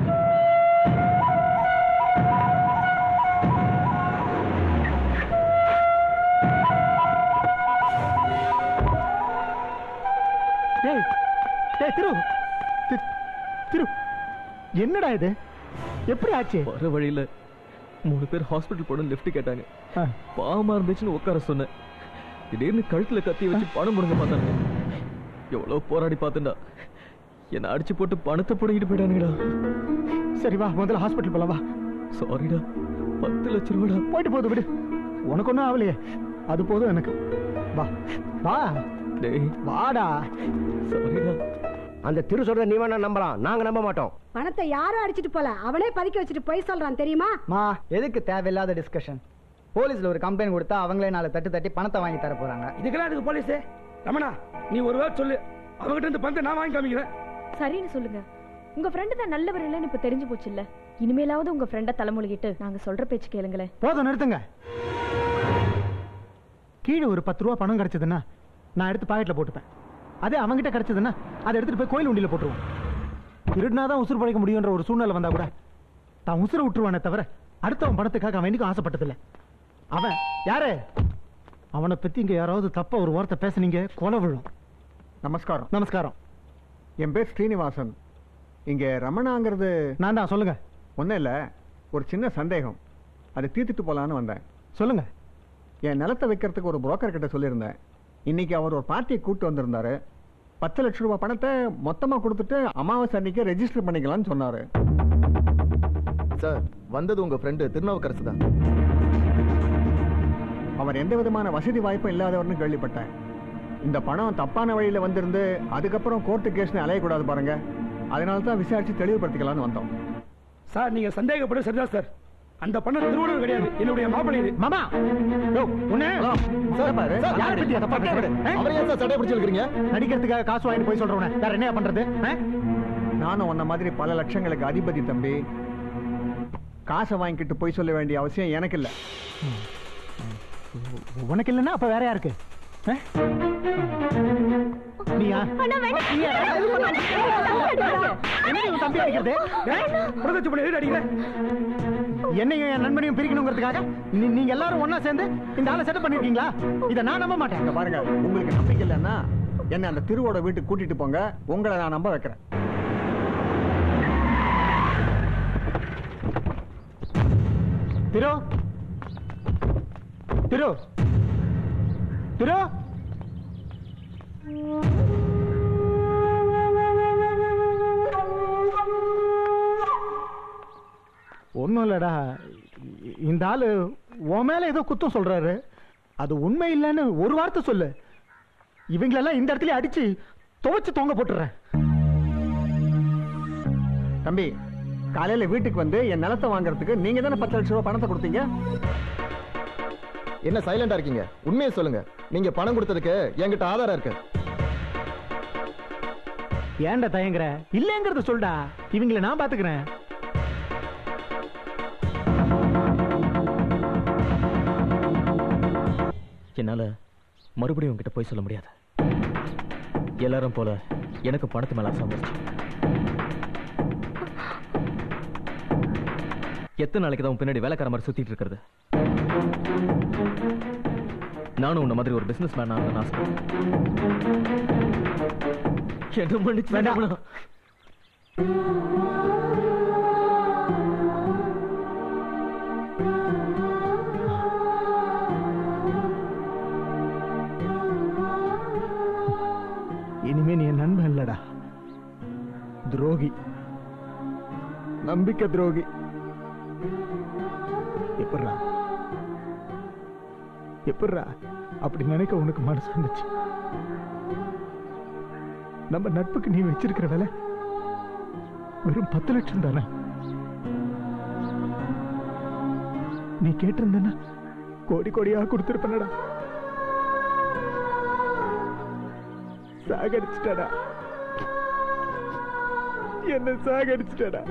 டேய் டேய் திரு தி- திரு என்னடா இது எப்படி ஆச்சு வர வழியில மூணு பேர் ஹாஸ்பிட்டல் போன லிஃப்ட் கேட்டாங்க பாவமா இருந்துச்சுன்னு உட்கார சொன்னேன் திடீர்னு கழுத்துல கத்தி வச்சு பணம் முடுங்க பார்த்தாங்க எவ்வளவு போராடி பார்த்தேன்டா என்னை அடிச்சு போட்டு பணத்தை புடுங்கிட்டு போயிட்டானுங்கடா சரி வா முதல்ல ஹாஸ்பிட்டல் போலாம் வா சாரிடா பத்து லட்ச ரூபாடா போயிட்டு போகுது விடு உனக்கு ஒன்றும் ஆகலையே அது போதும் எனக்கு வா வா டேய் வாடா சாரிடா அந்த திரு சொல்ற நீ வேணா நம்பலாம் நாங்க நம்ப மாட்டோம் பணத்தை யாரும் அடிச்சிட்டு போல அவனே பறிக்க வச்சுட்டு போய் சொல்றான் தெரியுமா மா எதுக்கு தேவையில்லாத டிஸ்கஷன் போலீஸ்ல ஒரு கம்ப்ளைண்ட் கொடுத்தா அவங்களே நாலு தட்டு தட்டி பணத்தை வாங்கி தர போறாங்க இதுக்கெல்லாம் அதுக்கு போலீஸே ரமணா நீ ஒரு வேளை சொல்லு அவங்ககிட்ட இருந்து பணத்தை நான் வாங்கி காமிக்கிறேன் சரின்னு சொல்லுங்க உங்க ஃப்ரெண்டு தான் நல்லவர் இல்லைன்னு இப்ப தெரிஞ்சு போச்சு இல்ல இனிமேலாவது உங்க ஃப்ரெண்ட தலைமொழிகிட்டு நாங்க சொல்ற பேச்சு கேளுங்களேன் போதும் நிறுத்துங்க கீழே ஒரு பத்து ரூபா பணம் கிடைச்சதுன்னா நான் எடுத்து பாக்கெட்ல போட்டுப்பேன் அதே அவன்கிட்ட கிடைச்சதுன்னா அதை எடுத்துட்டு போய் கோயில் உண்டியில போட்டுருவோம் திருடினா தான் உசுறு பழைக்க முடியுன்ற ஒரு சூழ்நிலை வந்தா கூட தான் உசுரை விட்டுருவானே தவிர அடுத்தவன் பணத்துக்காக அவன் என்னைக்கும் ஆசைப்பட்டதில்லை அவன் யாரு அவனை பத்தி இங்க யாராவது தப்பா ஒரு வார்த்தை பேசுனீங்க கொலை விழும் நமஸ்காரம் நமஸ்காரம் என் பேர் ஸ்ரீனிவாசன் இங்க ரமணாங்கிறது நான் தான் சொல்லுங்க ஒன்றும் இல்லை ஒரு சின்ன சந்தேகம் அதை தீர்த்துட்டு போலான்னு வந்தேன் சொல்லுங்க என் நிலத்தை வைக்கிறதுக்கு ஒரு புரோக்கர் கிட்ட சொல்லியிருந்தேன் இன்னைக்கு அவர் ஒரு பார்ட்டியை கூட்டு வந்திருந்தாரு பத்து லட்ச ரூபாய் பணத்தை மொத்தமா கொடுத்துட்டு அமாவாசை அன்னைக்கு ரெஜிஸ்டர் பண்ணிக்கலாம்னு சொன்னாரு சார் வந்தது உங்க ஃப்ரெண்டு திருநாவுக்கரசு தான் அவர் எந்த விதமான வசதி வாய்ப்பும் இல்லாதவர்னு கேள்விப்பட்டேன் இந்த பணம் தப்பான வழியில வந்திருந்து அதுக்கப்புறம் கோர்ட்டு கேஸ்னு அலையக்கூடாது பாருங்க அதனால தான் விசாரிச்சு தெளிவுபடுத்திக்கலாம்னு வந்தோம் சார் நீங்க சந்தேகப்பட சரிதான் சார் அந்த பணம் திருவள்ளுவர் கிடையாது என்னுடைய மாப்பிள்ளை இது மாமா நடிக்கிறதுக்காக காசு வாங்கிட்டு போய் சொல்றவன வேற என்ன பண்றது ஆ? நானும் உன்ன மாதிரி பல லட்சங்களுக்கு அதிபதி தம்பி காசை வாங்கிக்கிட்டு போய் சொல்ல வேண்டிய அவசியம் எனக்கு இல்லை உனக்கு இல்லைன்னா அப்ப வேற யாருக்கு ஆ? நீயா அண்ணா வேண்டாம் நீயா? என்ன இவன் தம்பி அடிக்கிறது புரதச்சு பண்ணி எதிர அடிக்கிறேன் என்னையும் என் நண்பனையும் பிரிக்கணுங்கிறதுக்காக நீ- நீங்க எல்லாரும் ஒண்ணா சேர்ந்து இந்த ஆளை செட்டப் பண்ணிருக்கீங்களா இதை நான் நம்ப மாட்டேன் இங்க பாருங்க உங்களுக்கு நம்பிக்கை இல்லைன்னா என்ன அந்த திருவோட வீட்டுக்கு கூட்டிட்டு போங்க உங்களை நான் நம்ப வைக்கிறேன் திரு திரு திரு ஒன்றும் இல்லடா இ- இந்த ஆளு உன் மேல ஏதோ குத்தம் சொல்றாரு அது உண்மை இல்லைன்னு ஒரு வார்த்தை சொல்லு இவங்களெல்லாம் இந்த இடத்துல அடிச்சு துவைச்சு தொங்க போட்டுறேன் தம்பி காலையில வீட்டுக்கு வந்து என் நிலத்தை வாங்குறதுக்கு நீங்க தானே பத்து லட்சம் ரூபாய் பணத்தை கொடுத்தீங்க என்ன சைலண்டா இருக்கீங்க உண்மையை சொல்லுங்க நீங்க பணம் கொடுத்ததுக்கு என்கிட்ட ஆதாரம் இருக்கு ஏன்டா தயங்குற இல்லைங்கிறத சொல்டா இவங்கள நான் பாத்துக்கிறேன் என்னால மறுபடியும் உங்ககிட்ட போய் சொல்ல முடியாது எல்லாரும் போல எனக்கு பணத்து மேல ஆசை வந்துருச்சு எத்தனை நாளைக்கு தான் உன் பின்னாடி வேலைக்கார மாதிரி சுத்திட்டு இருக்கிறது நானும் உன்ன மாதிரி ஒரு பிசினஸ் மேன் ஆகணும்னு ஆசைப்படுறேன் என்ன மன்னிச்சு வேண்டாம் இனிமே நீ என் நண்பன் இல்லடா துரோகி நம்பிக்கை துரோகி எப்பட்றா எப்பட்றா அப்படி நினைக்க உனக்கு மனசு வந்துச்சு நம்ம நட்புக்கு நீ வச்சிருக்கிற விலை வெறும் பத்து லட்சம் தானே நீ கேட்டிருந்தனா கோடி கோடியா கொடுத்திருப்பனடா சாகடிச்சிட்டடா என்ன சாகடிச்சிட்டடா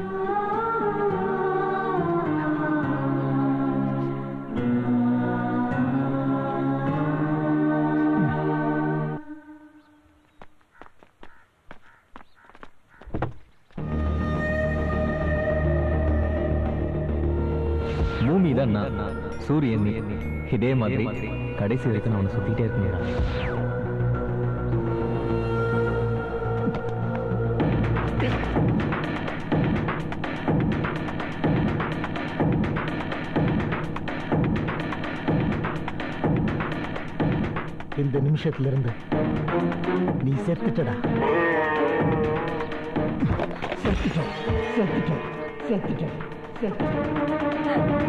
பூமி தான் நான் சூரியன் நீ இதே மாதிரி கடைசி வரைக்கும் நான் உன்னை சுத்திட்டே இருக்கேன் இந்த நிமிஷத்துல இருந்து நீ செத்துட்டடா செத்துட்டோம் செத்துட்டோம் செத்துட்டோம் செத்துட்டோம்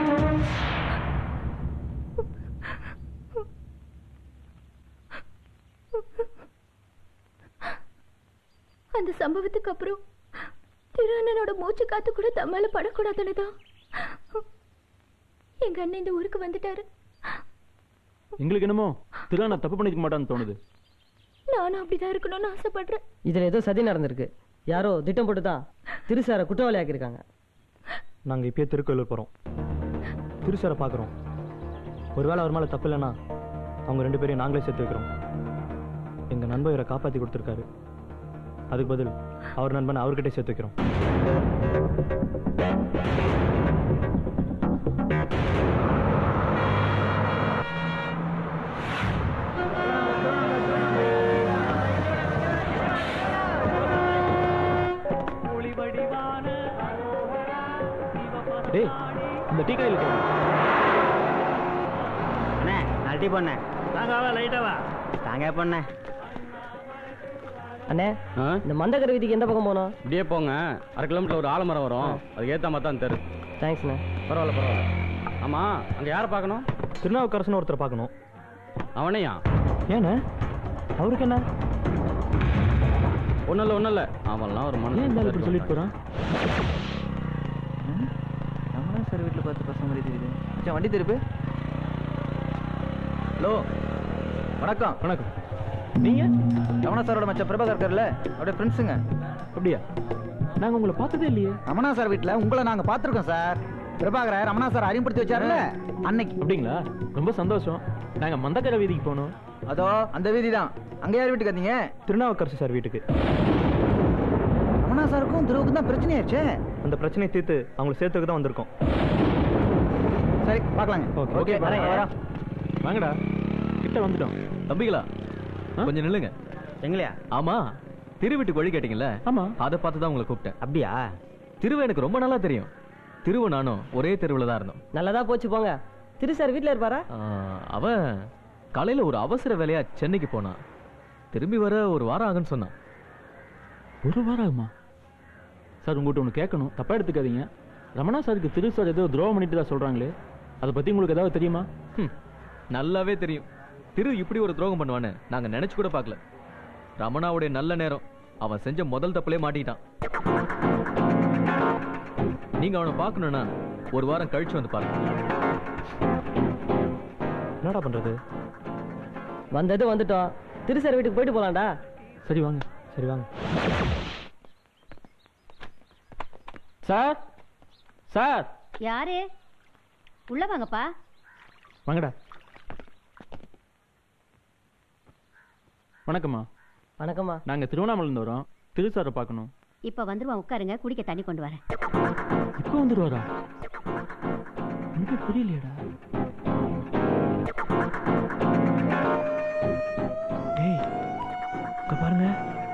அந்த சம்பவத்துக்கு அப்புறம் திரு அண்ணனோட மூச்சு காத்து கூட தம்மால படக்கூடாதுன்னு தான் எங்க அண்ணன் இந்த ஊருக்கு வந்துட்டாரு எங்களுக்கு என்னமோ திருவண்ணா தப்பு பண்ணிக்க மாட்டான்னு தோணுது நானும் அப்படிதான் இருக்கணும்னு ஆசைப்படுறேன் இதுல ஏதோ சதி நடந்திருக்கு யாரோ திட்டம் போட்டு தான் திருசாரை குற்றவாளி ஆக்கியிருக்காங்க நாங்கள் இப்பயே திருக்கோயிலூர் போகிறோம் திருசாரை பார்க்குறோம் ஒருவேளை அவர் மேலே தப்பு இல்லைன்னா அவங்க ரெண்டு பேரையும் நாங்களே சேர்த்து வைக்கிறோம் எங்கள் நண்பன் இவரை காப்பாற்றி கொடுத்துருக்காரு அதுக்கு பதில் அவர் நண்பனை அவர்கிட்டே சேர்த்து வைக்கிறோம் டேய் இந்த டீ கடையில் போ அண்ணே நான் டீ பண்ணேன் தாங்காவா லைட்டா வா தாங்க பண்ணேன் அண்ணே இந்த மந்தகர வீதிக்கு எந்த பக்கம் போனோம் இப்படியே போங்க அரை கிலோமீட்டர் ஒரு ஆலமரம் வரும் அதுக்கு ஏற்ற மாதிரி தான் தெரு தேங்க்ஸ்ண்ணே பரவாயில்ல பரவாயில்ல ஆமா அங்க யாரை பார்க்கணும் திருநாவுக்கரசன் ஒருத்தரை பார்க்கணும் அவனையா ஏண்ணே அவருக்கு என்ன ஒன்றும் இல்லை ஒன்றும் இல்லை அவன்லாம் ஒரு ஏன் இந்த ஆள் இப்படி மனுஷன் சொல்லிட்டு போறான் நம்ம சார் வீட்டில் பார்த்து பசங்க மாதிரி தெரியுது மச்சான் வண்டி திருப்பு ஹலோ வணக்கம் வணக்கம் நீங்க ரமணா சாரோட மச்சான் பிரபாகர் இருக்கார்ல அவருடைய ஃப்ரெண்ட்ஸுங்க அப்படியா நாங்க உங்களை பார்த்ததே இல்லையே ரமணா சார் வீட்டில் உங்களை நாங்கள் பார்த்துருக்கோம் சார் பிரபாகர ரமணா சார் அறிமுகப்படுத்தி வச்சாருல்ல அன்னைக்கு அப்படிங்களா ரொம்ப சந்தோஷம் நாங்க மந்தக்கரை வீதிக்கு போனோம் அதோ அந்த வீதி தான் அங்க யார் வீட்டுக்கு வந்தீங்க திருநாவுக்கரசு சார் வீட்டுக்கு ரமணா சாருக்கும் துருவுக்கும் தான் பிரச்சனையாச்சே அந்த பிரச்சனையை தீர்த்து அவங்களை சேர்த்துக்கு தான் வந்திருக்கோம் சரி பார்க்கலாங்க ஓகே ஓகே வாங்கடா கிட்ட வந்துட்டோம் தம்பிகளா கொஞ்சம் நில்லுங்க எங்களையா ஆமா திரு வீட்டுக்கு வழி கேட்டீங்கல்ல ஆமா அதை பார்த்து தான் உங்களை கூப்பிட்டேன் அப்படியா திருவை எனக்கு ரொம்ப நல்லா தெரியும் திருவு நானும் ஒரே தெருவில் தான் இருந்தோம் நல்லதா போச்சு போங்க திரு சார் வீட்டில் இருப்பாரா ஆ, அவன் காலையில ஒரு அவசர வேலையா சென்னைக்கு போனான் திரும்பி வர ஒரு வாரம் ஆகுன்னு சொன்னான் ஒரு வாரம் ஆகுமா சார் உங்கள்கிட்ட ஒன்று கேட்கணும் தப்பா எடுத்துக்காதீங்க ரமணா சாருக்கு திரு சார் ஏதோ துரோகம் பண்ணிட்டு தான் சொல்றாங்களே அதை பத்தி உங்களுக்கு ஏதாவது தெரியுமா ஹம், நல்லாவே தெரியும் திரு இப்படி ஒரு துரோகம் பண்ணுவான்னு நாங்க நினைச்சு கூட பார்க்கல ரமணாவுடைய நல்ல நேரம் அவன் செஞ்ச முதல் தப்புலே மாட்டிட்டான் நீங்க அவனை பார்க்கணும்னா ஒரு வாரம் கழிச்சு வந்து பாருங்க என்னடா பண்றது வந்தது வந்துட்டோம் திரு சார் வீட்டுக்கு போயிட்டு போலாம்டா சரி வாங்க சரி வாங்க சார் சார் யாரு உள்ள வாங்கப்பா வாங்கடா வணக்கம்மா வணக்கம்மா நாங்க திருவண்ணாமலையிலேருந்து வரோம் திரு சாரை பார்க்கணும் இப்ப வந்துருவான் உட்காருங்க குடிக்க தண்ணி கொண்டு வரேன் இப்போ வந்துருவாரா எனக்கு புரியலையடா டேய் இங்க பாருங்க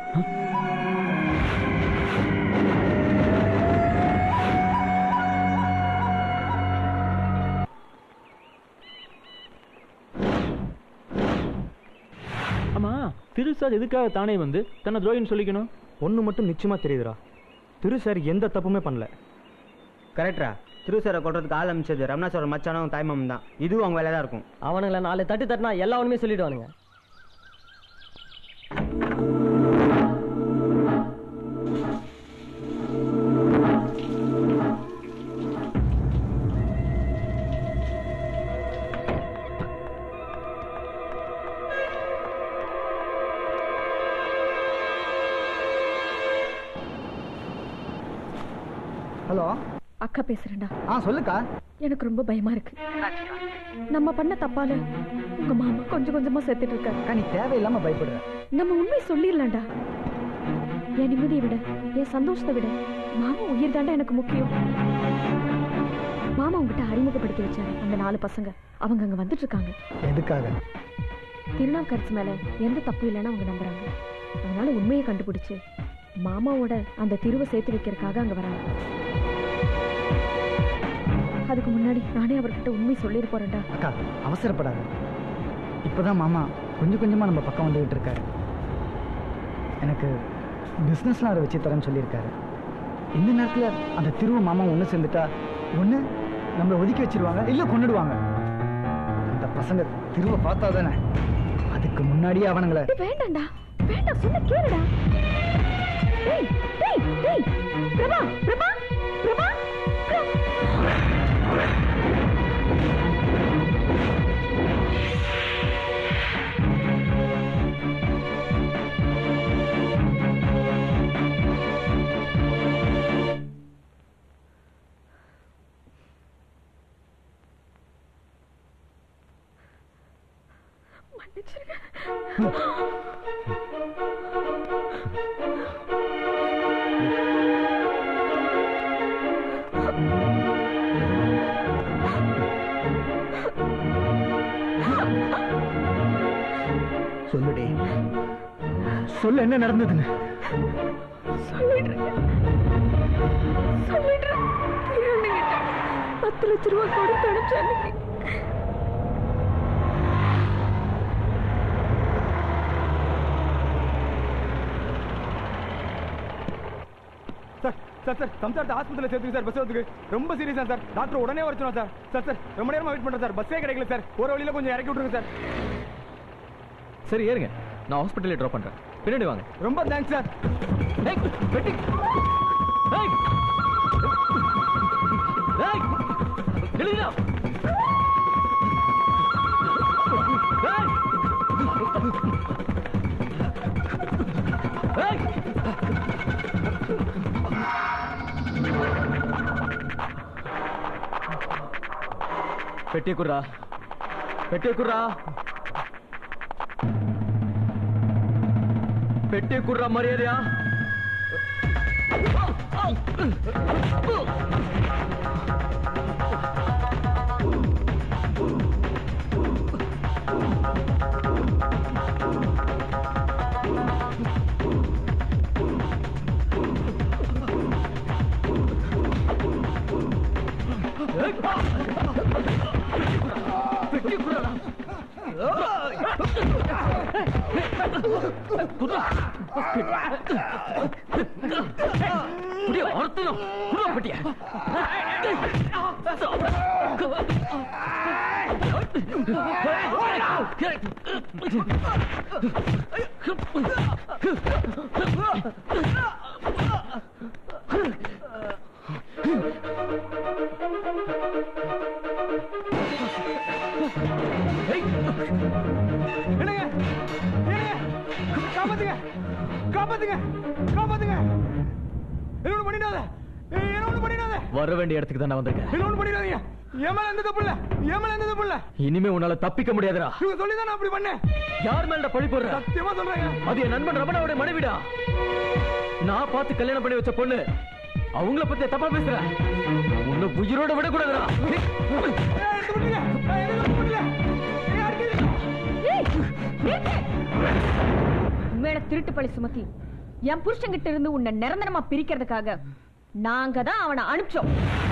ஆமா திரு சார் எதுக்காக தானே வந்து தன்னை துரோகின்னு சொல்லிக்கணும் ஒண்ணு மட்டும் நிச்சயமா தெரியுதுடா திரு சார் எந்த தப்புமே பண்ணல கரெக்டா திரு சாரை கொள்றதுக்கு ஆள் அமைச்சது ரமணா சார் மச்சானும் தாய்மாமன் தான் இதுவும் அவங்க வேலையா தான் இருக்கும் அவனுங்களை நாலு தட்டு தட்டினா எல்லா ஒண்ணுமே சொல்லிடுவானுங்க ஹலோ அக்கா பேசுறேன்டா ஆ சொல்லுக்கா எனக்கு ரொம்ப பயமா இருக்கு நம்ம பண்ண தப்பால உங்க மாமா கொஞ்சம் கொஞ்சமா செத்துட்டு இருக்காரு அக்கா நீ தேவையில்லாம பயப்படுற நம்ம உண்மை சொல்லிடலாம்டா என் நிம்மதியை விட என் சந்தோஷத்தை விட மாமா உயிர் தாண்டா எனக்கு முக்கியம் மாமா உங்ககிட்ட அறிமுகப்படுத்தி வச்சாரு அந்த நாலு பசங்க அவங்க அங்க வந்துட்டு இருக்காங்க எதுக்காக திருநாவுக்கரசு மேல எந்த தப்பு இல்லைன்னு அவங்க நம்புறாங்க அதனால உண்மையை கண்டுபிடிச்சு மாமாவோட அந்த திருவை சேர்த்து வைக்கிறதுக்காக அங்க வராங்க அதுக்கு முன்னாடி நானே அவர்கிட்ட உண்மை சொல்லிட்டு போறேன்டா அக்கா அவசரப்படாத இப்போதான் மாமா கொஞ்சம் கொஞ்சமாக நம்ம பக்கம் வந்துகிட்டு இருக்காரு எனக்கு பிஸ்னஸ்லாம் அவரை வச்சு தரேன்னு சொல்லியிருக்காரு இந்த நேரத்தில் அந்த திருவு மாமா ஒன்று சேர்ந்துட்டா ஒன்று நம்மளை ஒதுக்கி வச்சிருவாங்க இல்லை கொண்டுடுவாங்க அந்த பசங்க திருவை பார்த்தா தானே அதுக்கு முன்னாடியே அவனுங்களை டேய், வேண்டாம்டா வேண்டாம் சொன்ன கேளுடா டேய் டேய் டேய் பிரபா பிரபா பிரபா சொல்லுடி சொல்லு என்ன நடந்ததுன்னு சொல்லிடுறேன் சொல்லிடுறேன் திருவண்ணகிட்ட பத்து லட்ச ரூபா கொடுத்து அனுப்பிச்ச அன்னைக்கு சார் சார் சார் சம்சாரத்தை ஆஸ்பத்திரியில் சேர்த்துக்கு சார் பஸ் வந்துருக்கு ரொம்ப சீரியஸா சார் டாக்டர் உடனே வர சொன்னா சார் சார் சார் ரொம்ப நேரமா வெயிட் பண்றேன் சார் பஸ்ஸே கிடைக்கல சார் ஒரு வழியில கொஞ்சம் இறக்கி விட்டுருங்க சார் சரி ஏறுங்க நான் ஹாஸ்பிட்டலே ட்ராப் பண்றேன் பின்னாடி வாங்க ரொம்ப தேங்க்ஸ் சார் ஏய், வெட்டி. ஏய். ஏய், எழுதிடா. ஏய். ஏய். பெட்டியை குடுறா பெட்டியை குடுறா பெட்டியை குடுறா மரியாதையா பெட்டி குடுறா புடிய அர்த்தம் குடுவா பெட்டிய என்னங்க என்னங்க காப்பாத்துங்க காப்பாத்துங்க காப்பாத்துங்க என்ன ஒண்ணு பண்ணிடாத என்ன ஒண்ணு பண்ணிடாத வர வேண்டிய இடத்துக்கு தான் நான் வந்திருக்கேன் என்ன ஒண்ணு பண்ணிடாதீங்க என் மேல எந்த தப்பு இல்ல என் மேல எந்த தப்பு இல்ல இனிமே உன்னால தப்பிக்க முடியாதுடா இவங்க சொல்லி தான் நான் அப்படி பண்ணேன் யார் மேல பழி போடுற சத்தியமா சொல்றேங்க அது என் நண்பன் ரமணாவோட மனைவிடா நான் பார்த்து கல்யாணம் பண்ணி வச்ச பொண்ணு அவங்கள பத்தி தப்பா பேசுற உன்னை உயிரோட விடக்கூடாதுடா மேல திருட்டு பழி சுமத்தி என் புருஷன்கிட்ட இருந்து உன்னை நிரந்தரமா பிரிக்கிறதுக்காக நாங்க தான் அவனை அனுப்பிச்சோம்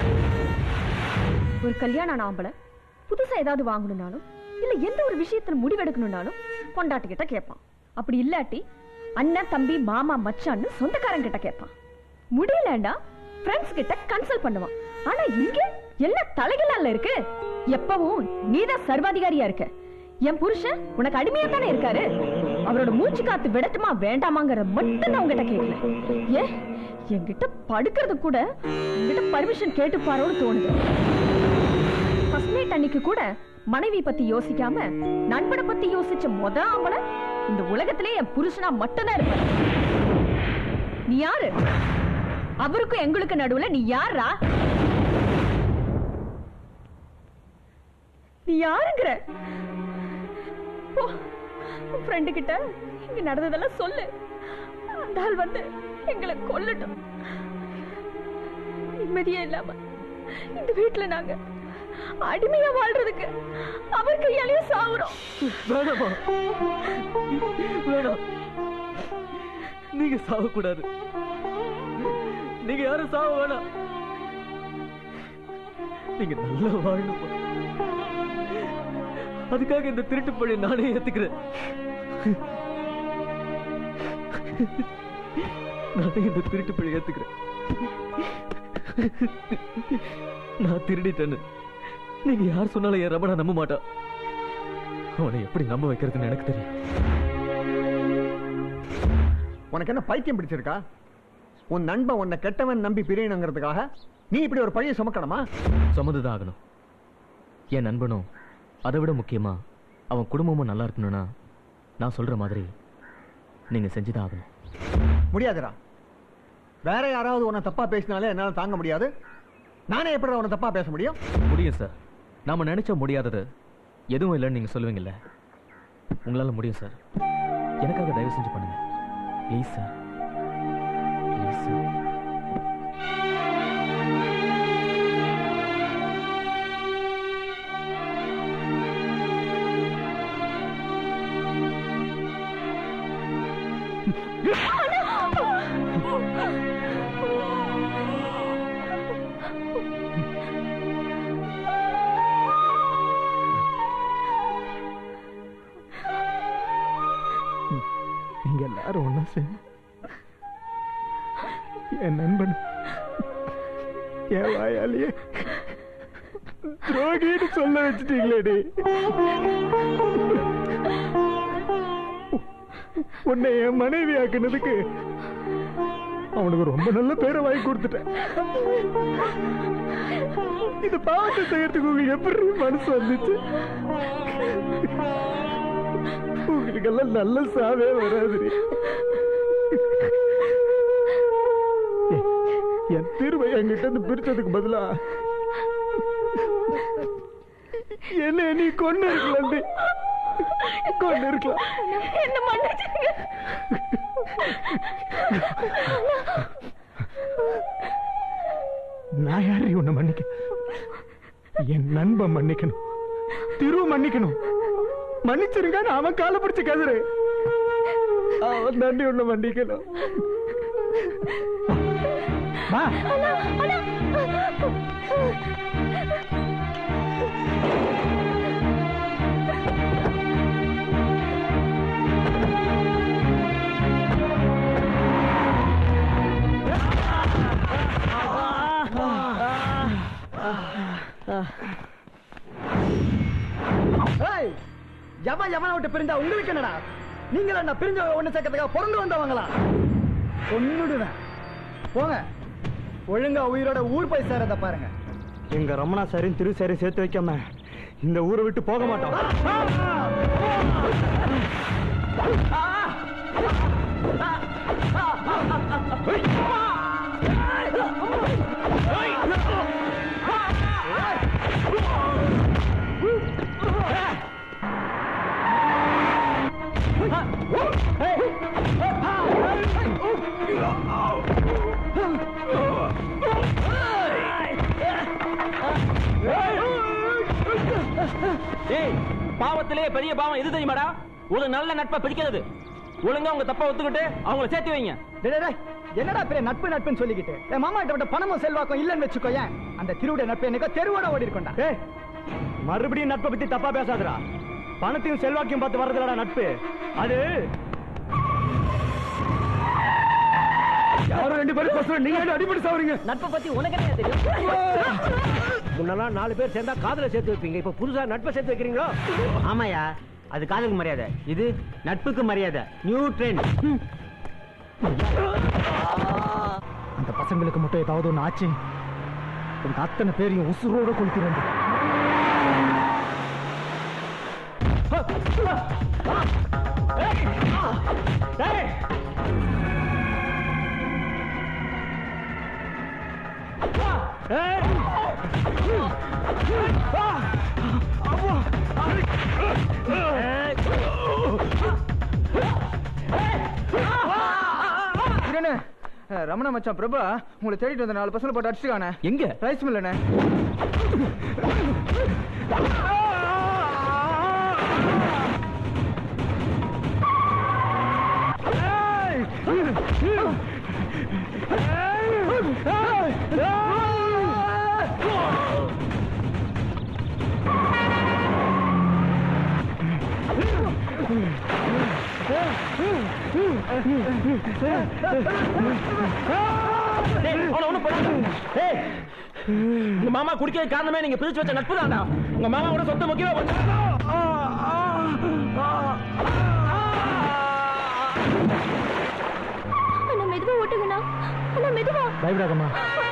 ஒரு கல்யாணம் ஆன ஆம்பளை புதுசா ஏதாவது வாங்கணும்னாலும் இல்ல எந்த ஒரு விஷயத்துல முடிவெடுக்கணும்னாலும் பொண்டாட்டிக்கிட்ட கேட்பான் அப்படி இல்லாட்டி அண்ணன் தம்பி மாமா மச்சான்னு சொந்தக்காரங்க கிட்ட கேட்பான் முடியலண்டா ஃப்ரெண்ட்ஸ் கிட்ட கன்சல்ட் பண்ணுவான் ஆனா இங்க எல்லாம் தலைகளால இருக்கு எப்பவும் நீதான் சர்வாதிகாரியா இருக்க என் புருஷன் உனக்கு அடிமையா தானே இருக்காரு அவரோட மூச்சு காத்து விடட்டுமா வேண்டாமாங்கிற மட்டும் நான் உங்ககிட்ட கேட்கல ஏ என்கிட்ட படுக்கிறது கூட உங்ககிட்ட பர்மிஷன் கேட்டு பாரோன்னு தோணுது ஃபர்ஸ்ட் நைட் அன்னைக்கு கூட மனைவி பத்தி யோசிக்காம நண்பனை பத்தி யோசிச்ச மொத ஆம்பளை இந்த உலகத்திலே என் புருஷனா மட்டும்தான் இருப்பாரு நீ யாரு அவருக்கும் எங்களுக்கு நடுவுல நீ யாரா நீ யாருங்கிற போ உன் ஃப்ரெண்டு கிட்ட இங்க நடந்ததெல்லாம் சொல்லு அந்த ஆள் வந்து எங்களை கொல்லட்டும் நிம்மதியே இல்லாம இந்த வீட்டுல நாங்க அடிமையா வாழ்றதுக்கு அவர் கையாலேயே சாவுறோம் வேணாமா வேணாம் நீங்க சாவக்கூடாது நீங்க யாரும் சாவ வேணாம் நீங்க நல்லா வாழணும் அதுக்காக இந்த திருட்டு பழி நானே ஏத்துக்கிறேன் நானே இந்த திருட்டு பழி ஏத்துக்கிறேன் நான் திருடிட்டேன்னு நீங்க யார் சொன்னாலும் என் ரமணா நம்ப மாட்டா அவனை எப்படி நம்ப வைக்கிறதுன்னு எனக்கு தெரியும் உனக்கு என்ன பைத்தியம் பிடிச்சிருக்கா உன் நண்பன் உன்னை கெட்டவன் நம்பி பிரியணுங்கிறதுக்காக நீ இப்படி ஒரு பழிய சுமக்கணுமா சுமந்துதான் ஆகணும் என் நண்பனும் அதை விட முக்கியமா அவன் குடும்பமும் நல்லா இருக்கணும்னா நான் சொல்ற மாதிரி நீங்க செஞ்சுதான் ஆகணும் முடியாதுடா வேற யாராவது உன்னை தப்பா பேசினாலே என்னால தாங்க முடியாது நானே எப்படி உன்னை தப்பா பேச முடியும் முடியும் சார் நாம நினைச்ச முடியாதது எதுவும் இல்லைன்னு நீங்க சொல்லுவீங்கல்ல உங்களால முடியும் சார் எனக்காக தயவு செஞ்சு பண்ணுங்க ப்ளீஸ் சார் ப்ளீஸ் சார் நீங்க எல்லாரும் ஒண்ணா சேர்ந்து என் நண்பன் என் வாயாலேயே துரோகின்னு சொல்ல வச்சுட்டீங்களேடி உன்னை என் மனைவி ஆக்குனதுக்கு அவனுக்கு ரொம்ப நல்ல பேரை வாங்கி கொடுத்துட்டேன் இந்த பாவத்தை செய்யறதுக்கு உங்களுக்கு எப்படி மனசு வந்துச்சு உங்களுக்கெல்லாம் நல்ல சாவே வராதுடி என் தீர்வை என்கிட்ட இருந்து பிரிச்சதுக்கு பதிலா என்ன நீ கொண்டு இருக்கலாம் கொண்டு இருக்கலாம் என்ன மன்னிச்சிருங்க நான் யாரை உன்னை மன்னிக்க என் நண்பன் மன்னிக்கணும் திரு மன்னிக்கணும் மன்னிச்சிருங்க நான் அவன் காலை பிடிச்சு கதுரு அவன் தாண்டி உன்னை மன்னிக்கணும் வா ஏய், எவன் எவனை விட்டு பிரிஞ்சா உங்களுக்கு என்னடா நீங்கள என்ன பிரிஞ்ச ஒண்ணு சேர்க்கறதுக்காக பிறந்து வந்தவங்களா கொன்னுடுவேன் போங்க ஒழுங்கா உயிரோட ஊர் போய் சேரத பாருங்க எங்க ரமணா சாரையும் திரு சாரையும் சேர்த்து வைக்காம இந்த ஊரை விட்டு போக மாட்டோம் ஏய் பாவத்திலேயே பெரிய பாவம் இது தெரியுமாடா ஒரு நல்ல நட்பை பிரிக்கிறது ஒழுங்கா உங்க தப்ப ஒத்துக்கிட்டு அவங்கள சேர்த்து வைங்க டேய், டேய், டேய், என்னடா பெரிய நட்பு நட்புன்னு சொல்லிக்கிட்டு என் மாமா கிட்ட மட்டும் பணமும் செல்வாக்கும் இல்லைன்னு வச்சுக்கோ ஏன் அந்த திருவுடைய நட்பு என்னைக்கோ தெருவோட ஓடி இருக்கோண்டா ஏய் மறுபடியும் நட்பை பத்தி தப்பா பேசாதடா பணத்தையும் செல்வாக்கையும் பார்த்து வர்றதுலடா நட்பு அது யாரும் ரெண்டு பேரும் பசங்க நீங்க என்ன அடிப்படை சாவறீங்க நட்பை பத்தி உனக்கு என்ன தெரியும் முன்னெல்லாம் நாலு பேர் சேர்ந்தா காதல சேர்த்து வைப்பீங்க இப்ப புதுசா நட்பை சேர்த்து வைக்கிறீங்களோ ஆமாயா அது காதலுக்கு மரியாதை இது நட்புக்கு மரியாதை நியூ ட்ரெண்ட் அந்த பசங்களுக்கு மட்டும் ஏதாவது ஒண்ணு ஆச்சு உங்க அத்தனை பேரையும் உசுரோட கொளுத்திரண்டு கிரணு ரமண மச்சான் பிரபா உங்களை தேடிட்டு வந்த நாலு பசங்களை போட்டு அடிச்சுக்கானே எங்க ரைஸ் மில்லண்ணே டேய், அவனை ஒண்ணும் பண்ணாத. டேய், உங்க மாமா குடிக்க காரணமே நீங்க பிரிச்சு வச்ச நட்பு தான்டா உங்க மாமா கூட சொத்து முக்கியமா பண்ண அண்ணா மெதுவா ஓட்டுங்கண்ணா அண்ணா மெதுவா பயப்படாதம்மா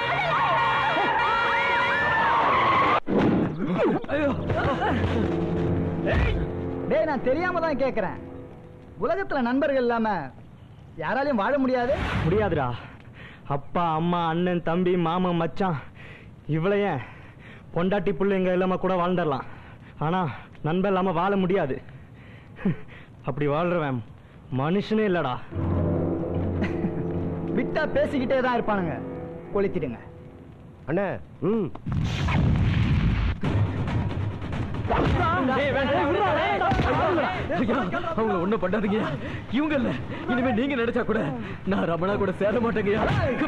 டேய் நான் தெரியாம தான் கேக்குறேன் உலகத்துல நண்பர்கள் இல்லாம யாராலையும் வாழ முடியாது முடியாதுடா அப்பா அம்மா அண்ணன் தம்பி மாமன் மச்சான் இவ்வளைய பொண்டாட்டி பிள்ளைங்க இல்லாம கூட வாழ்ந்துடலாம் ஆனா நண்பன் இல்லாம வாழ முடியாது அப்படி வாழ்றவன் மனுஷனே இல்லடா விட்டா பேசிக்கிட்டே தான் இருப்பானுங்க கொளுத்திடுங்க அண்ணே ம் அவங்க ஒண்ணும் பண்ணாதீங்க இவங்க இல்ல இனிமே நீங்க நினைச்சா கூட நான் ரமணா கூட சேர மாட்டேங்கய்யா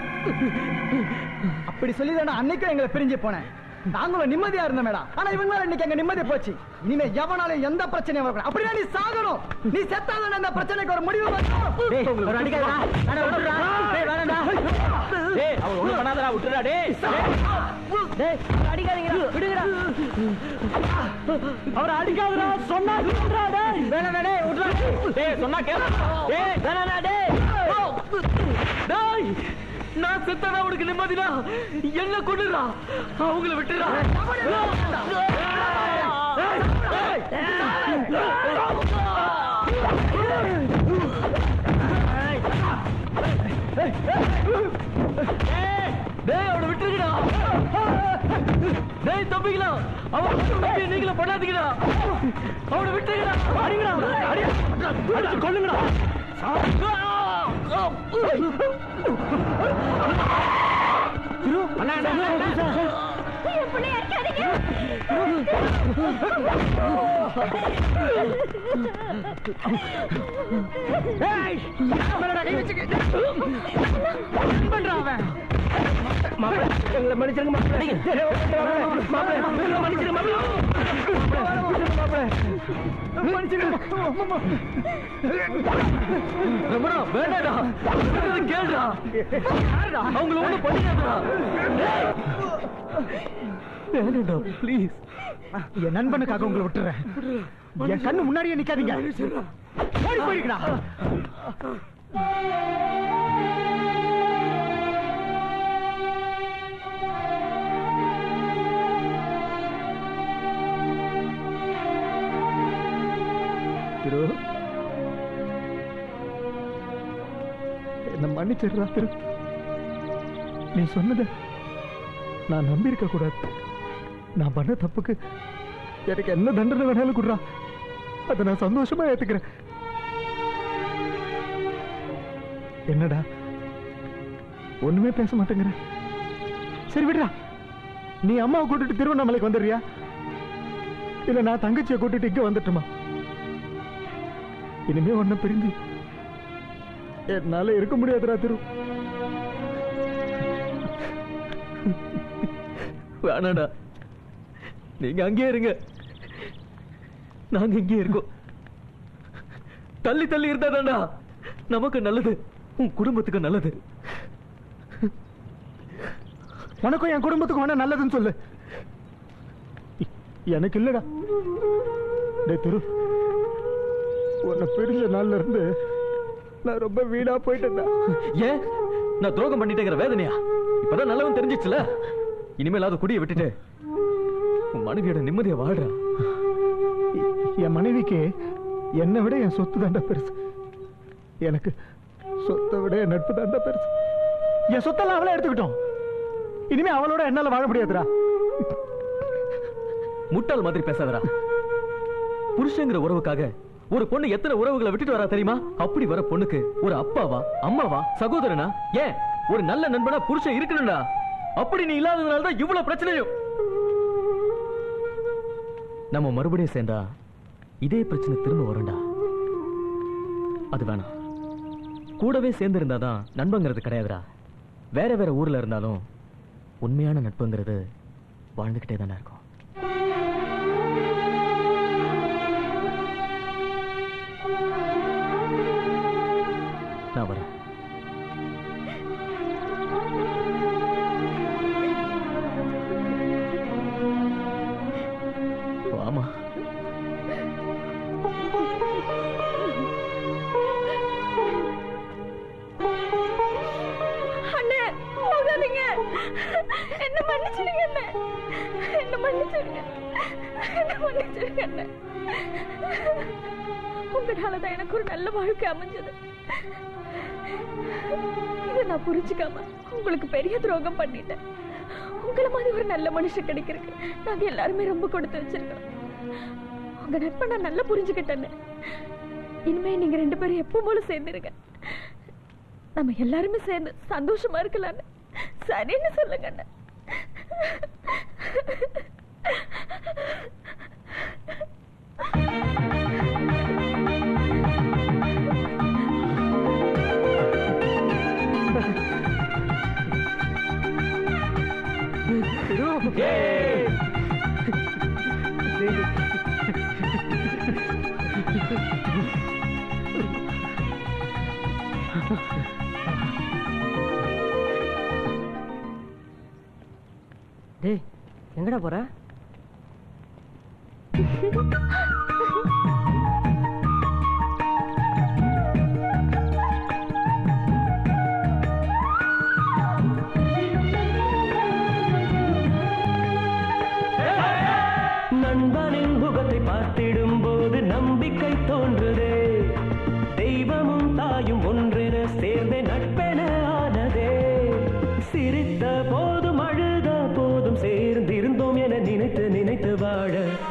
அப்படி சொல்லி தானே அன்னைக்கும் எங்களை பிரிஞ்சு போனேன் நாங்களும் நிம்மதியா இருந்தோம் மேடம் ஆனா இவங்களால இன்னைக்கு எங்க நிம்மதி போச்சு இனிமே எவனாலும் எந்த பிரச்சனையும் வரக்கூடாது அப்படியே நீ சாகணும் நீ செத்தாதான் அந்த பிரச்சனைக்கு ஒரு முடிவு வரும். ஒரு அடிக்காதடா. வேணா, விட்டுடுடா. டேய், வேணாம்டா. டேய், அவன் ஒண்ணும் பண்ணாதடா, விட்டுடுடா, டேய். டேய், அடிக்காதீங்கடா, விடுங்கடா. அவரை அடிக்காதடா சொன்னா கேளுடா, டேய் வேணாம், டேய், விட்றா. டேய், சொன்னா கேளு. டேய், வேணாம்டா, டேய். டேய் நான் செத்தனா உனக்கு நிம்மதிடா என்ன கொண்டுடா அவங்கள விட்டுடா டேய் அவனை விட்டுருக்கடா டேய் தம்பிங்களா அவன் தம்பி நீங்களும் பண்ணாதீங்கடா அவனை விட்டுங்கடா அடிங்கடா அடி அடிச்சு கொல்லுங்கடா திரு அண்ணா அண்ணா அண்ணா, அண்ணா ஏய், யார் மேலடா கை வச்சுக்க? என்ன பண்றான் அவன்? மாப்பிள்ளை, எங்களை மன்னிச்சிருங்க மாப்பிள்ளை. மாப்பிள்ளை, எங்களை மன்னிச்சிருங்க மாப்பிள்ளை. மாப்பிள்ளை, மன்னிச்சிருங்க. ரமணா வேண்டாடா சொல்றது கேளுடா அவங்கள ஒண்ணும் பண்ணிடாதடா வேணாம்டா ப்ளீஸ் என் நண்பனுக்காக உங்களை விட்டுறேன் என் கண்ணு முன்னாடியே நிக்காதீங்க ஓடி போயிருக்கா திரு என்ன மன்னிச்சிடுறா திரு நீ சொன்னத நான் நம்பியிருக்க கூடாது நான் பண்ண தப்புக்கு எனக்கு என்ன தண்டனை வேணாலும் கொடுறா அதை நான் சந்தோஷமா ஏத்துக்கிறேன் என்னடா ஒண்ணுமே பேச மாட்டேங்கிற சரி விடுறா நீ அம்மாவை கூட்டிட்டு திருவண்ணாமலைக்கு வந்துடுறியா இல்ல நான் தங்கச்சியை கூட்டிட்டு இங்க வந்துட்டுமா இனிமே ஒன்ன பிரிஞ்சு என்னால இருக்க முடியாதுடா திரு வேணாடா நீங்க அங்கேயே இருங்க நாங்க இங்கே இருக்கோம் தள்ளி தள்ளி இருந்தாதாண்டா நமக்கு நல்லது உன் குடும்பத்துக்கு நல்லது உனக்கும் என் குடும்பத்துக்கும் வேணா நல்லதுன்னு சொல்லு எனக்கு இல்லடா டேய் திரு உன்னை பிரிஞ்ச நாள்ல இருந்து நான் ரொம்ப வீணா போயிட்டேன்டா ஏன் நான் துரோகம் பண்ணிட்டேங்கிற வேதனையா இப்பதான் நல்லவன் தெரிஞ்சிச்சுல இனிமேலாவது குடியை விட்டுட்டு உன் மனைவியோட நிம்மதியை வாழ்றா என் மனைவிக்கு என்னை விட என் சொத்து தாண்டா பெருசு எனக்கு சொத்தை விட என் நட்பு தாண்டா பெருசு என் சொத்தெல்லாம் அவளே எடுத்துக்கிட்டோம் இனிமே அவளோட என்னால வாழ முடியாதுடா முட்டாள் மாதிரி பேசாதடா புருஷங்கிற உறவுக்காக ஒரு பொண்ணு எத்தனை உறவுகளை விட்டுட்டு வரா தெரியுமா அப்படி வர பொண்ணுக்கு ஒரு அப்பாவா அம்மாவா சகோதரனா ஏன் ஒரு நல்ல நண்பனா புருஷன் இருக்கணும்டா அப்படி நீ இல்லாததுனால தான் இவ்வளவு பிரச்சனையும் நம்ம மறுபடியும் சேர்ந்தா இதே பிரச்சனை திரும்ப வரும்டா அது வேணாம் கூடவே சேர்ந்து இருந்தாதான் நண்பங்கிறது கிடையாதுடா வேற வேற ஊர்ல இருந்தாலும் உண்மையான நட்புங்கிறது வாழ்ந்துகிட்டே தானே இருக்கும் நான் வரேன் வாமா அண்ணே போகாதீங்க என்ன மன்னிச்சிடுங்க அண்ணே என்ன மன்னிச்சிடுங்க என்ன மன்னிச்சிடுங்க அண்ணே உங்களாலதான் எனக்கு ஒரு நல்ல வாழ்க்கை அமைஞ்சது இதை நான் புரிஞ்சுக்காம உங்களுக்கு பெரிய துரோகம் பண்ணிட்டேன் உங்களை மாதிரி ஒரு நல்ல மனுஷன் கிடைக்கிறதுக்கு நாங்க எல்லாருமே ரொம்ப கொடுத்து வச்சிருக்கோம் உங்க நட்பை நான் நல்லா புரிஞ்சுக்கிட்டேன்னு இனிமே நீங்க ரெண்டு பேரும் எப்பவும் போல சேர்ந்துருங்க நம்ம எல்லாருமே சேர்ந்து சந்தோஷமா இருக்கலாம்னு சரின்னு சொல்லுங்க அண்ணா. டேய் எங்கடா போற நண்பனின் முகத்தை பார்த்திடும் போது நம்பிக்கை தோன்றுதே தெய்வமும் தாயும் ஒன்றென சேர்ந்தே நட்பென ஆனதே சிரித்த போதும் அழுத போதும் சேர்ந்து வாழ